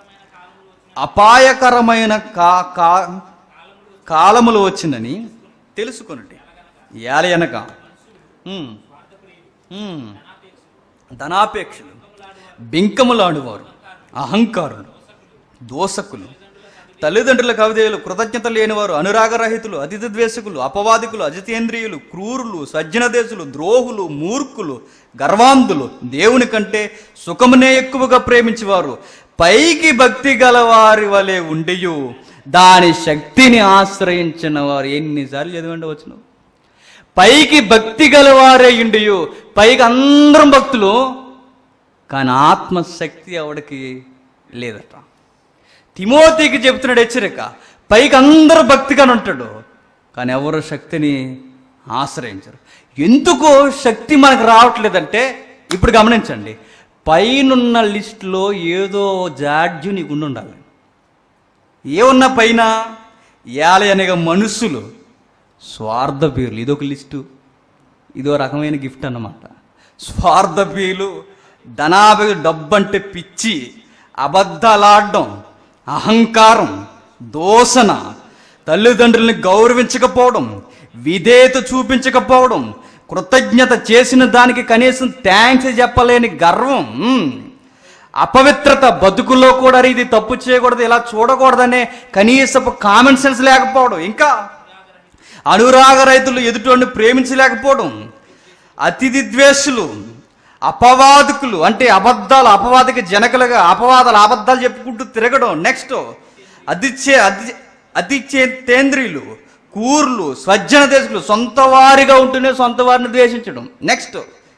అపాయకరమైన కా కా కాలములు వచ్చిందని తెలుసుకొనండి ఏల అనక హ్మ్. హ్మ్. ధనాపేక్షలు బింకములాడువారు అహంకారులు దోసకులు తల్లిదండ్రులకు అవిధేయులు కృతజ్ఞత లేనివారు అనురాగరహితులు అతిథి ద్వేషకులు అపవాదికులు అజితేంద్రియులు క్రూరులు సజ్జనదేశులు ద్రోహులు మూర్ఖులు గర్వాంధులు దేవుని కంటే సుఖమునే ఎక్కువగా ప్రేమించేవారు పైకి భక్తి గల వారి వలె ఉండియు దాని శక్తిని ఆశ్రయించిన వారు ఎన్నిసార్లు చదివండి వచ్చును పైకి భక్తి గలవారే ఇండియు పైకి అందరం భక్తులు కానీ ఆత్మశక్తి ఎవడికి లేదట తిమోతికి చెప్తున్నాడు హెచ్చరిక పైకి అందరూ భక్తిగానే ఉంటాడు కానీ ఎవరు శక్తిని ఆశ్రయించరు ఎందుకో శక్తి మనకు రావట్లేదంటే ఇప్పుడు గమనించండి పైనున్న లిస్టులో ఏదో జాడ్యం నీకు ఉండి ఉండాలి ఏమున్నా పైన ఏల అనగా మనుషులు స్వార్థ పేర్లు ఇదొక లిస్టు ఇదో రకమైన గిఫ్ట్ అన్నమాట స్వార్థ పేర్లు ధనాభి డబ్బంటే పిచ్చి అబద్ధాలాడడం అహంకారం దోషణ తల్లిదండ్రుల్ని గౌరవించకపోవడం విధేయత చూపించకపోవడం కృతజ్ఞత చేసిన దానికి కనీసం థ్యాంక్స్ చెప్పలేని గర్వం మ్. అపవిత్రత బతుకుల్లో కూడా ఇది తప్పు చేయకూడదు ఇలా చూడకూడదనే కనీసపు కామన్ సెన్స్ లేకపోవడం ఇంకా అనురాగ రైతులు ఎదుటోడిని ప్రేమించలేకపోవడం అతిథి ద్వేషులు అపవాదకులు అంటే అబద్ధాలు అపవాదిక జనకులుగా అపవాదాలు అబద్ధాలు చెప్పుకుంటూ తిరగడం నెక్స్ట్ అదిచ్చే అతి అతిచేంద్రియులు కూర్లు స్వజ్జన దేశకులు సొంత వారిగా ఉంటూనే సొంత వారిని ద్వేషించడం నెక్స్ట్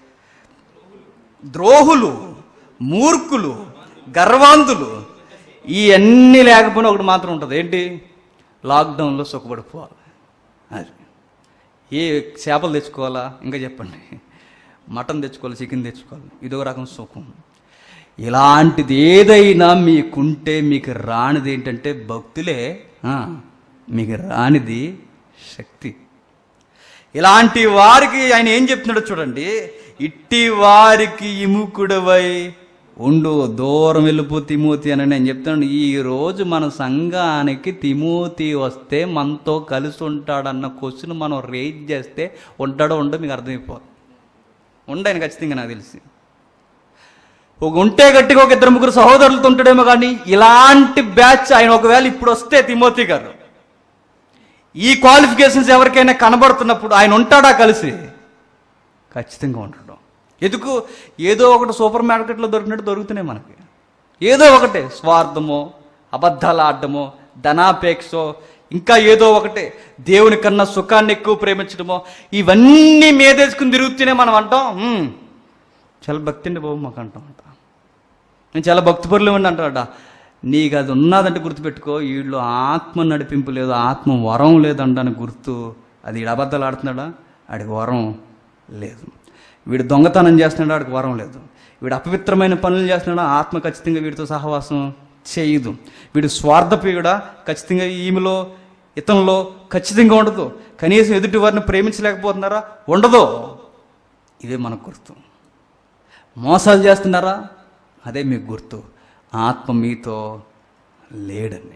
ద్రోహులు మూర్ఖులు గర్వాంతులు ఈ అన్నీ లేకపోయినా ఒకటి మాత్రం ఉంటుంది ఏంటి లాక్డౌన్లో సుఖపడిపోవాలి అది ఏ చేపలు తెచ్చుకోవాలా ఇంకా చెప్పండి మటన్ తెచ్చుకోవాలి చికెన్ తెచ్చుకోవాలి ఇదో రకం సుఖం ఇలాంటిది ఏదైనా మీకుంటే మీకు రానిది ఏంటంటే భక్తులే ఆ, మీకు రానిది శక్తి ఇలాంటి వారికి ఆయన ఏం చెప్తున్నాడో చూడండి ఇట్టి వారికి ఇముకుడవై ఉండు దూరం వెళ్ళిపో తిమోతి అని నేను చెప్తున్నాను ఈ రోజు మన సంఘానికి తిమోతి వస్తే మనతో కలిసి ఉంటాడన్న క్వశ్చన్ మనం రేజ్ చేస్తే ఉంటాడో ఉండో మీకు అర్థమైపోదు ఉండని ఖచ్చితంగా నాకు తెలిసి ఒక ఉంటే గట్టిగా ఒక ఇద్దరు ముగ్గురు సహోదరులతో ఉంటాడేమో కానీ ఇలాంటి బ్యాచ్ ఆయన ఒకవేళ ఇప్పుడు వస్తే తిమోతి గారు ఈ క్వాలిఫికేషన్స్ ఎవరికైనా కనబడుతున్నప్పుడు ఆయన ఉంటాడా కలిసి ఖచ్చితంగా ఉంటాడు ఎందుకు ఏదో ఒకటి సూపర్ మార్కెట్లో దొరికినట్టు దొరుకుతున్నాయి మనకి ఏదో ఒకటే స్వార్థమో అబద్ధాలు ఆడటమో ధనాపేక్షో ఇంకా ఏదో ఒకటే దేవుని కన్నా సుఖాన్ని ఎక్కువ ప్రేమించడమో ఇవన్నీ మీదేసుకుని తిరుగుతూనే మనం అంటాం "ఉమ్, చాలా భక్తి అండి బాబు మాకు అంటాం అంట నేను చాలా భక్తిపరులు ఉండి అంటాడ నీకు అది ఉన్నదంటే గుర్తుపెట్టుకో వీళ్ళు ఆత్మ నడిపింపు లేదు ఆత్మ వరం లేదంటానికి గుర్తు అది వీడు అబద్ధాలు ఆడుతున్నాడా ఆడికి వరం లేదు వీడు దొంగతనం చేస్తున్నాడు ఆడికి వరం లేదు వీడు అపవిత్రమైన పనులు చేస్తున్నాడా ఆత్మ ఖచ్చితంగా వీడితో సహవాసం చేయదు వీడు స్వార్థప్రియుడా ఖచ్చితంగా ఈమెలో ఇతనిలో ఖచ్చితంగా ఉండదు కనీసం ఎదుటి వారిని ప్రేమించలేకపోతున్నారా ఉండదు ఇదే మనకు గుర్తు మోసాలు చేస్తున్నారా అదే మీకు గుర్తు ఆత్మ మీతో లేడని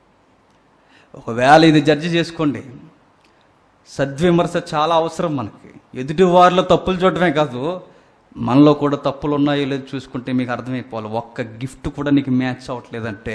ఒకవేళ ఇది జడ్జి చేసుకోండి సద్విమర్శ చాలా అవసరం మనకి ఎదుటి వారిలో తప్పులు చూడటమే కాదు మనలో కూడా తప్పులు ఉన్నాయో లేదో చూసుకుంటే మీకు అర్థమైపోవాలి ఒక్క గిఫ్ట్ కూడా నీకు మ్యాచ్ అవ్వట్లేదంటే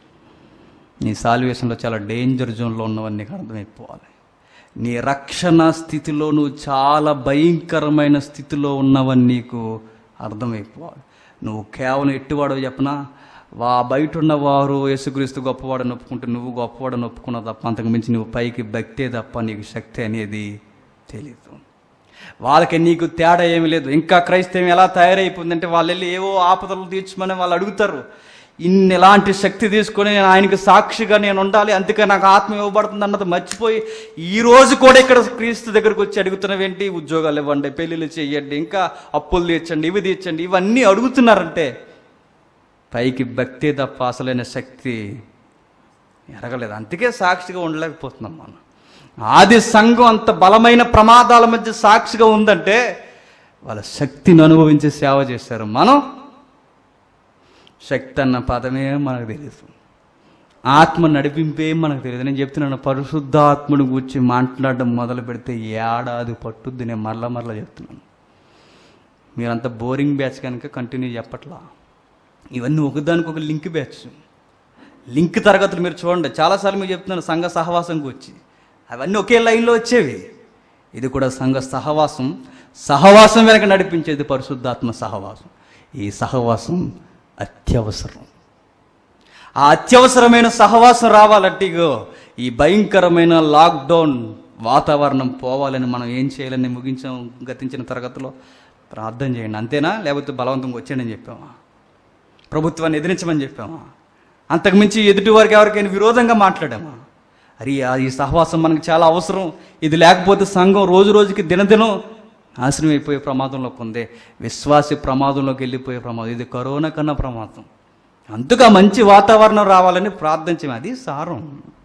నీ సాల్వేషన్లో చాలా డేంజర్ జోన్లో ఉన్నవన్నీ నీకు అర్థమైపోవాలి నీ రక్షణ స్థితిలో నువ్వు చాలా భయంకరమైన స్థితిలో ఉన్నవని నీకు అర్థమైపోవాలి నువ్వు కేవలం ఎట్టువాడో చెప్పనా వా బయట ఉన్నవారు యేసుక్రీస్తు గొప్పవాడని ఒప్పుకుంటే నువ్వు గొప్పవాడని ఒప్పుకున్నావు తప్ప అంతకు మించి నువ్వు పైకి భక్తే తప్ప నీకు శక్తి అనేది తెలియదు వాళ్ళకి నీకు తేడా ఏమీ లేదు ఇంకా క్రైస్తవం ఎలా తయారైపోయిందంటే వాళ్ళు వెళ్ళి ఏవో ఆపదలు తీర్చమని వాళ్ళు అడుగుతారు ఇన్ని ఎలాంటి శక్తి తీసుకొని నేను ఆయనకి సాక్షిగా నేను ఉండాలి అందుకే నాకు ఆత్మ ఇవ్వబడుతుంది అన్నది మర్చిపోయి ఈ రోజు కూడా ఇక్కడ క్రీస్తు దగ్గరకు వచ్చి అడుగుతున్నవేంటి ఉద్యోగాలు ఇవ్వండి పెళ్ళిళ్ళు చేయండి ఇంకా అప్పులు తీర్చండి ఇవి తీర్చండి ఇవన్నీ అడుగుతున్నారంటే పైకి భక్తి తప్ప అసలైన శక్తి ఎరగలేదు అందుకే సాక్షిగా ఉండలేకపోతున్నాం మనం ఆది సంఘం అంత బలమైన ప్రమాదాల మధ్య సాక్షిగా ఉందంటే వాళ్ళ శక్తిని అనుభవించి సేవ చేశారు మనం శక్తి అన్న పదమే మనకు తెలియదు ఆత్మ నడిపింపే మనకు తెలియదు నేను చెప్తున్నాను పరిశుద్ధాత్మను గురించి మాట్లాడడం మొదలు పెడితే ఏడాది పట్టుద్ది నేను మరల మరల చెప్తున్నాను మీరంతా బోరింగ్ బ్యాచ్ కనుక కంటిన్యూ చెప్పట్లా ఇవన్నీ ఒకదానికి ఒక లింక్ బ్యాచ్ లింక్ తరగతులు మీరు చూడండి చాలాసార్లు మీరు చెప్తున్నాను సంఘ సహవాసం గురించి అవన్నీ ఒకే లైన్లో వచ్చేవి ఇది కూడా సంఘ సహవాసం సహవాసం వెనక నడిపించేది పరిశుద్ధాత్మ సహవాసం ఈ సహవాసం అత్యవసరం ఆ అత్యవసరమైన సహవాసం రావాలంటే ఇగో ఈ భయంకరమైన లాక్డౌన్ వాతావరణం పోవాలని మనం ఏం చేయాలని ముగించాం గతించిన తరగతిలో ప్రార్థన చేయండి అంతేనా లేకపోతే బలవంతంగా వచ్చేయండి అని చెప్పామా ప్రభుత్వాన్ని ఎదిరించమని చెప్పామా అంతకుమించి ఎదుటి వారికి ఎవరికైనా విరోధంగా మాట్లాడామా అరే ఆ ఈ సహవాసం మనకు చాలా అవసరం ఇది లేకపోతే సంఘం రోజు రోజుకి దినదినం నాశనం అయిపోయే ప్రమాదంలోకి ఉంది విశ్వాసి ప్రమాదంలోకి వెళ్ళిపోయే ప్రమాదం ఇది కరోనా కన్నా ప్రమాదం అందుకు ఆ మంచి వాతావరణం రావాలని ప్రార్థించాము అది సారం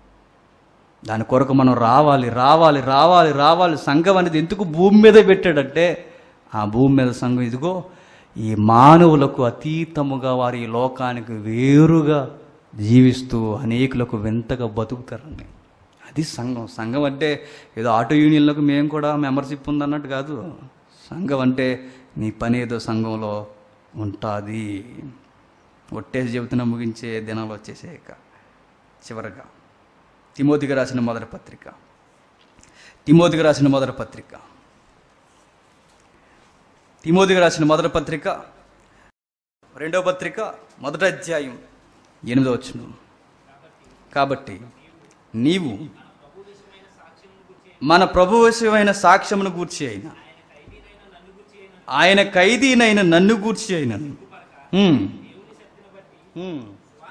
దాని కొరకు మనం రావాలి రావాలి రావాలి రావాలి సంఘం అనేది ఎందుకు భూమి మీద పెట్టాడంటే ఆ భూమి మీద సంఘం ఇదిగో ఈ మానవులకు అతీతముగా వారి ఈ లోకానికి వేరుగా జీవిస్తూ అనేకులకు వింతగా బతుకుతారండి అది సంఘం సంఘం అంటే ఏదో ఆటో యూనియన్లకు మేము కూడా మెంబర్షిప్ ఉందన్నట్టు కాదు సంఘం అంటే నీ పని ఏదో సంఘంలో ఉంటుంది ఒట్టేసి చెబుతున్న ముగించే దినాలు వచ్చేసాక చివరగా తిమోతికి రాసిన మొదటి పత్రిక తిమోతికి రాసిన మొదటి పత్రిక తిమోతికి రాసిన మొదటి పత్రిక రెండవ పత్రిక మొదటి అధ్యాయం ఎనిమిదో వచ్చిన కాబట్టి నీవు మన ప్రభు విషయమైన సాక్ష్యమును గూర్చి అయినా ఆయన ఖైదీనైన నన్ను గూర్చి అయినను హ్మ్. హ్మ్.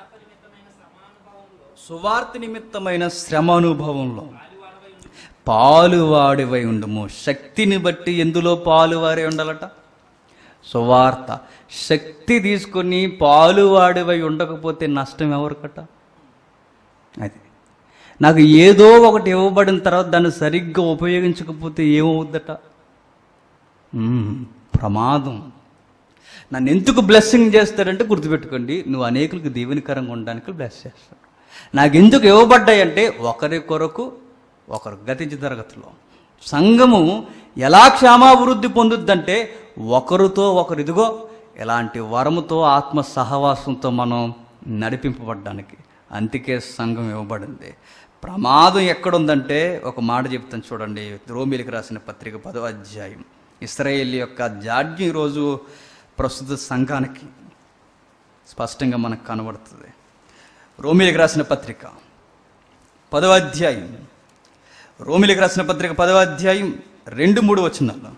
సువార్త నిమిత్తమైన శ్రమ అనుభవంలో పాలువాడివై ఉండము శక్తిని బట్టి ఎందులో పాలువారే ఉండాలట సువార్త శక్తి తీసుకొని పాలువాడివై ఉండకపోతే నష్టం ఎవరికట అది నాకు ఏదో ఒకటి ఇవ్వబడిన తర్వాత దాన్ని సరిగ్గా ఉపయోగించకపోతే ఏమవుద్దట మ్మ్, ప్రమాదం నన్ను ఎందుకు బ్లెస్సింగ్ చేస్తాడంటే గుర్తుపెట్టుకోండి నువ్వు అనేకులకు దీవెనకరంగా ఉండడానికి బ్లెస్ చేస్తాడు నాకు ఎందుకు ఇవ్వబడ్డాయి అంటే ఒకరి కొరకు ఒకరు గతించి తరగతిలో సంఘము ఎలా క్షేమాభివృద్ధి పొందుద్దంటే ఒకరితో ఒకరు ఇదిగో ఎలాంటి వరముతో ఆత్మ సహవాసంతో మనం నడిపింపబడ్డానికి అందుకే సంఘం ఇవ్వబడింది ప్రమాదం ఎక్కడుందంటే ఒక మాట చెప్తాను చూడండి రోమిలికి రాసిన పత్రిక పదో అధ్యాయం ఇస్రాయేల్ యొక్క జాడ్యం ఈరోజు ప్రస్తుత సంఘానికి స్పష్టంగా మనకు కనబడుతుంది రోమిలికి రాసిన పత్రిక పదవ అధ్యాయం రోమిలికి రాసిన పత్రిక పదవ అధ్యాయం రెండు మూడు వచనాలు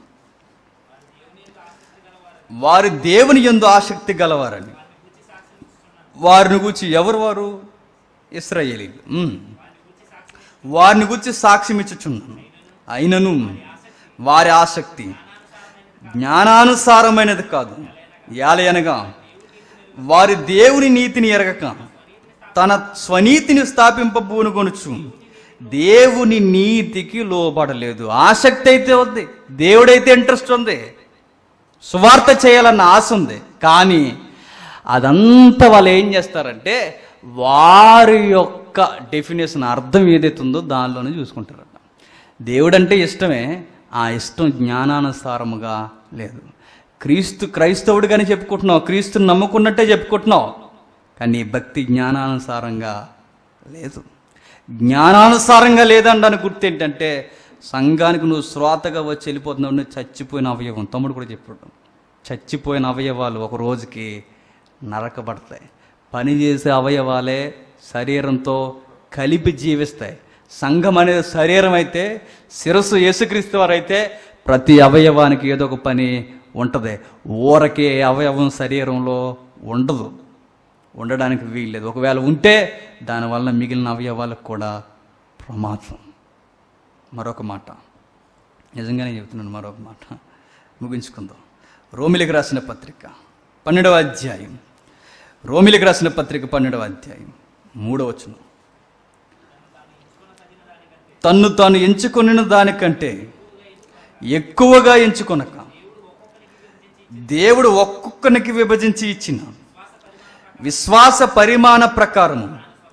వారి దేవుని యందు ఆసక్తి గలవారని వారిని గురించి ఎవరు వారు ఇస్రాయేలీలు ఉమ్. వారిని గురించి సాక్ష్యం ఇచ్చుచున్నాను అయినను వారి ఆసక్తి జ్ఞానానుసారమైనది కాదు యాలయనగా వారి దేవుని నీతిని ఎరగక తన స్వనీతిని స్థాపింపబూనుకొనుచు దేవుని నీతికి లోబడలేదు ఆసక్తి అయితే ఉంది దేవుడైతే ఇంట్రెస్ట్ ఉంది సువార్త చేయాలన్న ఆశ ఉంది కానీ అదంతా వాళ్ళు ఏం చేస్తారంటే వారి యొక్క డెఫినేషన్ అర్థం ఏదైతే ఉందో దానిలోనే చూసుకుంటారట దేవుడంటే ఇష్టమే ఆ ఇష్టం జ్ఞానానుసారముగా లేదు క్రీస్తు క్రైస్తవుడిగానే చెప్పుకుంటున్నావు క్రీస్తుని నమ్ముకున్నట్టే చెప్పుకుంటున్నావు కానీ నీ భక్తి జ్ఞానానుసారంగా లేదు జ్ఞానానుసారంగా లేదండి గుర్తు ఏంటంటే సంఘానికి నువ్వు శ్రోతగా వచ్చి వెళ్ళిపోతున్నావు నువ్వు చచ్చిపోయిన అవయవం తమ్ముడు కూడా చెప్పాడు చచ్చిపోయిన అవయవాలు ఒక రోజుకి నరకబడతాయి పని చేసే అవయవాలే శరీరంతో కలిపి జీవిస్తాయి సంఘం అనేది శరీరం అయితే శిరస్సు యేసుక్రీస్తు వారైతే ప్రతి అవయవానికి ఏదో ఒక పని ఉంటుంది ఊరకే అవయవం శరీరంలో ఉండదు ఉండడానికి వీల్లేదు ఒకవేళ ఉంటే దానివల్ల మిగిలిన అవయవాలకు కూడా ప్రమాదం మరొక మాట నిజంగానే చెప్తున్నాను మరొక మాట ముగించుకుందాం రోమిలికి రాసిన పత్రిక పన్నెండవ అధ్యాయం రోమిలికి రాసిన పత్రిక పన్నెండవ అధ్యాయం మూడవ వచనం తన్ను తాను ఎంచుకొనిన దానికంటే ఎక్కువగా ఎంచుకొనక దేవుడు ఒక్కొక్కనికి విభజించి ఇచ్చిన విశ్వాస పరిమాణ ప్రకారము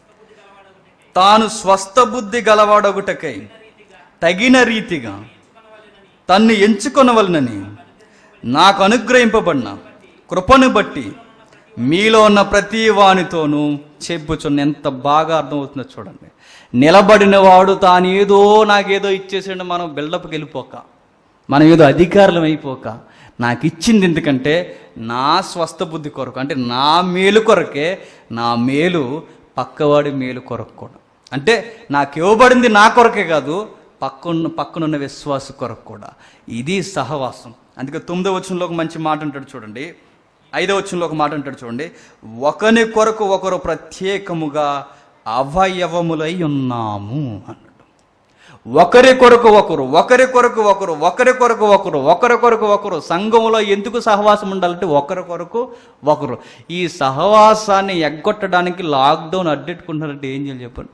తాను స్వస్థ బుద్ధి గలవాడొకటకై తగిన రీతిగా తన్ను ఎంచుకొనవలనని నాకు అనుగ్రహింపబడిన కృపను బట్టి మీలో ఉన్న ప్రతి వానితోనూ చెప్పుచున్న ఎంత బాగా అర్థమవుతుందో చూడండి నిలబడిన వాడు తాను ఏదో నాకేదో ఇచ్చేసాడు మనం బిల్డప్కి వెళ్ళిపోక మనం ఏదో అధికారులం అయిపోక నాకు ఇచ్చింది ఎందుకంటే నా స్వస్థ బుద్ధి కొరకు అంటే నా మేలు కొరకే నా మేలు పక్కవాడి మేలు కొరకు కూడా అంటే నాకు ఇవ్వబడింది నా కొరకే కాదు పక్కన పక్కనున్న విశ్వాస కొరకు కూడా ఇది సహవాసం అందుకే తొమ్మిదో వచనంలో ఒక మంచి మాట అంటాడు చూడండి ఐదో వచనంలో ఒక మాట అంటాడు చూడండి ఒకని కొరకు ఒకరు ప్రత్యేకముగా అవయవములై ఉన్నాము అన్నాడు ఒకరి కొరకు ఒకరు ఒకరి కొరకు ఒకరు ఒకరి కొరకు ఒకరు ఒకరి కొరకు ఒకరు సంఘంలో ఎందుకు సహవాసం ఉండాలంటే ఒకరి కొరకు ఒకరు ఈ సహవాసాన్ని ఎగ్గొట్టడానికి లాక్డౌన్ అడ్డెట్టుకుంటున్నారంటే ఏం చేయాలి చెప్పండి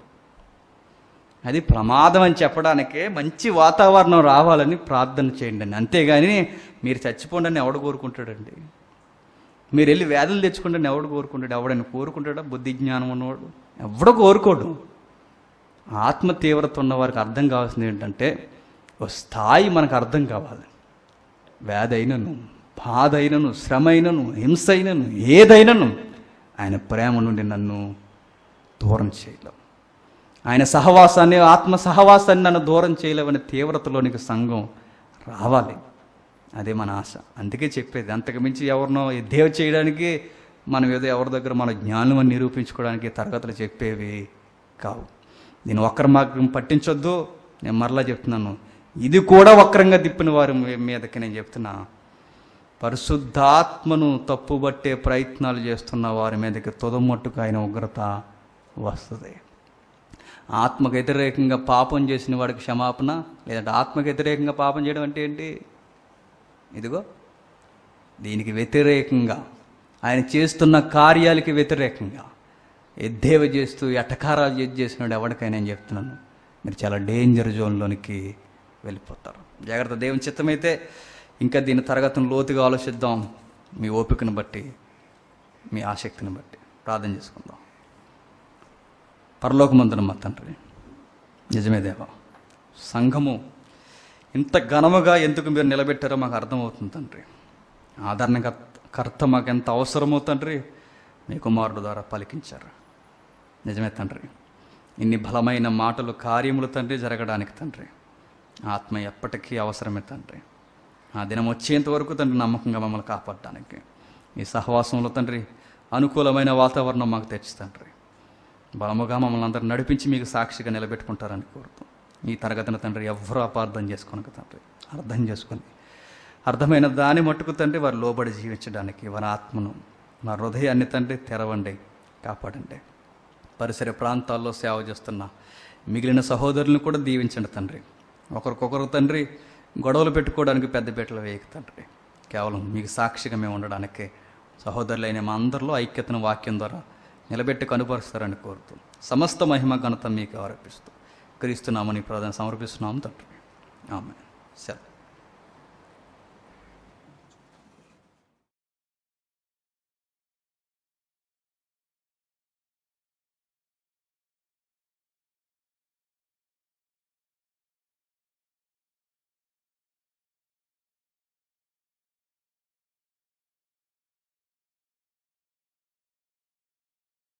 అది ప్రమాదం అని చెప్పడానికే మంచి వాతావరణం రావాలని ప్రార్థన చేయండి అండి అంతేగాని మీరు చచ్చిపోండి అని ఎవడు కోరుకుంటాడండి మీరు వెళ్ళి వ్యాధులు తెచ్చుకుంటే ఎవడు కోరుకుంటాడు ఎవడని కోరుకుంటాడా బుద్ధి జ్ఞానం ఉన్నవాడు ఎవడో కోరుకోడు ఆత్మ తీవ్రత ఉన్న వారికి అర్థం కావాల్సింది ఏంటంటే ఒక స్థాయి మనకు అర్థం కావాలి వ్యాధి అయినను బాధ అయినను శ్రమ అయినను హింస అయినను ఏదైనను ఆయన ప్రేమ నుండి నన్ను దూరం చేయలేం ఆయన సహవాసాన్ని ఆత్మ సహవాసాన్ని నన్ను దూరం చేయలేవనే తీవ్రతలోనికి సంఘం రావాలి అదే మన ఆశ అందుకే చెప్పేది అంతకు మించి ఎవరినో దేవ చేయడానికి మనం ఏదో ఎవరి దగ్గర మన జ్ఞానం అని నిరూపించుకోవడానికి తరగతులు చెప్పేవి కావు నేను వక్ర మార్గం పట్టించొద్దు నేను మరలా చెప్తున్నాను ఇది కూడా వక్రంగా తిప్పిన వారి మీ- మీదకి నేను చెప్తున్నా పరిశుద్ధాత్మను తప్పుబట్టే ప్రయత్నాలు చేస్తున్న వారి మీదకి తుదమట్టుకు ఆయన ఉగ్రత వస్తుంది ఆత్మకు వ్యతిరేకంగా పాపం చేసిన వాడికి క్షమాపణ లేదంటే ఆత్మకు వ్యతిరేకంగా పాపం చేయడం అంటే ఏంటి ఇదిగో దీనికి వ్యతిరేకంగా ఆయన చేస్తున్న కార్యాలకి వ్యతిరేకంగా ఎద్దేవ చేస్తూ ఎటకారాలు చేసి చేసినాడు ఎవరికైనా నేను చెప్తున్నాను మీరు చాలా డేంజర్ జోన్లోనికి వెళ్ళిపోతారు జాగ్రత్త దేవుని చిత్తమైతే ఇంకా దీని తరగతిని లోతుగా ఆలోచిద్దాం మీ ఓపికను బట్టి మీ ఆసక్తిని బట్టి ప్రార్థన చేసుకుందాం పరలోకమందున మా తండ్రి నిజమే దేవా సంఘము ఇంత ఘనముగా ఎందుకు మీరు నిలబెట్టారో మాకు అర్థమవుతుంది తండ్రి ఆదరణకర్త కర్త మాకు ఎంత అవసరమో తండ్రి మీ కుమారుడు ద్వారా పలికించారు నిజమే తండ్రి ఇన్ని బలమైన మాటలు కార్యములు తండ్రి జరగడానికి తండ్రి ఆత్మ ఎప్పటికీ అవసరమే తండ్రి ఆ దినం వచ్చేంత వరకు తండ్రి నమ్మకంగా మమ్మల్ని కాపాడడానికి ఈ సహవాసంలో తండ్రి అనుకూలమైన వాతావరణం మాకు తెచ్చి తండ్రి బలముగా మమ్మల్ని అందరూ నడిపించి మీకు సాక్షిగా నిలబెట్టుకుంటారని కోరుతాం ఈ తరగతిని తండ్రి ఎవ్వరూ అపార్థం చేసుకోనక తండ్రి అర్థం చేసుకొని అర్థమైన దాని మట్టుకు తండ్రి వారు లోబడి జీవించడానికి వారి ఆత్మను మా హృదయాన్ని తండ్రి తెరవండి కాపాడండి పరిసర ప్రాంతాల్లో సేవ చేస్తున్న మిగిలిన సహోదరులను కూడా దీవించండి తండ్రి ఒకరికొకరు తండ్రి గొడవలు పెట్టుకోవడానికి పెద్ద పీటలు వేయక తండ్రి కేవలం మీకు సాక్షిగా మేము ఉండడానికే సహోదరులైన మా అందరిలో ఐక్యతను వాక్యం ద్వారా నిలబెట్టి కనుపరుస్తారని కోరుతూ సమస్త మహిమ ఘనత మీకు ఆరోపిస్తూ క్రీస్తున్నామని ప్రార్థన సమర్పిస్తున్నాము తండ్రి ఆమె సరే